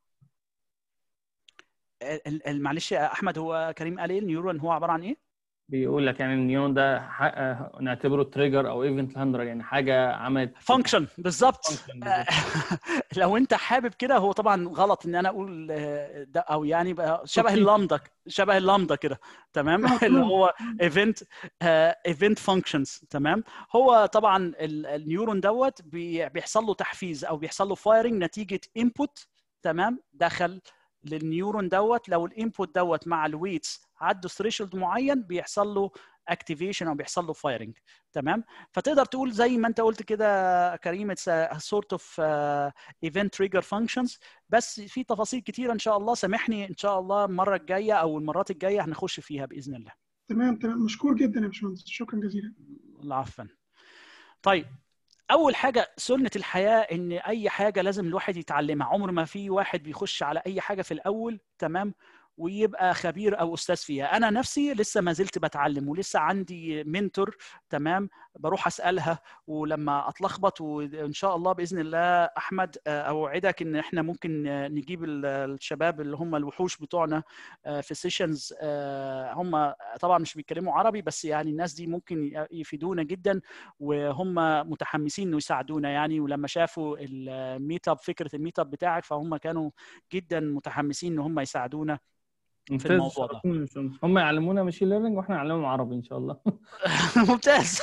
ال- ال- معلش يا احمد هو كريم قال ايه النيورون هو عباره عن ايه؟ بيقول لك يعني النيون ده ح- آه، نعتبره تريجر او ايفنت هاندلر يعني حاجه عملت فانكشن بالظبط function بالظبط. لو انت حابب كده هو طبعا غلط ان انا اقول آه، ده او يعني بقى شبه أوكي. اللامدا شبه اللامدا كده تمام آه، اللي تمام. هو ايفنت ايفنت فانكشنز تمام هو طبعا ال- النيورون دوت بي- بيحصل له تحفيز او بيحصل له فايرنج نتيجه انبوت تمام دخل للنيورون دوت لو الانبوت دوت مع الويتس عدوا ثريشولد معين بيحصل له اكتيفيشن او بيحصل له فايرنج تمام فتقدر تقول زي ما انت قلت كده كريم اتس سورت اوف ايفنت تريجر فانكشنز بس في تفاصيل كتيره ان شاء الله سامحني ان شاء الله المره الجايه او المرات الجايه هنخش فيها باذن الله تمام تمام مشكور جدا يا باشمهندس شكرا جزيلا عفوا طيب اول حاجه سنه الحياه ان اي حاجه لازم الواحد يتعلمها عمر ما في واحد بيخش على اي حاجه في الاول تمام ويبقى خبير او استاذ فيها انا نفسي لسه ما زلت بتعلم ولسه عندي منتور تمام بروح اسالها ولما اتلخبط وان شاء الله باذن الله احمد آه، اوعدك ان احنا ممكن آه، نجيب ال- الشباب اللي هم الوحوش بتوعنا آه، في سيشنز هم طبعا مش بيتكلموا عربي بس يعني الناس دي ممكن يفيدونا جدا وهم متحمسين انه يساعدونا يعني ولما شافوا الميت اب فكره الميت اب بتاعك فهم كانوا جدا متحمسين ان هم يساعدونا ممتاز الموضوع ده. شرفونا يا باشمهندس. هم يعلمونا ماشين ليرنينج واحنا نعلمهم عربي ان شاء الله ممتاز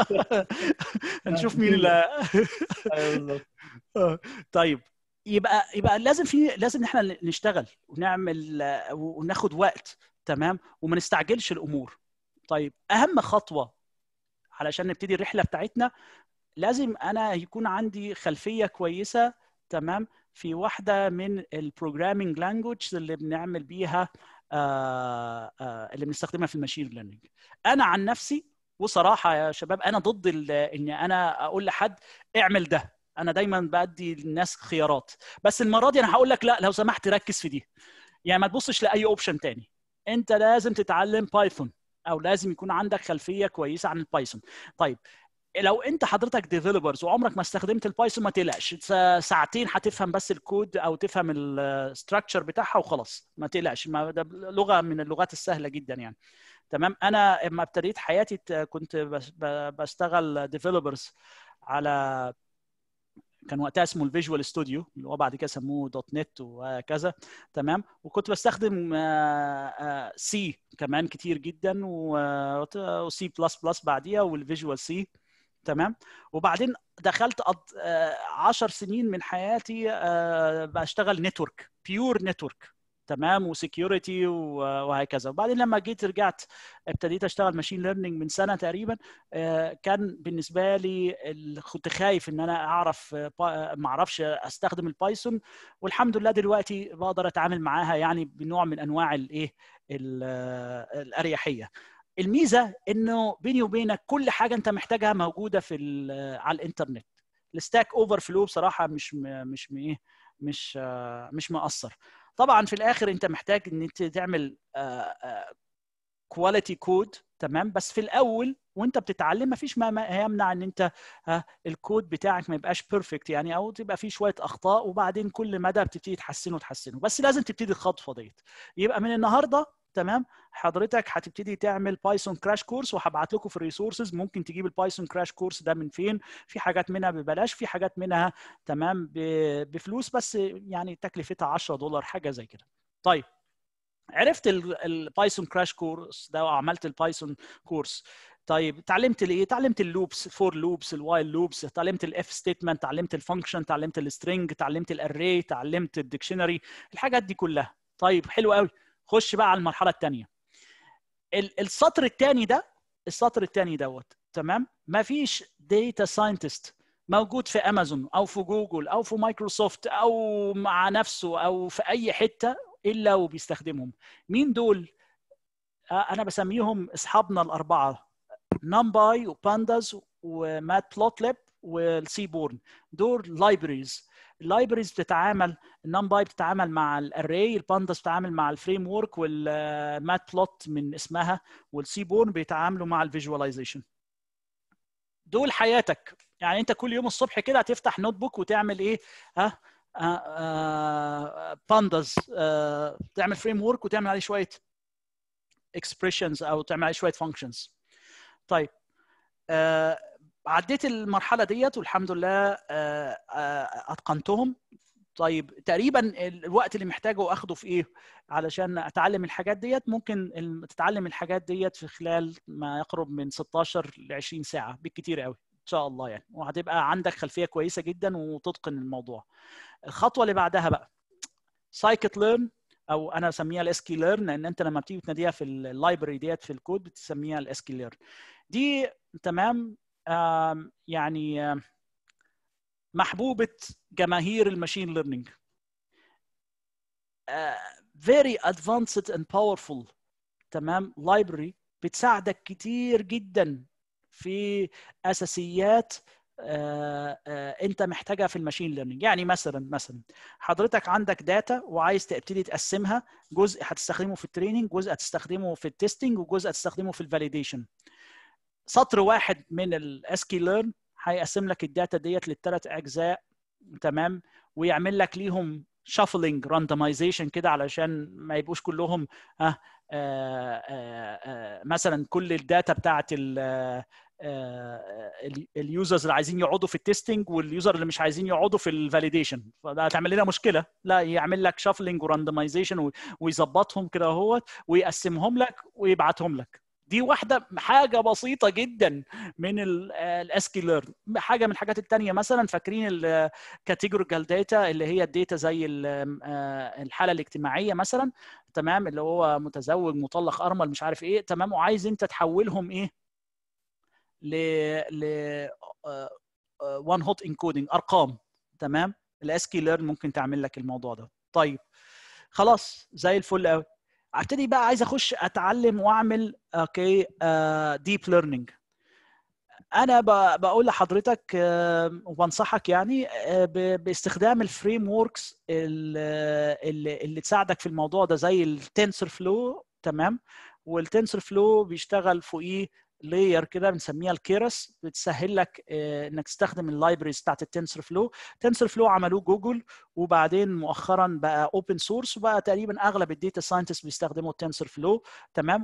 نشوف مين اللي ايوه بالظبط طيب يبقى يبقى لازم في لازم احنا نشتغل ونعمل آه، وناخد وقت تمام وما نستعجلش الامور طيب اهم خطوه علشان نبتدي الرحله بتاعتنا لازم انا يكون عندي خلفيه كويسه تمام في واحده من البروجرامينج لانجوج اللي بنعمل بيها آه آه اللي بنستخدمها في الماشين ليرنينج انا عن نفسي وصراحه يا شباب انا ضد ال- ان انا اقول لحد اعمل ده انا دايما بدي للناس خيارات بس المره دي انا هقول لك لا لو سمحت ركز في دي يعني ما تبصش لاي اوبشن تاني انت لازم تتعلم بايثون او لازم يكون عندك خلفيه كويسه عن البايثون طيب لو انت حضرتك ديفلوبرز وعمرك ما استخدمت البايثون ما تقلقش س- ساعتين هتفهم بس الكود او تفهم الستراكشر بتاعها وخلاص ما تقلقش ما ده لغه من اللغات السهله جدا يعني تمام انا لما ابتديت حياتي ت- كنت بس- ب- بشتغل ديفلوبرز على كان وقتها اسمه الفيجوال ستوديو اللي هو بعد كده سموه دوت نت وكذا تمام وكنت بستخدم سي كمان كتير جدا وسي بلس بلس بعديها والفيجوال سي تمام وبعدين دخلت أض- آه، عشر سنين من حياتي آه، بشتغل نتورك بيور نتورك تمام وسكيورتي وهكذا وبعدين لما جيت رجعت ابتديت اشتغل ماشين ليرنينج من سنه تقريبا آه، كان بالنسبه لي ال- كنت خايف ان انا اعرف آه، با- ما اعرفش استخدم البايثون والحمد لله دلوقتي بقدر اتعامل معاها يعني بنوع من انواع الايه ال- آه، الاريحيه الميزه انه بيني وبينك كل حاجه انت محتاجها موجوده في ال- على الانترنت الستاك اوفر فلو بصراحه مش م- مش م- ايه مش آه، مش مقصر طبعا في الاخر انت محتاج ان انت تعمل كواليتي كود تمام بس في الاول وانت بتتعلم مفيش ما ما يمنع ان انت آه، الكود بتاعك ما يبقاش بيرفكت يعني او تبقى فيه شويه اخطاء وبعدين كل مدى بتبتدي تحسنه تحسنه بس لازم تبتدي الخطوه ديت يبقى من النهارده تمام حضرتك هتبتدي تعمل بايثون كراش كورس وهبعت لكم في الريسورسز ممكن تجيب البايثون كراش كورس ده من فين في حاجات منها ببلاش في حاجات منها تمام ب- بفلوس بس يعني تكلفتها 10 دولار حاجه زي كده طيب عرفت البايثون كراش كورس ده وعملت البايثون كورس طيب اتعلمت الايه اتعلمت اللوبس فور لوبس الوايل لوبس اتعلمت الاف ستيتمنت اتعلمت الفانكشن اتعلمت السترنج اتعلمت الاري اتعلمت الديكشنري الحاجات دي كلها طيب حلو قوي خش بقى على المرحله الثانيه السطر الثاني ده السطر الثاني دوت تمام ما فيش داتا ساينتست موجود في امازون او في جوجل او في مايكروسوفت او مع نفسه او في اي حته الا وبيستخدمهم مين دول انا بسميهم اصحابنا الاربعه نمباي وبانداز ومات بلوتليب والسيبورن دول لايبريز اللايبريز بتتعامل النمباي بتتعامل مع الاري البانداس بتتعامل مع الفريم ورك والمات بلوت من اسمها والسيبورن بيتعاملوا مع الفيجواليزيشن دول حياتك يعني انت كل يوم الصبح كده هتفتح نوت بوك وتعمل ايه ها بانداز تعمل فريم ورك وتعمل عليه شويه اكسبريشنز او تعمل عليه شويه فانكشنز طيب آه عديت المرحله ديت والحمد لله آه آه اتقنتهم طيب تقريبا الوقت اللي محتاجه اخده في ايه علشان اتعلم الحاجات ديت ممكن تتعلم الحاجات ديت في خلال ما يقرب من 16 ل 20 ساعه بالكتير قوي ان شاء الله يعني وهتبقى عندك خلفيه كويسه جدا وتتقن الموضوع الخطوه اللي بعدها بقى سايكت ليرن او انا اسميها الاسكي ليرن لان انت لما بتيجي تناديها في اللايبرري ديت في الكود بتسميها الاسكي ليرن دي تمام يعني محبوبه جماهير الماشين ليرنينج very advanced and powerful تمام library بتساعدك كتير جدا في اساسيات آآ آآ انت محتاجها في الماشين ليرنينج يعني مثلا مثلا حضرتك عندك داتا وعايز تبتدي تقسمها جزء هتستخدمه في التريننج جزء هتستخدمه في التستنج وجزء هتستخدمه في الفاليديشن سطر واحد من الاسكي ليرن هيقسم لك الداتا ديت للثلاث اجزاء تمام ويعمل لك ليهم شافلنج راندمايزيشن كده علشان ما يبقوش كلهم ها مثلا كل الداتا بتاعت اليوزرز اللي عايزين يقعدوا في التستنج واليوزر اللي مش عايزين يقعدوا في الفاليديشن فده هتعمل لنا مشكله لا يعمل لك شافلنج وراندمايزيشن ويظبطهم كده اهوت ويقسمهم لك ويبعتهم لك دي واحدة حاجة بسيطة جدا من الاسكي ليرن حاجة من الحاجات التانية مثلا فاكرين الكاتيجوريكال داتا اللي هي الداتا زي الحالة الاجتماعية مثلا تمام اللي هو متزوج مطلق ارمل مش عارف ايه تمام وعايز انت تحولهم ايه ل ل وان هوت انكودنج ارقام تمام الاسكي ليرن ممكن تعمل لك الموضوع ده طيب خلاص زي الفل قوي ابتدي بقى عايز اخش اتعلم واعمل اوكي ديب ليرنينج انا بقول لحضرتك وبنصحك يعني باستخدام الفريم وركس اللي, اللي تساعدك في الموضوع ده زي التنسر فلو تمام والتنسر فلو بيشتغل فوقيه لاير كده بنسميها الكيرس بتسهل لك انك تستخدم اللايبريز بتاعت التنسر فلو تنسر فلو عملوه جوجل وبعدين مؤخرا بقى اوبن سورس وبقى تقريبا اغلب الداتا ساينتست بيستخدموا التنسر فلو تمام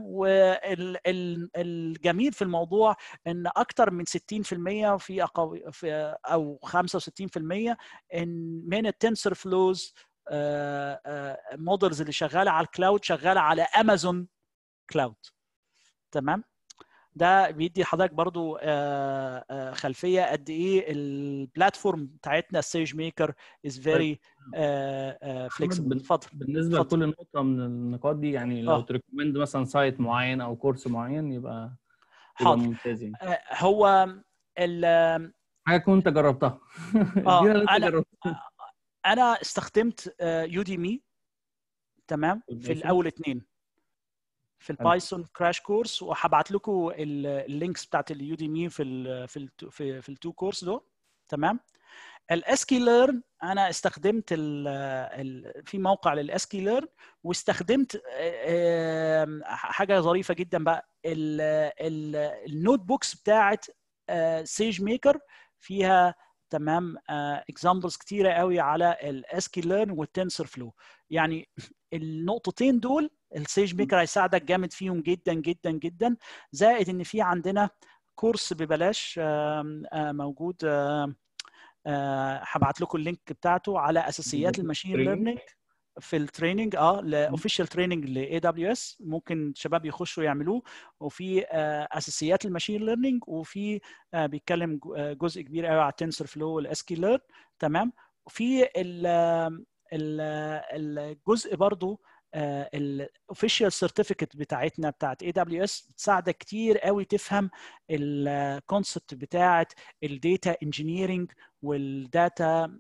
والجميل في الموضوع ان اكتر من 60% في في او 65% ان من التنسر فلوز مودلز اللي شغاله على الكلاود شغاله على امازون كلاود تمام ده بيدي حضرتك برضو خلفيه قد ايه البلاتفورم بتاعتنا السيج ميكر از فيري فليكسبل اتفضل بالنسبه فضل. لكل نقطه من النقاط دي يعني لو تريكومند مثلا سايت معين او كورس معين يبقى حاضر ممتاز يعني. هو ال حاجه كنت جربتها اه انا انا استخدمت يوديمي تمام في الاول اثنين في البايثون كراش كورس وهبعت لكم اللينكس بتاعت اليوديمي في ال في ال في, في التو كورس دول تمام الاسكي ليرن انا استخدمت ال ال في موقع للاسكي ليرن واستخدمت حاجه ظريفه جدا بقى النوت بوكس بتاعت سيج ميكر فيها تمام اكزامبلز كتيره قوي على الاسكي ليرن والتنسر فلو يعني النقطتين دول السيج ميكر هيساعدك جامد فيهم جدا جدا جدا زائد ان في عندنا كورس ببلاش موجود هبعت لكم اللينك بتاعته على اساسيات الماشين ليرنينج في التريننج اه لاوفيشال تريننج لاي دبليو اس ممكن شباب يخشوا يعملوه وفي آه، اساسيات الماشين ليرنينج وفي آه، بيتكلم ج- آه، جزء كبير قوي على التنسر فلو والاس كي ليرن تمام وفي ال- ال- الجزء برضو الاوفيشال سيرتيفيكت بتاعتنا بتاعت اي دبليو اس بتساعدك كتير قوي تفهم الكونسبت بتاعت الداتا انجينيرنج والداتا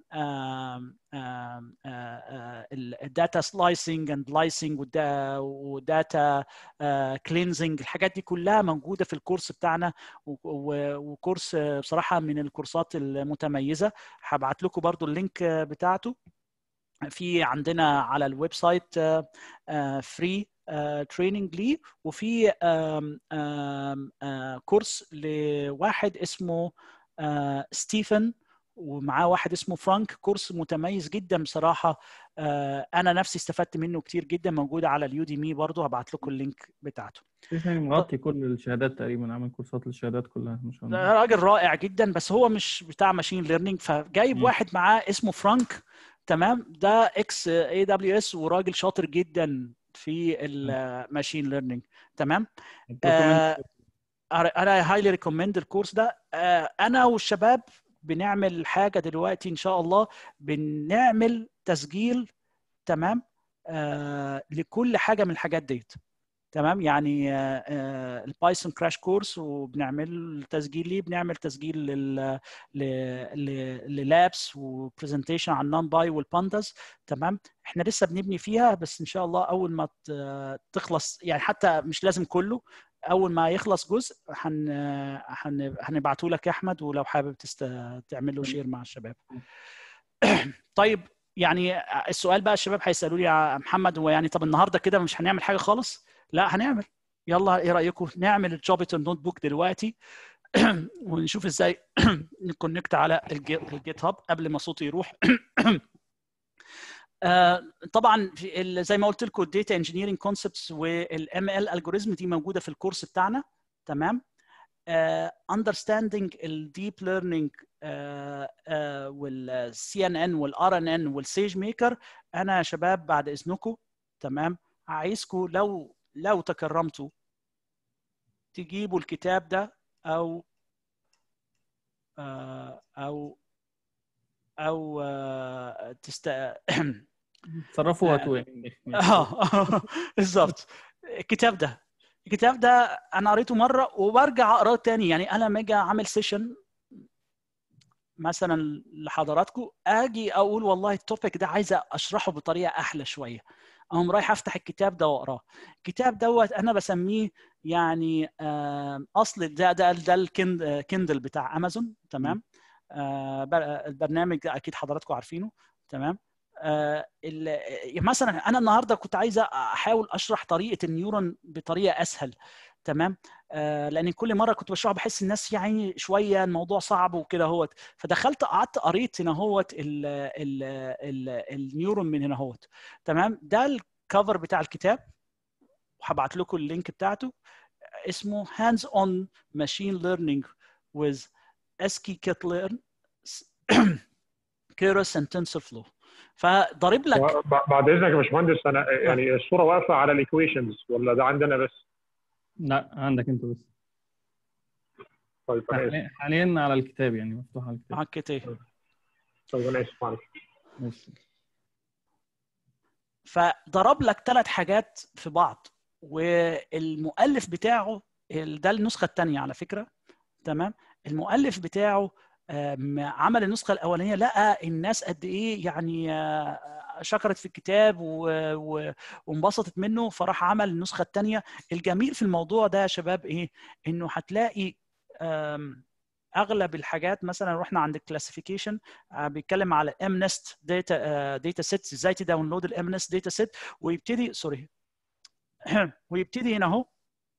الداتا سلايسنج اند لايسنج وداتا كلينزنج الحاجات دي كلها موجوده في الكورس بتاعنا و- و- وكورس آه، بصراحه من الكورسات المتميزه هبعت لكم برضو اللينك آه، بتاعته في عندنا على الويب سايت فري تريننج ليه وفي آم، آم، آه، كورس لواحد اسمه آه، ستيفن ومعاه واحد اسمه فرانك كورس متميز جدا بصراحه آه، انا نفسي استفدت منه كتير جدا موجود على اليودي مي برضه هبعت لكم اللينك بتاعته يعني مغطي كل الشهادات تقريبا عامل كورسات للشهادات كلها ما شاء الله ده راجل رائع جدا بس هو مش بتاع ماشين ليرنينج فجايب مم. واحد معاه اسمه فرانك تمام ده اكس اي دبليو اس وراجل شاطر جدا في الماشين ليرنينج تمام آه، انا هايلي ريكومند الكورس ده آه، انا والشباب بنعمل حاجه دلوقتي ان شاء الله بنعمل تسجيل تمام آه لكل حاجه من الحاجات ديت تمام يعني آه، آه، البايثون كراش كورس وبنعمل تسجيل ليه بنعمل تسجيل لل للابس وبرزنتيشن عن نون باي والبانداز تمام احنا لسه بنبني فيها بس ان شاء الله اول ما ت- تخلص يعني حتى مش لازم كله اول ما يخلص جزء هن هن هنبعته لك يا احمد ولو حابب تست... تعمل له شير مع الشباب طيب يعني السؤال بقى الشباب هيسالوا لي يا محمد هو يعني طب النهارده كده مش هنعمل حاجه خالص لا هنعمل يلا ايه رايكم نعمل الجوبيتر نوت بوك دلوقتي ونشوف ازاي نكونكت على الجيت الجيت هاب قبل ما صوتي يروح آه، طبعا في ال- زي ما قلت لكم الداتا انجينيرنج كونسبتس والام ال الجوريزم دي موجوده في الكورس بتاعنا تمام اندرستاندينج الديب ليرنينج والسي ان ان والار ان ان والسيج ميكر انا يا شباب بعد اذنكم تمام عايزكم لو لو تكرمتوا تجيبوا الكتاب ده او آه، او او آه، تست تصرفوا آه. وقتوا يعني اه بالظبط الكتاب ده الكتاب ده انا قريته مره وبرجع اقراه تاني يعني انا لما اجي اعمل سيشن مثلا لحضراتكم اجي اقول والله التوبيك ده عايز اشرحه بطريقه احلى شويه اقوم رايح افتح الكتاب ده واقراه الكتاب دوت انا بسميه يعني آم، اصل ده ده ده الكندل بتاع امازون تمام آه، بر- البرنامج ده اكيد حضراتكم عارفينه تمام آه، ال- مثلا انا النهارده كنت عايز احاول اشرح طريقه النيورون بطريقه اسهل تمام آه، لان كل مره كنت بشرح بحس الناس يعني شويه الموضوع صعب وكده هوت فدخلت قعدت قريت هنا هوت ال- ال- ال- النيورون من هنا هوت تمام ده الكفر بتاع الكتاب وهبعت لكم اللينك بتاعته اسمه hands on machine learning with اسكي كيتلر كيروس and TensorFlow فضارب لك و- ب- بعد اذنك يا باشمهندس انا يعني الصوره واقفه على الايكويشنز ولا ده عندنا بس؟ لا عندك انت بس طيب انا اسف حاليا- حاليا على الكتاب يعني مفتوح على الكتاب معاك ايه طيب انا اسف معلش ماشي فضرب لك ثلاث حاجات في بعض والمؤلف بتاعه ال- ده النسخه الثانيه على فكره تمام المؤلف بتاعه آم، عمل النسخه الاولانيه لقى الناس قد ايه يعني آه، شكرت في الكتاب و- و- وانبسطت منه فراح عمل النسخه الثانيه الجميل في الموضوع ده يا شباب ايه انه هتلاقي آم، اغلب الحاجات مثلا رحنا عند الكلاسيفيكيشن بيتكلم على ام نست داتا داتا سيتس ازاي تداونلود الام نست داتا سيت ويبتدي سوري ويبتدي هنا اهو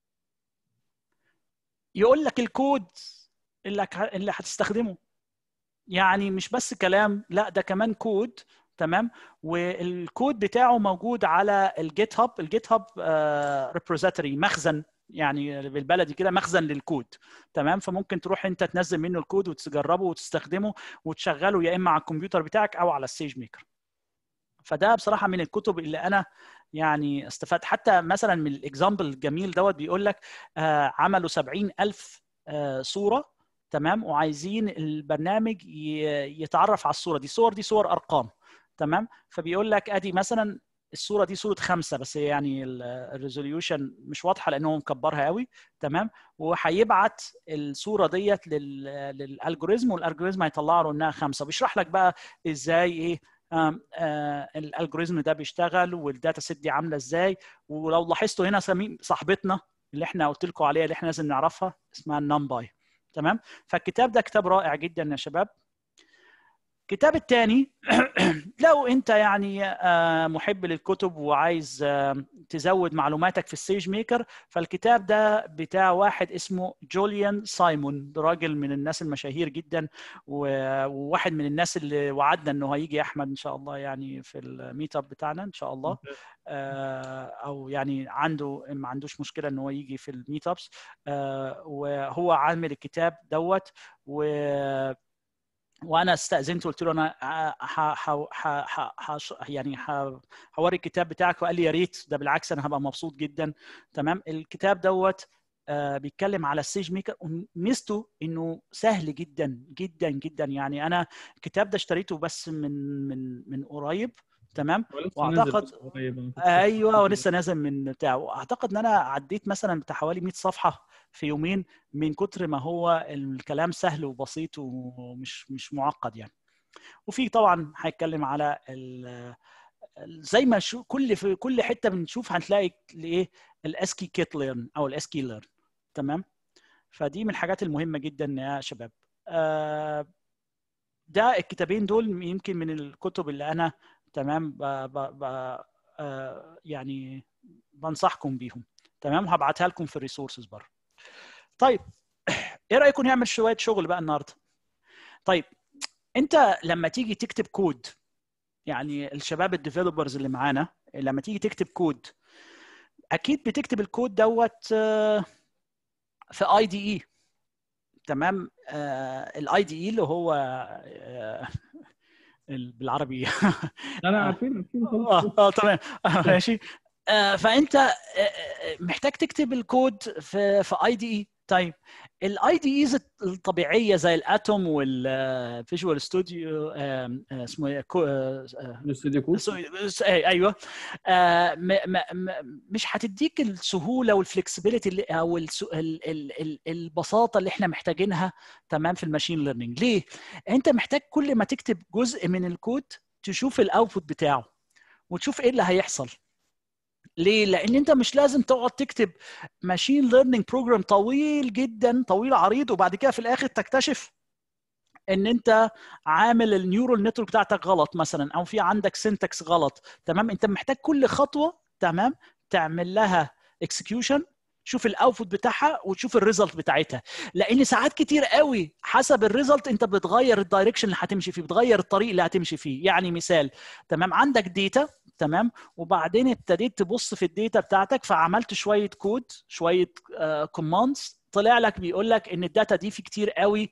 يقول لك الكود اللي هك- اللي هتستخدمه يعني مش بس كلام لا ده كمان كود تمام والكود بتاعه موجود على الجيت هاب الجيت هاب ريبوزيتوري مخزن يعني بالبلدي كده مخزن للكود تمام فممكن تروح انت تنزل منه الكود وتجربه وتستخدمه وتشغله يا اما على الكمبيوتر بتاعك او على السيج ميكر فده بصراحه من الكتب اللي انا يعني استفدت حتى مثلا من الاكزامبل الجميل دوت بيقول لك آه عملوا 70000 آه صوره تمام وعايزين البرنامج يتعرف على الصوره دي الصور دي صور ارقام تمام فبيقول لك ادي مثلا الصوره دي صوره خمسه بس يعني الريزوليوشن مش واضحه لان هو مكبرها قوي تمام وهيبعت الصوره ديت للالجوريزم والالجوريزم هيطلع له انها خمسه بيشرح لك بقى ازاي ايه آه آه الالجوريزم ده بيشتغل والداتا سيت دي عامله ازاي ولو لاحظتوا هنا سميم صاحبتنا اللي احنا قلت لكم عليها اللي احنا لازم نعرفها اسمها النمباي تمام فالكتاب ده كتاب رائع جدا يا شباب الكتاب الثاني لو انت يعني محب للكتب وعايز تزود معلوماتك في السيج ميكر فالكتاب ده بتاع واحد اسمه جوليان سايمون ده راجل من الناس المشاهير جدا وواحد من الناس اللي وعدنا انه هيجي احمد ان شاء الله يعني في الميت اب بتاعنا ان شاء الله او يعني عنده ما عندوش مشكله ان هو يجي في الميت ابس وهو عامل الكتاب دوت و وانا استاذنته قلت له انا ح ح ح ح يعني هوري الكتاب بتاعك وقال لي يا ريت ده بالعكس انا هبقى مبسوط جدا تمام الكتاب دوت آه بيتكلم على السيج ميكر وميزته انه سهل جدا جدا جدا يعني انا الكتاب ده اشتريته بس من من من قريب تمام واعتقد ايوه ولسه نازل من بتاعه اعتقد ان انا عديت مثلا بتاع حوالي 100 صفحه في يومين من كتر ما هو الكلام سهل وبسيط ومش مش معقد يعني وفي طبعا هيتكلم على زي ما شو كل في كل حته بنشوف هنلاقي الايه الاسكي كيت ليرن او الاسكي ليرن تمام فدي من الحاجات المهمه جدا يا شباب آه ده الكتابين دول يمكن من الكتب اللي انا تمام ب ب ب آه يعني بنصحكم بيهم تمام وهبعتها لكم في الريسورسز بره طيب ايه رايكم نعمل شويه شغل بقى النهارده طيب انت لما تيجي تكتب كود يعني الشباب الديفلوبرز اللي معانا لما تيجي تكتب كود اكيد بتكتب الكود دوت في اي دي اي تمام الاي دي اي اللي هو بالعربي انا عارفين عارفين اه اه تمام ماشي فانت محتاج تكتب الكود في في اي دي اي طيب الاي دي ايز الطبيعيه زي الاتوم والفيجوال ستوديو اسمه ايه الاستوديو كود ايوه مش هتديك السهوله والفلكسبيليتي او البساطه اللي احنا محتاجينها تمام في الماشين ليرنينج ليه انت محتاج كل ما تكتب جزء من الكود تشوف الاوتبوت بتاعه وتشوف ايه اللي هيحصل ليه؟ لان انت مش لازم تقعد تكتب ماشين ليرنينج بروجرام طويل جدا طويل عريض وبعد كده في الاخر تكتشف ان انت عامل النيورال نتورك بتاعتك غلط مثلا او في عندك سنتكس غلط تمام انت محتاج كل خطوه تمام تعمل لها اكسكيوشن تشوف الاوتبوت بتاعها وتشوف الريزلت بتاعتها لان ساعات كتير قوي حسب الريزلت انت بتغير الدايركشن اللي هتمشي فيه بتغير الطريق اللي هتمشي فيه يعني مثال تمام عندك داتا تمام وبعدين ابتديت تبص في الداتا بتاعتك فعملت شويه كود شويه كوماندز طلع لك بيقول لك ان الداتا دي في كتير قوي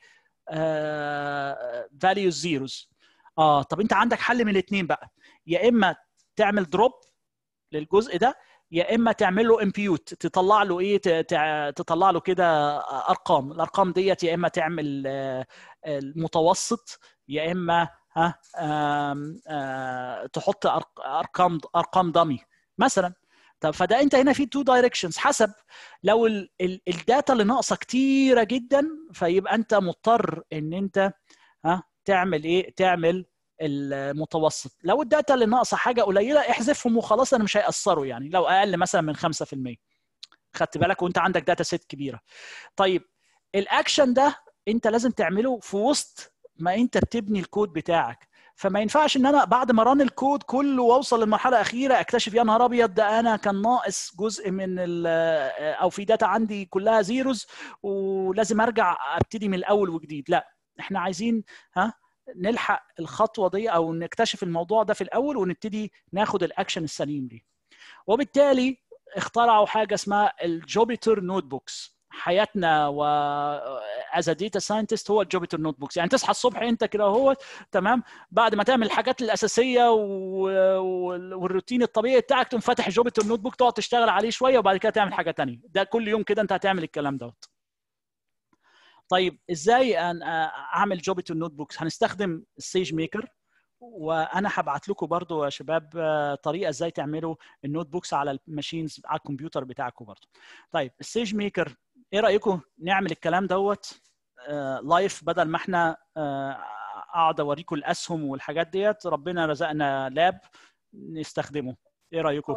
فاليوز زيروز اه طب انت عندك حل من الاثنين بقى يا اما تعمل دروب للجزء ده يا اما تعمل له امبيوت تطلع له ايه تطلع له كده ارقام الارقام ديت يا اما تعمل المتوسط يا اما ها آم آم تحط ارقام ارقام دامي مثلا طب فده انت هنا في تو دايركشنز حسب لو ال ال الداتا اللي ناقصه كتيره جدا فيبقى انت مضطر ان انت ها تعمل ايه تعمل المتوسط لو الداتا اللي ناقصه حاجه قليله احذفهم وخلاص انا مش هيأثروا يعني لو اقل مثلا من 5% خدت بالك وانت عندك داتا سيت كبيره طيب الاكشن ده انت لازم تعمله في وسط ما انت بتبني الكود بتاعك فما ينفعش ان انا بعد ما ران الكود كله واوصل للمرحله الاخيره اكتشف يا نهار ابيض ده انا كان ناقص جزء من او في داتا عندي كلها زيروز ولازم ارجع ابتدي من الاول وجديد لا احنا عايزين ها نلحق الخطوه دي او نكتشف الموضوع ده في الاول ونبتدي ناخد الاكشن السليم دي وبالتالي اخترعوا حاجه اسمها الجوبيتر نوت بوكس حياتنا و از داتا ساينتست هو الجوبيتر نوت بوكس يعني تصحى الصبح انت كده اهو تمام بعد ما تعمل الحاجات الاساسيه و... والروتين الطبيعي بتاعك تقوم فاتح الجوبيتر نوت بوك تقعد تشتغل عليه شويه وبعد كده تعمل حاجه تانية ده كل يوم كده انت هتعمل الكلام دوت طيب ازاي أن اعمل جوبيتر نوت بوكس هنستخدم السيج ميكر وانا هبعت لكم برضو يا شباب طريقه ازاي تعملوا النوت بوكس على الماشينز على الكمبيوتر بتاعكم برضو طيب السيج ميكر ايه رايكم نعمل الكلام دوت لايف بدل ما احنا اقعد اوريكم الاسهم والحاجات ديت ربنا رزقنا لاب نستخدمه ايه رايكم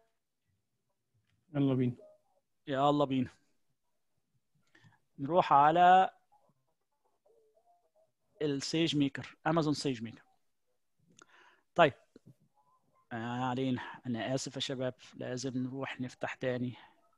يلا بينا يلا بينا نروح على السيج ميكر امازون سيج ميكر طيب آه علينا انا اسف يا شباب لازم نروح نفتح تاني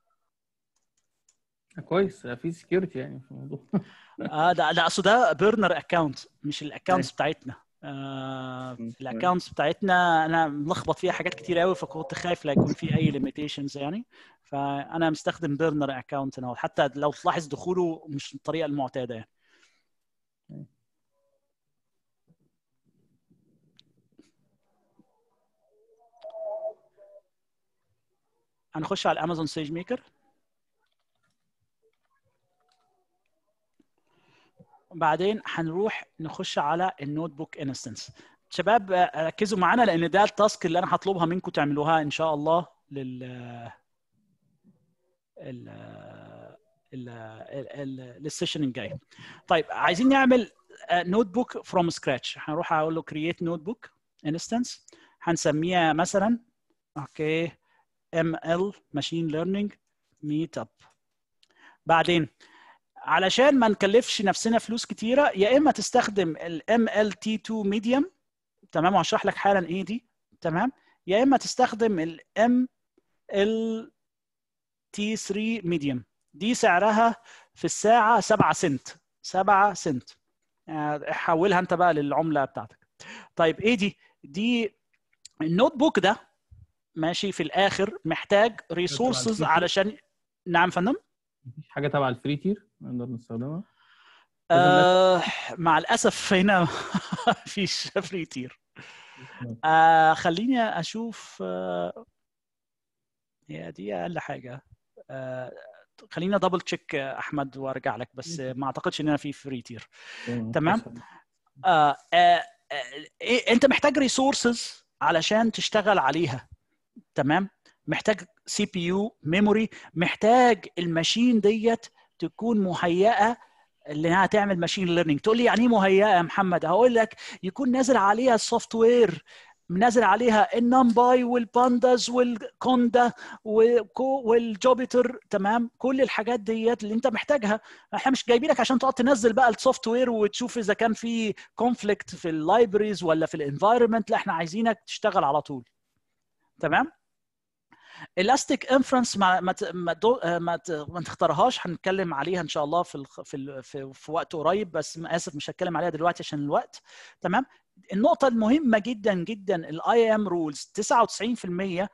كويس في سكيورتي يعني في الموضوع اه ده ده اصل ده بيرنر اكونت مش الاكونتس بتاعتنا آه الاكونتس بتاعتنا انا ملخبط فيها حاجات كتير قوي فكنت خايف لا يكون في اي ليميتيشنز يعني فانا مستخدم بيرنر اكونت انا حتى لو تلاحظ دخوله مش الطريقه المعتاده يعني هنخش على امازون سيج ميكر وبعدين هنروح نخش على النوت بوك انستنس شباب ركزوا معانا لان ده التاسك اللي انا هطلبها منكم تعملوها ان شاء الله لل ال ال للسيشن الجاي طيب عايزين نعمل نوت بوك فروم سكراتش هنروح اقول له كرييت نوت بوك انستنس هنسميها مثلا اوكي ام ال ماشين ليرنينج ميت اب بعدين علشان ما نكلفش نفسنا فلوس كتيره يا اما تستخدم الام ال تي 2 ميديوم تمام وهشرح لك حالا ايه دي تمام يا اما تستخدم الام ال تي 3 ميديوم دي سعرها في الساعه 7 سنت 7 سنت حولها انت بقى للعمله بتاعتك طيب ايه دي دي النوت بوك ده ماشي في الاخر محتاج ريسورسز علشان نعم فندم مفيش حاجه تبع الفري تير نقدر نستخدمها آه مع الاسف هنا مفيش فري تير آه خليني اشوف آه هي دي اقل حاجه آه خلينا دبل تشيك احمد وارجع لك بس ما اعتقدش ان انا في فري تير تمام آه آه إيه انت محتاج ريسورسز علشان تشتغل عليها تمام محتاج سي بي يو ميموري محتاج الماشين ديت تكون مهيئه انها تعمل ماشين ليرنينج تقول لي يعني ايه مهيئه يا محمد هقول لك يكون نازل عليها السوفت وير نازل عليها النمباي والبانداز والكوندا والجوبيتر تمام كل الحاجات ديت اللي انت محتاجها احنا مش جايبينك عشان تقعد تنزل بقى السوفت وير وتشوف اذا كان في كونفليكت في اللايبريز ولا في الانفايرمنت لا احنا عايزينك تشتغل على طول تمام الاستيك انفرنس ما ما ما, دو ما, ما تختارهاش هنتكلم عليها ان شاء الله في الخ... في ال... في, في وقت قريب بس اسف مش هتكلم عليها دلوقتي عشان الوقت تمام النقطة المهمة جدا جدا الاي ام رولز 99%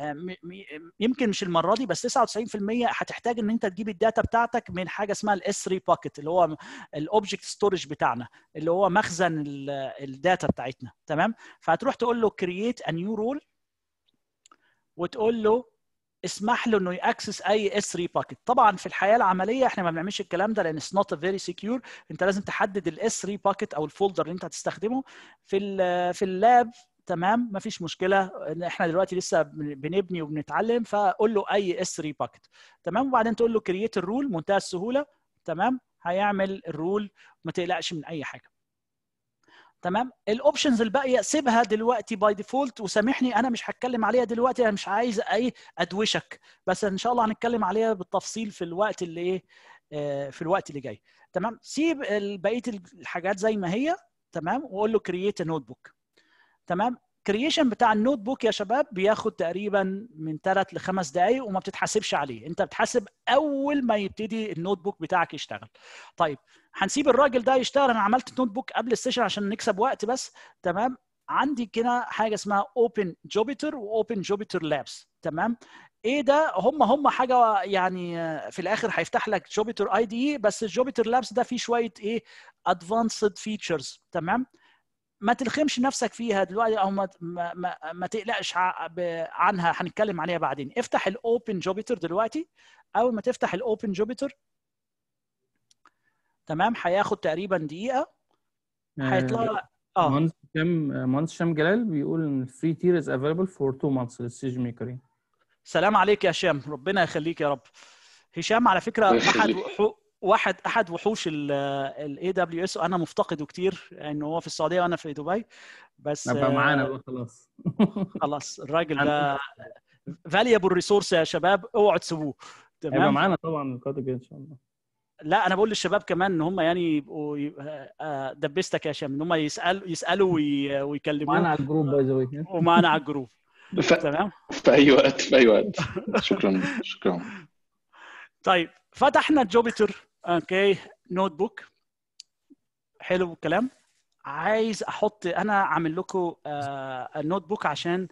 يمكن مش المره دي بس 99% هتحتاج ان انت تجيب الداتا بتاعتك من حاجه اسمها الاس 3 باكيت اللي هو الاوبجكت ستورج بتاعنا اللي هو مخزن الداتا بتاعتنا تمام فهتروح تقول له كرييت ا نيو رول وتقول له اسمح له انه ياكسس اي اس 3 باكيت طبعا في الحياه العمليه احنا ما بنعملش الكلام ده لان اتس نوت فيري سكيور انت لازم تحدد الاس 3 باكيت او الفولدر اللي انت هتستخدمه في في اللاب تمام ما فيش مشكله احنا دلوقتي لسه بنبني وبنتعلم فقول له اي اس 3 باكيت تمام وبعدين تقول له كرييت الرول منتهى السهوله تمام هيعمل الرول ما تقلقش من اي حاجه تمام الاوبشنز الباقيه سيبها دلوقتي باي ديفولت وسامحني انا مش هتكلم عليها دلوقتي انا مش عايز اي ادوشك بس ان شاء الله هنتكلم عليها بالتفصيل في الوقت اللي ايه في الوقت اللي جاي تمام سيب بقيه الحاجات زي ما هي تمام وقول له كرييت نوت بوك تمام كرييشن بتاع النوت بوك يا شباب بياخد تقريبا من 3 ل 5 دقائق وما بتتحاسبش عليه انت بتحاسب اول ما يبتدي النوت بوك بتاعك يشتغل طيب هنسيب الراجل ده يشتغل انا عملت نوت بوك قبل السيشن عشان نكسب وقت بس تمام عندي كده حاجه اسمها اوبن جوبيتر واوبن جوبيتر لابس تمام ايه ده هم هم حاجه يعني في الاخر هيفتح لك جوبيتر اي دي بس الجوبيتر لابس ده فيه شويه ايه ادفانسد فيتشرز تمام ما تلخمش نفسك فيها دلوقتي او ما ما, ما, ما تقلقش عنها هنتكلم عليها بعدين افتح الاوبن جوبيتر دلوقتي اول ما تفتح الاوبن جوبيتر تمام هياخد تقريبا دقيقه هيطلع اه مهندس هشام مهندس هشام جلال بيقول ان الفري تير از افيلبل فور 2 مانثس للسيج ميكرين سلام عليك يا هشام ربنا يخليك يا رب هشام على فكره احد واحد احد وحوش الاي دبليو اس وانا مفتقده كتير انه يعني هو في السعوديه وانا في دبي بس بقى معانا بقى خلاص خلاص الراجل ده فاليبل ريسورس يا شباب اوعوا تسيبوه تمام هيبقى معانا طبعا القادم ان شاء الله لا انا بقول للشباب كمان ان هم يعني يبقوا دبستك يا هشام ان هم يسالوا يسالوا ويكلموه معانا على الجروب باي ذا واي ومعانا على الجروب ف... تمام في اي وقت في اي وقت شكرا شكرا طيب فتحنا جوبيتر اوكي نوت بوك حلو الكلام عايز احط انا عامل لكم النوت بوك عشان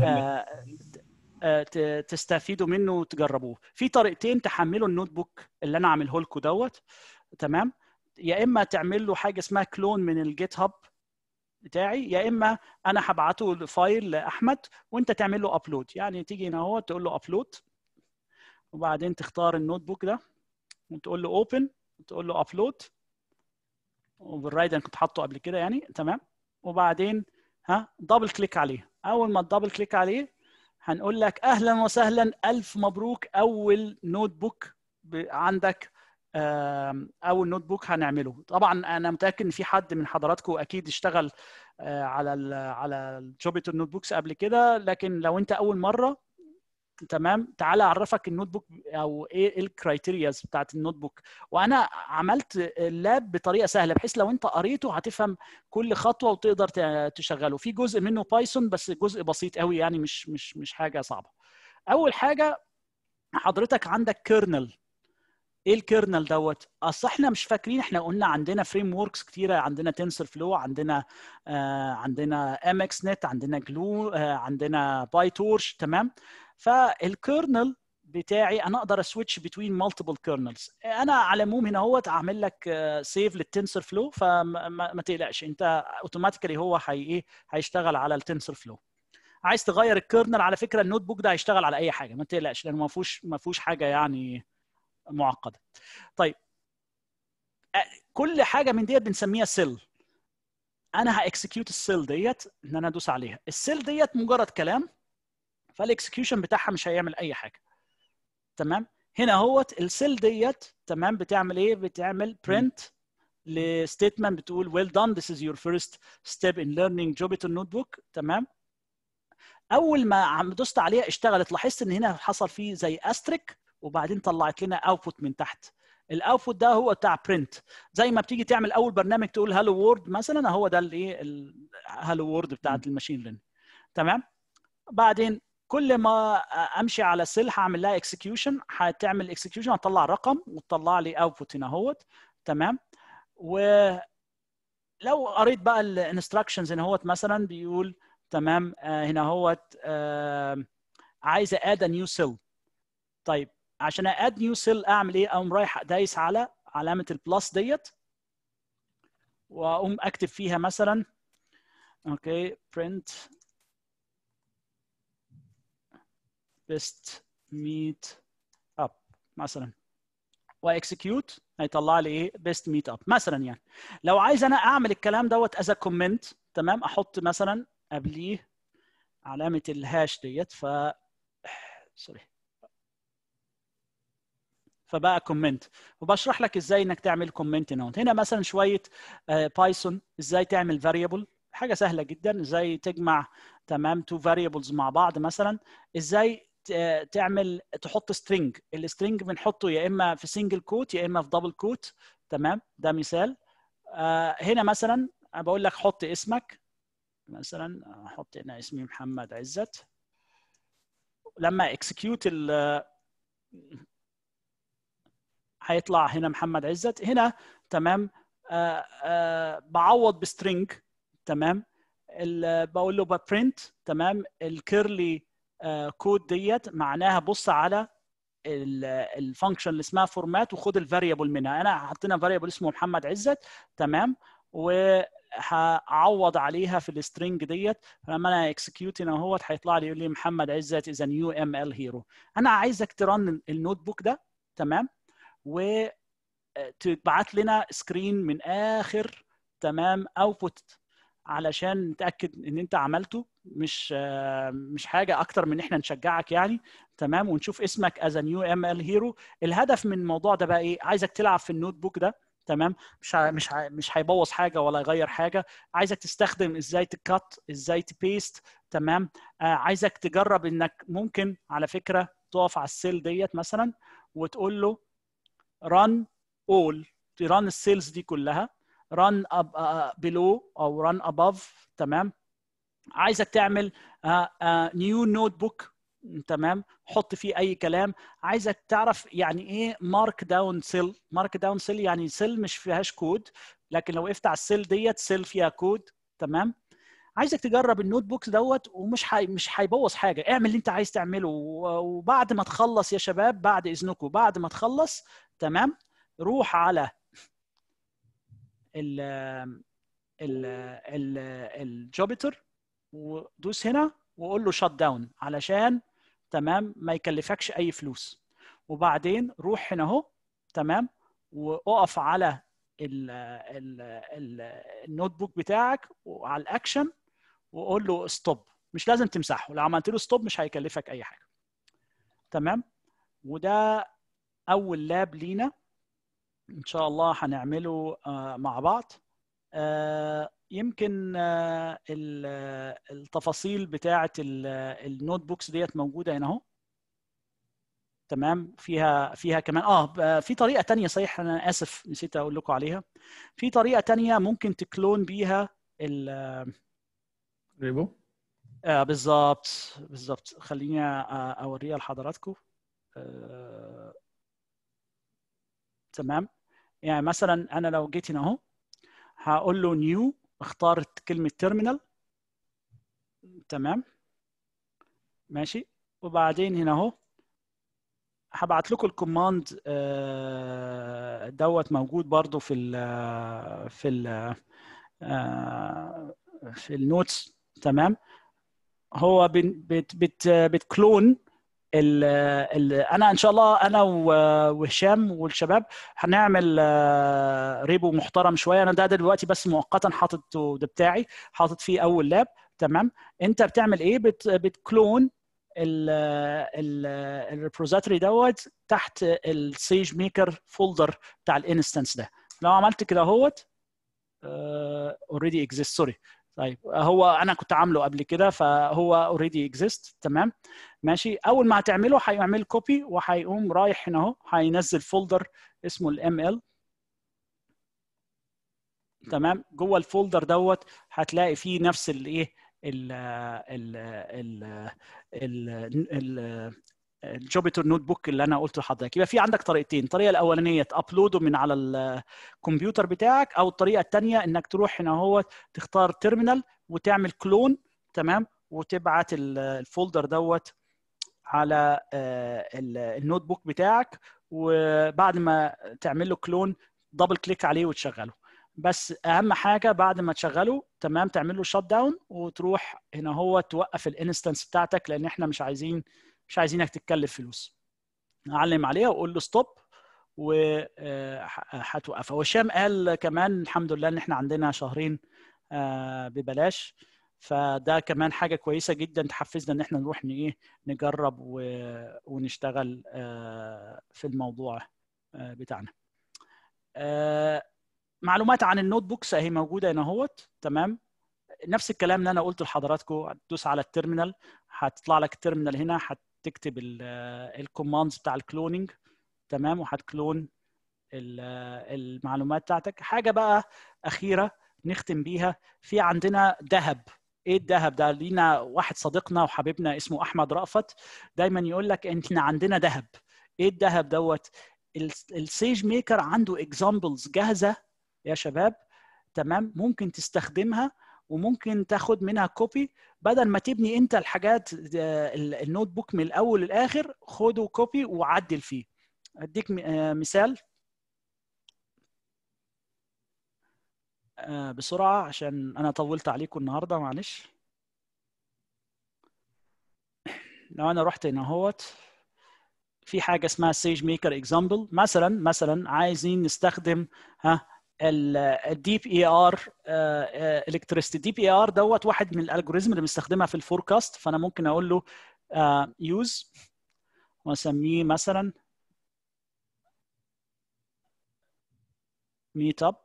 تستفيدوا منه وتجربوه في طريقتين تحملوا النوت بوك اللي انا عامله لكم دوت تمام يا اما تعمل له حاجه اسمها كلون من الجيت هاب بتاعي يا اما انا هبعته فايل لاحمد وانت تعمل له ابلود يعني تيجي هنا اهو تقول له ابلود وبعدين تختار النوت بوك ده وتقول له اوبن وتقول له ابلود وبالرايد انا كنت حاطه قبل كده يعني تمام وبعدين ها دبل كليك عليه اول ما تدبل كليك عليه هنقول لك اهلا وسهلا الف مبروك اول نوت بوك عندك اول نوت بوك هنعمله طبعا انا متاكد ان في حد من حضراتكم اكيد اشتغل على ال على الجوبيتر نوت بوكس قبل كده لكن لو انت اول مره تمام تعالى اعرفك النوت بوك او ايه الكرايتيرياز بتاعت النوت بوك وانا عملت اللاب بطريقه سهله بحيث لو انت قريته هتفهم كل خطوه وتقدر تشغله في جزء منه بايثون بس جزء بسيط قوي يعني مش مش مش حاجه صعبه اول حاجه حضرتك عندك كيرنل ايه الكيرنل دوت اصل احنا مش فاكرين احنا قلنا عندنا فريم وركس كتيره عندنا تنسر فلو عندنا آه عندنا ام اكس نت عندنا جلو آه عندنا باي تورش تمام فالكيرنل بتاعي انا اقدر اسويتش بتوين مالتيبل كيرنلز انا على العموم هنا اهوت اعمل لك سيف للتنسر فلو فما تقلقش انت اوتوماتيكالي هو هي ايه هيشتغل على التنسر فلو عايز تغير الكيرنل على فكره النوت بوك ده هيشتغل على اي حاجه ما تقلقش لانه ما فيهوش ما فيهوش حاجه يعني معقده طيب كل حاجه من ديت بنسميها سيل انا هاكسكيوت السيل ديت ان انا ادوس عليها السيل ديت مجرد كلام فالاكسكيوشن بتاعها مش هيعمل اي حاجه تمام هنا اهوت السيل ديت تمام بتعمل ايه بتعمل print لستيتمنت بتقول well done this is your first step in learning Jupyter notebook تمام اول ما عم دوست عليها اشتغلت لاحظت ان هنا حصل فيه زي استريك وبعدين طلعت لنا اوتبوت من تحت الاوتبوت ده هو بتاع برنت زي ما بتيجي تعمل اول برنامج تقول هالو وورد مثلا هو ده الايه الهالو وورد بتاعت الماشين ليرنينج تمام بعدين كل ما امشي على سيل هعمل لها اكسكيوشن هتعمل اكسكيوشن هتطلع رقم وتطلع لي اوتبوت هنا اهوت تمام ولو قريت بقى الانستراكشنز هنا اهوت مثلا بيقول تمام آه هنا اهوت آه عايز اد نيو سيل طيب عشان اد نيو سيل اعمل ايه اقوم رايح دايس على علامه البلس ديت واقوم اكتب فيها مثلا اوكي print best meet up مثلا واكسكيوت هيطلع لي ايه best meet up مثلا يعني لو عايز انا اعمل الكلام دوت از كومنت تمام احط مثلا قبليه علامه الهاش ديت ف سوري فبقى كومنت وبشرح لك ازاي انك تعمل كومنت هنا هنا مثلا شويه بايثون ازاي تعمل فاريبل حاجه سهله جدا ازاي تجمع تمام تو فاريبلز مع بعض مثلا ازاي تعمل تحط سترينج السترينج بنحطه يا اما في سنجل كوت يا اما في دبل كوت تمام ده مثال آه هنا مثلا بقول لك حط اسمك مثلا احط هنا اسمي محمد عزت لما اكسكيوت ال هيطلع هنا محمد عزت هنا تمام آه آه بعوض بسترينج تمام بقول له ببرنت تمام الكيرلي كود ديت معناها بص على الفانكشن اللي اسمها فورمات وخد الفاريبل منها انا حطينا فاريبل اسمه محمد عزت تمام وهعوض عليها في السترنج ديت فلما انا اكسكيوت هنا اهوت هيطلع لي يقول لي محمد عزت از نيو ام ال هيرو انا عايزك ترن النوت بوك ده تمام وتبعت لنا سكرين من اخر تمام اوتبوت علشان نتاكد ان انت عملته مش مش حاجه اكتر من ان احنا نشجعك يعني تمام ونشوف اسمك از نيو ام ال هيرو الهدف من الموضوع ده بقى ايه عايزك تلعب في النوت بوك ده تمام مش مش مش هيبوظ حاجه ولا يغير حاجه عايزك تستخدم ازاي تكات ازاي تبيست تمام آه عايزك تجرب انك ممكن على فكره تقف على السيل ديت مثلا وتقول له run all تران السيلز دي كلها run up, uh, below او run above تمام عايزك تعمل نيو نوت بوك تمام حط فيه اي كلام عايزك تعرف يعني ايه مارك داون سيل مارك داون سيل يعني سيل مش فيهاش كود لكن لو وقفت على السيل ديت سيل فيها كود تمام عايزك تجرب النوت بوكس دوت ومش حي... مش هيبوظ حاجه اعمل اللي انت عايز تعمله وبعد ما تخلص يا شباب بعد اذنكم بعد ما تخلص تمام روح على ال ال ال الجوبيتر ودوس هنا وقول له شت داون علشان تمام ما يكلفكش اي فلوس وبعدين روح هنا اهو تمام واقف على ال ال ال النوت بوك بتاعك وعلى الاكشن وقول له ستوب مش لازم تمسحه لو عملت له ستوب مش هيكلفك اي حاجه تمام وده اول لاب لينا ان شاء الله هنعمله مع بعض يمكن التفاصيل بتاعه النوت بوكس ديت موجوده هنا اهو تمام فيها فيها كمان اه في طريقه تانية صحيح انا اسف نسيت اقول لكم عليها في طريقه تانية ممكن تكلون بيها ال ريبو آه بالظبط بالظبط خليني اوريها لحضراتكم آه تمام يعني مثلا انا لو جيت هنا اهو هقول له نيو اختارت كلمه تيرمينال تمام ماشي وبعدين هنا اهو هبعت لكم الكوماند دوت موجود برضو في ال في ال في النوتس تمام هو بت بت بتكلون ال ال انا ان شاء الله انا وهشام والشباب هنعمل ريبو محترم شويه انا ده دلوقتي بس مؤقتا حاطط ده بتاعي حاطط فيه اول لاب تمام انت بتعمل ايه بت بتكلون الريبوزيتوري دوت تحت السيج ميكر فولدر بتاع الانستنس ده لو عملت كده اهوت اوريدي اكزيست سوري طيب هو انا كنت عامله قبل كده فهو اوريدي اكزيست تمام ماشي اول ما هتعمله هيعمل كوبي وهيقوم رايح هنا اهو هينزل فولدر اسمه الام ال تمام جوه الفولدر دوت هتلاقي فيه نفس الايه ال ال ال ال الجوبيتر نوت بوك اللي انا قلته لحضرتك يبقى في عندك طريقتين الطريقه الاولانيه تابلوده من على الكمبيوتر بتاعك او الطريقه الثانيه انك تروح هنا هو تختار تيرمينال وتعمل كلون تمام وتبعت الفولدر دوت على النوت بوك بتاعك وبعد ما تعمل له كلون دبل كليك عليه وتشغله بس اهم حاجه بعد ما تشغله تمام تعمل له شات داون وتروح هنا هو توقف الانستنس بتاعتك لان احنا مش عايزين مش عايزينك تتكلف فلوس علم عليها وقول له ستوب وهتوقفها وهشام قال كمان الحمد لله ان احنا عندنا شهرين ببلاش فده كمان حاجه كويسه جدا تحفزنا ان احنا نروح ايه نجرب ونشتغل في الموضوع بتاعنا معلومات عن النوت بوكس اهي موجوده هنا اهوت تمام نفس الكلام اللي انا قلته لحضراتكم هتدوس على التيرمينال هتطلع لك التيرمينال هنا هتكتب الكوماندز بتاع الكلوننج تمام وهتكلون المعلومات بتاعتك حاجه بقى اخيره نختم بيها في عندنا ذهب ايه الذهب ده لينا واحد صديقنا وحبيبنا اسمه احمد رأفت دايما يقول لك احنا عندنا ذهب ايه الذهب دوت السيج ميكر عنده اكزامبلز جاهزه يا شباب تمام ممكن تستخدمها وممكن تاخد منها كوبي بدل ما تبني انت الحاجات آه، ال- النوت بوك من الاول للاخر خده كوبي وعدل فيه اديك م- آه، مثال آه، بسرعه عشان انا طولت عليكم النهارده معلش لو انا رحت هنا اهوت في حاجه اسمها سيج ميكر اكزامبل مثلا مثلا عايزين نستخدم ها الديب اي ار الكتريستي ديب اي ار دوت واحد من الالجوريزم اللي بنستخدمها في الفوركاست فانا ممكن اقول له يوز واسميه مثلا ميت اب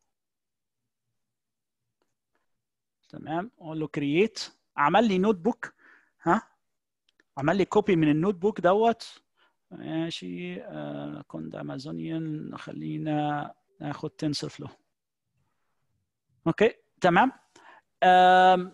تمام اقول له كرييت عمل لي نوت بوك ها عمل لي كوبي من النوت بوك دوت ماشي آه كنت امازونيان خلينا ناخد تنسر فلو اوكي تمام آم،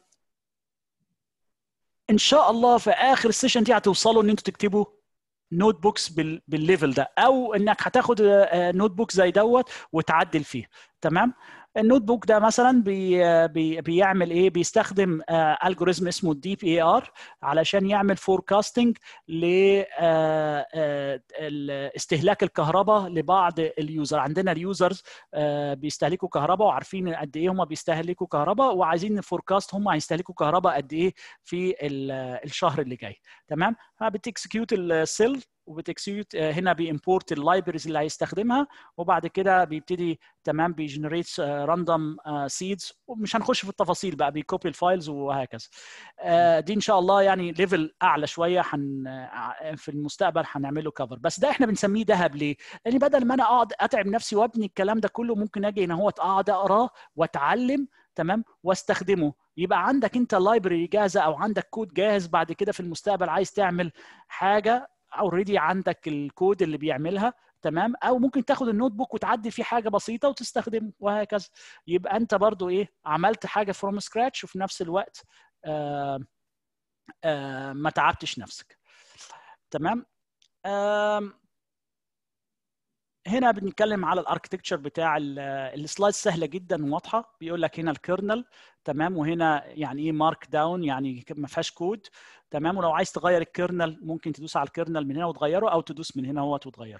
ان شاء الله في اخر السيشن دي هتوصلوا ان انتوا تكتبوا نوت بوكس بال... بالليفل ده او انك هتاخد نوت بوك زي دوت وتعدل فيه تمام النوت بوك ده مثلا بي بي بيعمل ايه بيستخدم الجوريزم اسمه الديب اي ار علشان يعمل فوركاستنج ل آه، آه، ال- استهلاك الكهرباء لبعض اليوزر عندنا اليوزرز آه، بيستهلكوا كهرباء وعارفين قد ايه هم بيستهلكوا كهرباء وعايزين نفوركاست هم هيستهلكوا كهرباء قد ايه في ال- الشهر اللي جاي تمام فبتكسكيوت السيل وبتكسكيوت هنا بيمبورت اللايبرز اللي هيستخدمها وبعد كده بيبتدي تمام بيجنريت راندوم سيدز ومش هنخش في التفاصيل بقى بيكوبي الفايلز وهكذا آه، دي ان شاء الله يعني ليفل اعلى شويه حن آه، في المستقبل هنعمله كفر بس ده احنا بنسميه ذهب ليه؟ لان بدل ما انا اقعد اتعب نفسي وابني الكلام ده كله ممكن اجي هنا هو اقعد اقراه واتعلم تمام واستخدمه يبقى عندك انت لايبرري جاهزه او عندك كود جاهز بعد كده في المستقبل عايز تعمل حاجه اوريدي عندك الكود اللي بيعملها تمام او ممكن تاخد النوت بوك وتعدل فيه حاجه بسيطه وتستخدمه وهكذا يبقى انت برضو ايه عملت حاجه فروم سكراتش وفي نفس الوقت آه آه ما تعبتش نفسك تمام آم، هنا بنتكلم على الاركتكتشر بتاع السلايد سهله جدا وواضحه بيقول لك هنا الكيرنل تمام وهنا يعني ايه مارك داون يعني ما فيهاش كود تمام ولو عايز تغير الكيرنل ممكن تدوس على الكيرنل من هنا وتغيره او تدوس من هنا اهوت وتغيره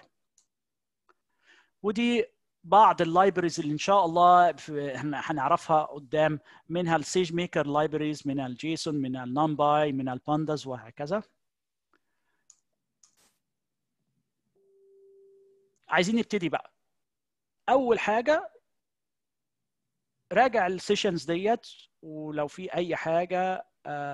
ودي بعض اللايبرز اللي ان شاء الله في- هن- هنعرفها قدام منها السيج ميكر لايبريز منها الجيسون منها النمباي منها البانداز وهكذا عايزين نبتدي بقى اول حاجه راجع السيشنز ديت ولو في اي حاجه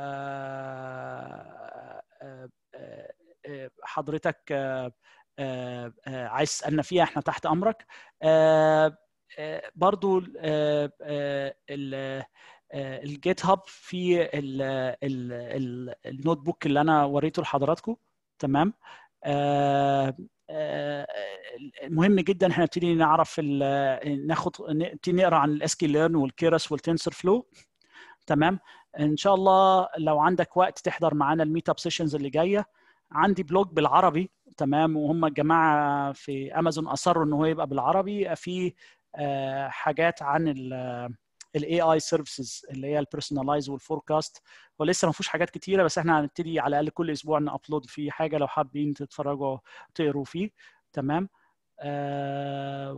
آه، آه، آه، آه، حضرتك آه، آه، آه، عايز تسالنا فيها احنا تحت امرك آه، آه، برضو آه، آه، ال- آه، الجيت هاب في ال- ال- ال- النوت بوك اللي انا وريته لحضراتكم تمام آه، آه، مهم جدا احنا نبتدي نعرف ال- ناخد نبتدي نقرا عن الاس كي ليرن والكيرس والتنسر فلو تمام ان شاء الله لو عندك وقت تحضر معانا الميت اب سيشنز اللي جايه عندي بلوج بالعربي تمام وهم الجماعه في امازون اصروا ان هو يبقى بالعربي في آه، حاجات عن الاي اي سيرفيسز اللي هي البيرسوناليز والفوركاست ولسه ما فيهوش حاجات كتيره بس احنا هنبتدي على الاقل كل اسبوع نابلود فيه حاجه لو حابين تتفرجوا تقروا فيه تمام آه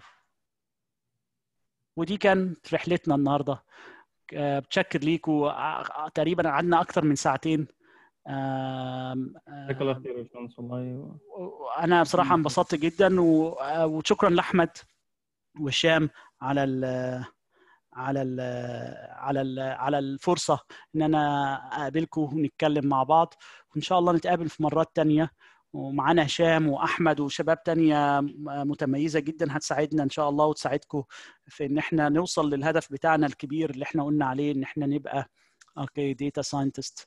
ودي كانت رحلتنا النهارده آه بتشكر ليكوا ع- تقريبا قعدنا اكتر من ساعتين آم، جزاك الله خير يا باشمهندس والله انا بصراحه انبسطت جدا و- وشكرا لاحمد وهشام على ال على ال على ال على الفرصه ان انا اقابلكم ونتكلم مع بعض وان شاء الله نتقابل في مرات تانية ومعانا هشام واحمد وشباب تانية متميزه جدا هتساعدنا ان شاء الله وتساعدكم في ان احنا نوصل للهدف بتاعنا الكبير اللي احنا قلنا عليه ان احنا نبقى اوكي داتا ساينتست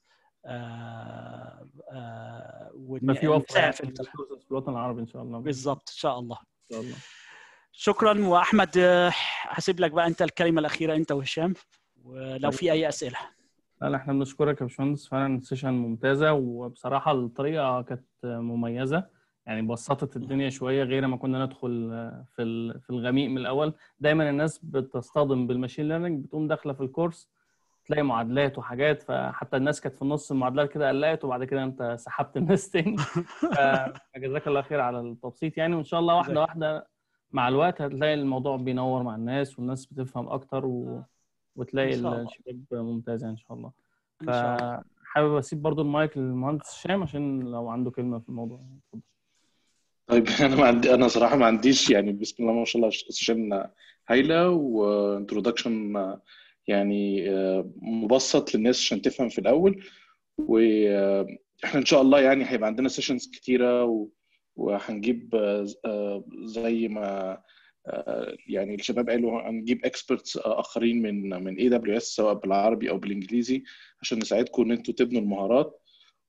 ما في وفره ونساهم يعني في في التل- الريسورسز في الوطن العربي ان شاء الله بالظبط ان شاء الله ان شاء الله شكرا واحمد آه، هسيب لك بقى انت الكلمه الاخيره انت وهشام ولو في اي اسئله لا لا احنا بنشكرك يا باشمهندس فعلا سيشن ممتازه وبصراحه الطريقه كانت مميزه يعني بسطت الدنيا شويه غير ما كنا ندخل في ال- في الغميق من الاول دايما الناس بتصطدم بالماشين ليرنينج بتقوم داخله في الكورس تلاقي معادلات وحاجات فحتى الناس كانت في النص المعادلات كده قلقت وبعد كده انت سحبت الناس تاني فجزاك الله خير على التبسيط يعني وان شاء الله واحده واحده مع الوقت هتلاقي الموضوع بينور مع الناس والناس بتفهم اكتر و... وتلاقي إن شاء الله. الشباب ممتازه ان شاء الله إن شاء الله. فحابب اسيب برضو المايك للمهندس هشام عشان لو عنده كلمه في الموضوع اتفضل طيب انا ما عندي انا صراحه ما عنديش يعني بسم الله ما شاء الله سيشن هايله وانترودكشن يعني آه، مبسط للناس عشان تفهم في الاول واحنا ان شاء الله يعني هيبقى عندنا سيشنز كتيره و- وهنجيب آه، آه، زي ما آه، يعني الشباب قالوا هنجيب اكسبرتس اخرين من من اي دبليو اس سواء بالعربي او بالانجليزي عشان نساعدكم ان انتوا تبنوا المهارات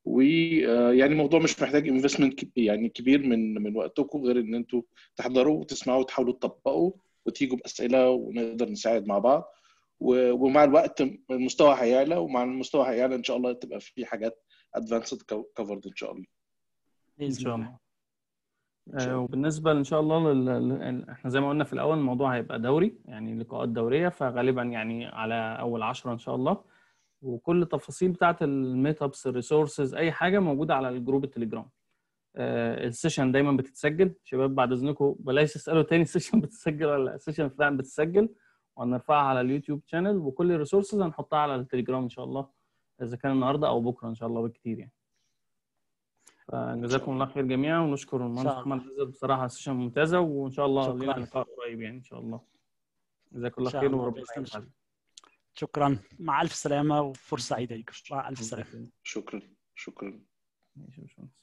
ويعني الموضوع مش محتاج انفستمنت يعني كبير من من وقتكم غير ان انتوا تحضروا وتسمعوا وتحاولوا تطبقوا وتيجوا باسئله ونقدر نساعد مع بعض و- ومع الوقت المستوى هيعلى ومع المستوى هيعلى ان شاء الله تبقى في حاجات ادفانسد كفرد ان شاء الله ان باذن شاء الله الله إن شاء آه، الله. وبالنسبه ان شاء الله لل... لل- احنا زي ما قلنا في الاول الموضوع هيبقى دوري يعني لقاءات دوريه فغالبا يعني على اول عشرة ان شاء الله وكل التفاصيل بتاعت الميت ابس الريسورسز اي حاجه موجوده على الجروب التليجرام آه، السيشن دايما بتتسجل شباب بعد اذنكم بلاش تسالوا تاني السيشن بتتسجل ولا لا السيشن فعلا بتتسجل وهنرفعها على اليوتيوب شانل وكل الريسورسز هنحطها على التليجرام ان شاء الله اذا كان النهارده او بكره ان شاء الله بالكتير يعني فجزاكم الله خير جميعا ونشكر المهندس شاء الله. محمد عزت بصراحه السيشن ممتازه وان شاء الله شكراً. لنا لقاء قريب يعني ان شاء الله جزاك ان الله شاء خير الله وربنا بإذن الله. يسعدك شكرا مع الف سلامه وفرصه سعيده لكم مع الف سلامه شكرا شكرا ماشي يا باشمهندس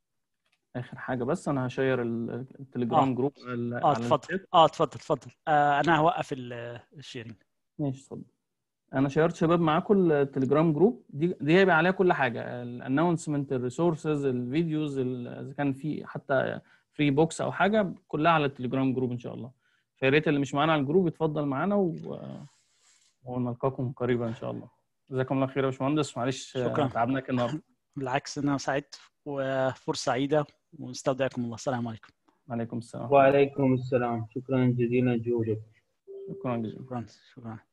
اخر حاجه بس انا هشير ال- التليجرام آه. جروب ال- اه على تفضل الشات. اه تفضل تفضل آه انا هوقف ال- الشيرنج ماشي اتفضل انا شيرت شباب معاكم التليجرام جروب دي دي هيبقى عليها كل حاجه الانونسمنت الريسورسز الفيديوز ال- اذا كان في حتى فري بوكس او حاجه كلها على التليجرام جروب ان شاء الله فيا ريت اللي مش معانا على الجروب يتفضل معانا و... ونلقاكم قريبا ان شاء الله جزاكم الله خير يا باشمهندس معلش شكراً. تعبناك النهارده بالعكس انا سعدت وفرصه سعيده ونستودعكم الله السلام عليكم وعليكم السلام وعليكم السلام شكرا جزيلا جهودك شكرا جزيلا شكرا شكرا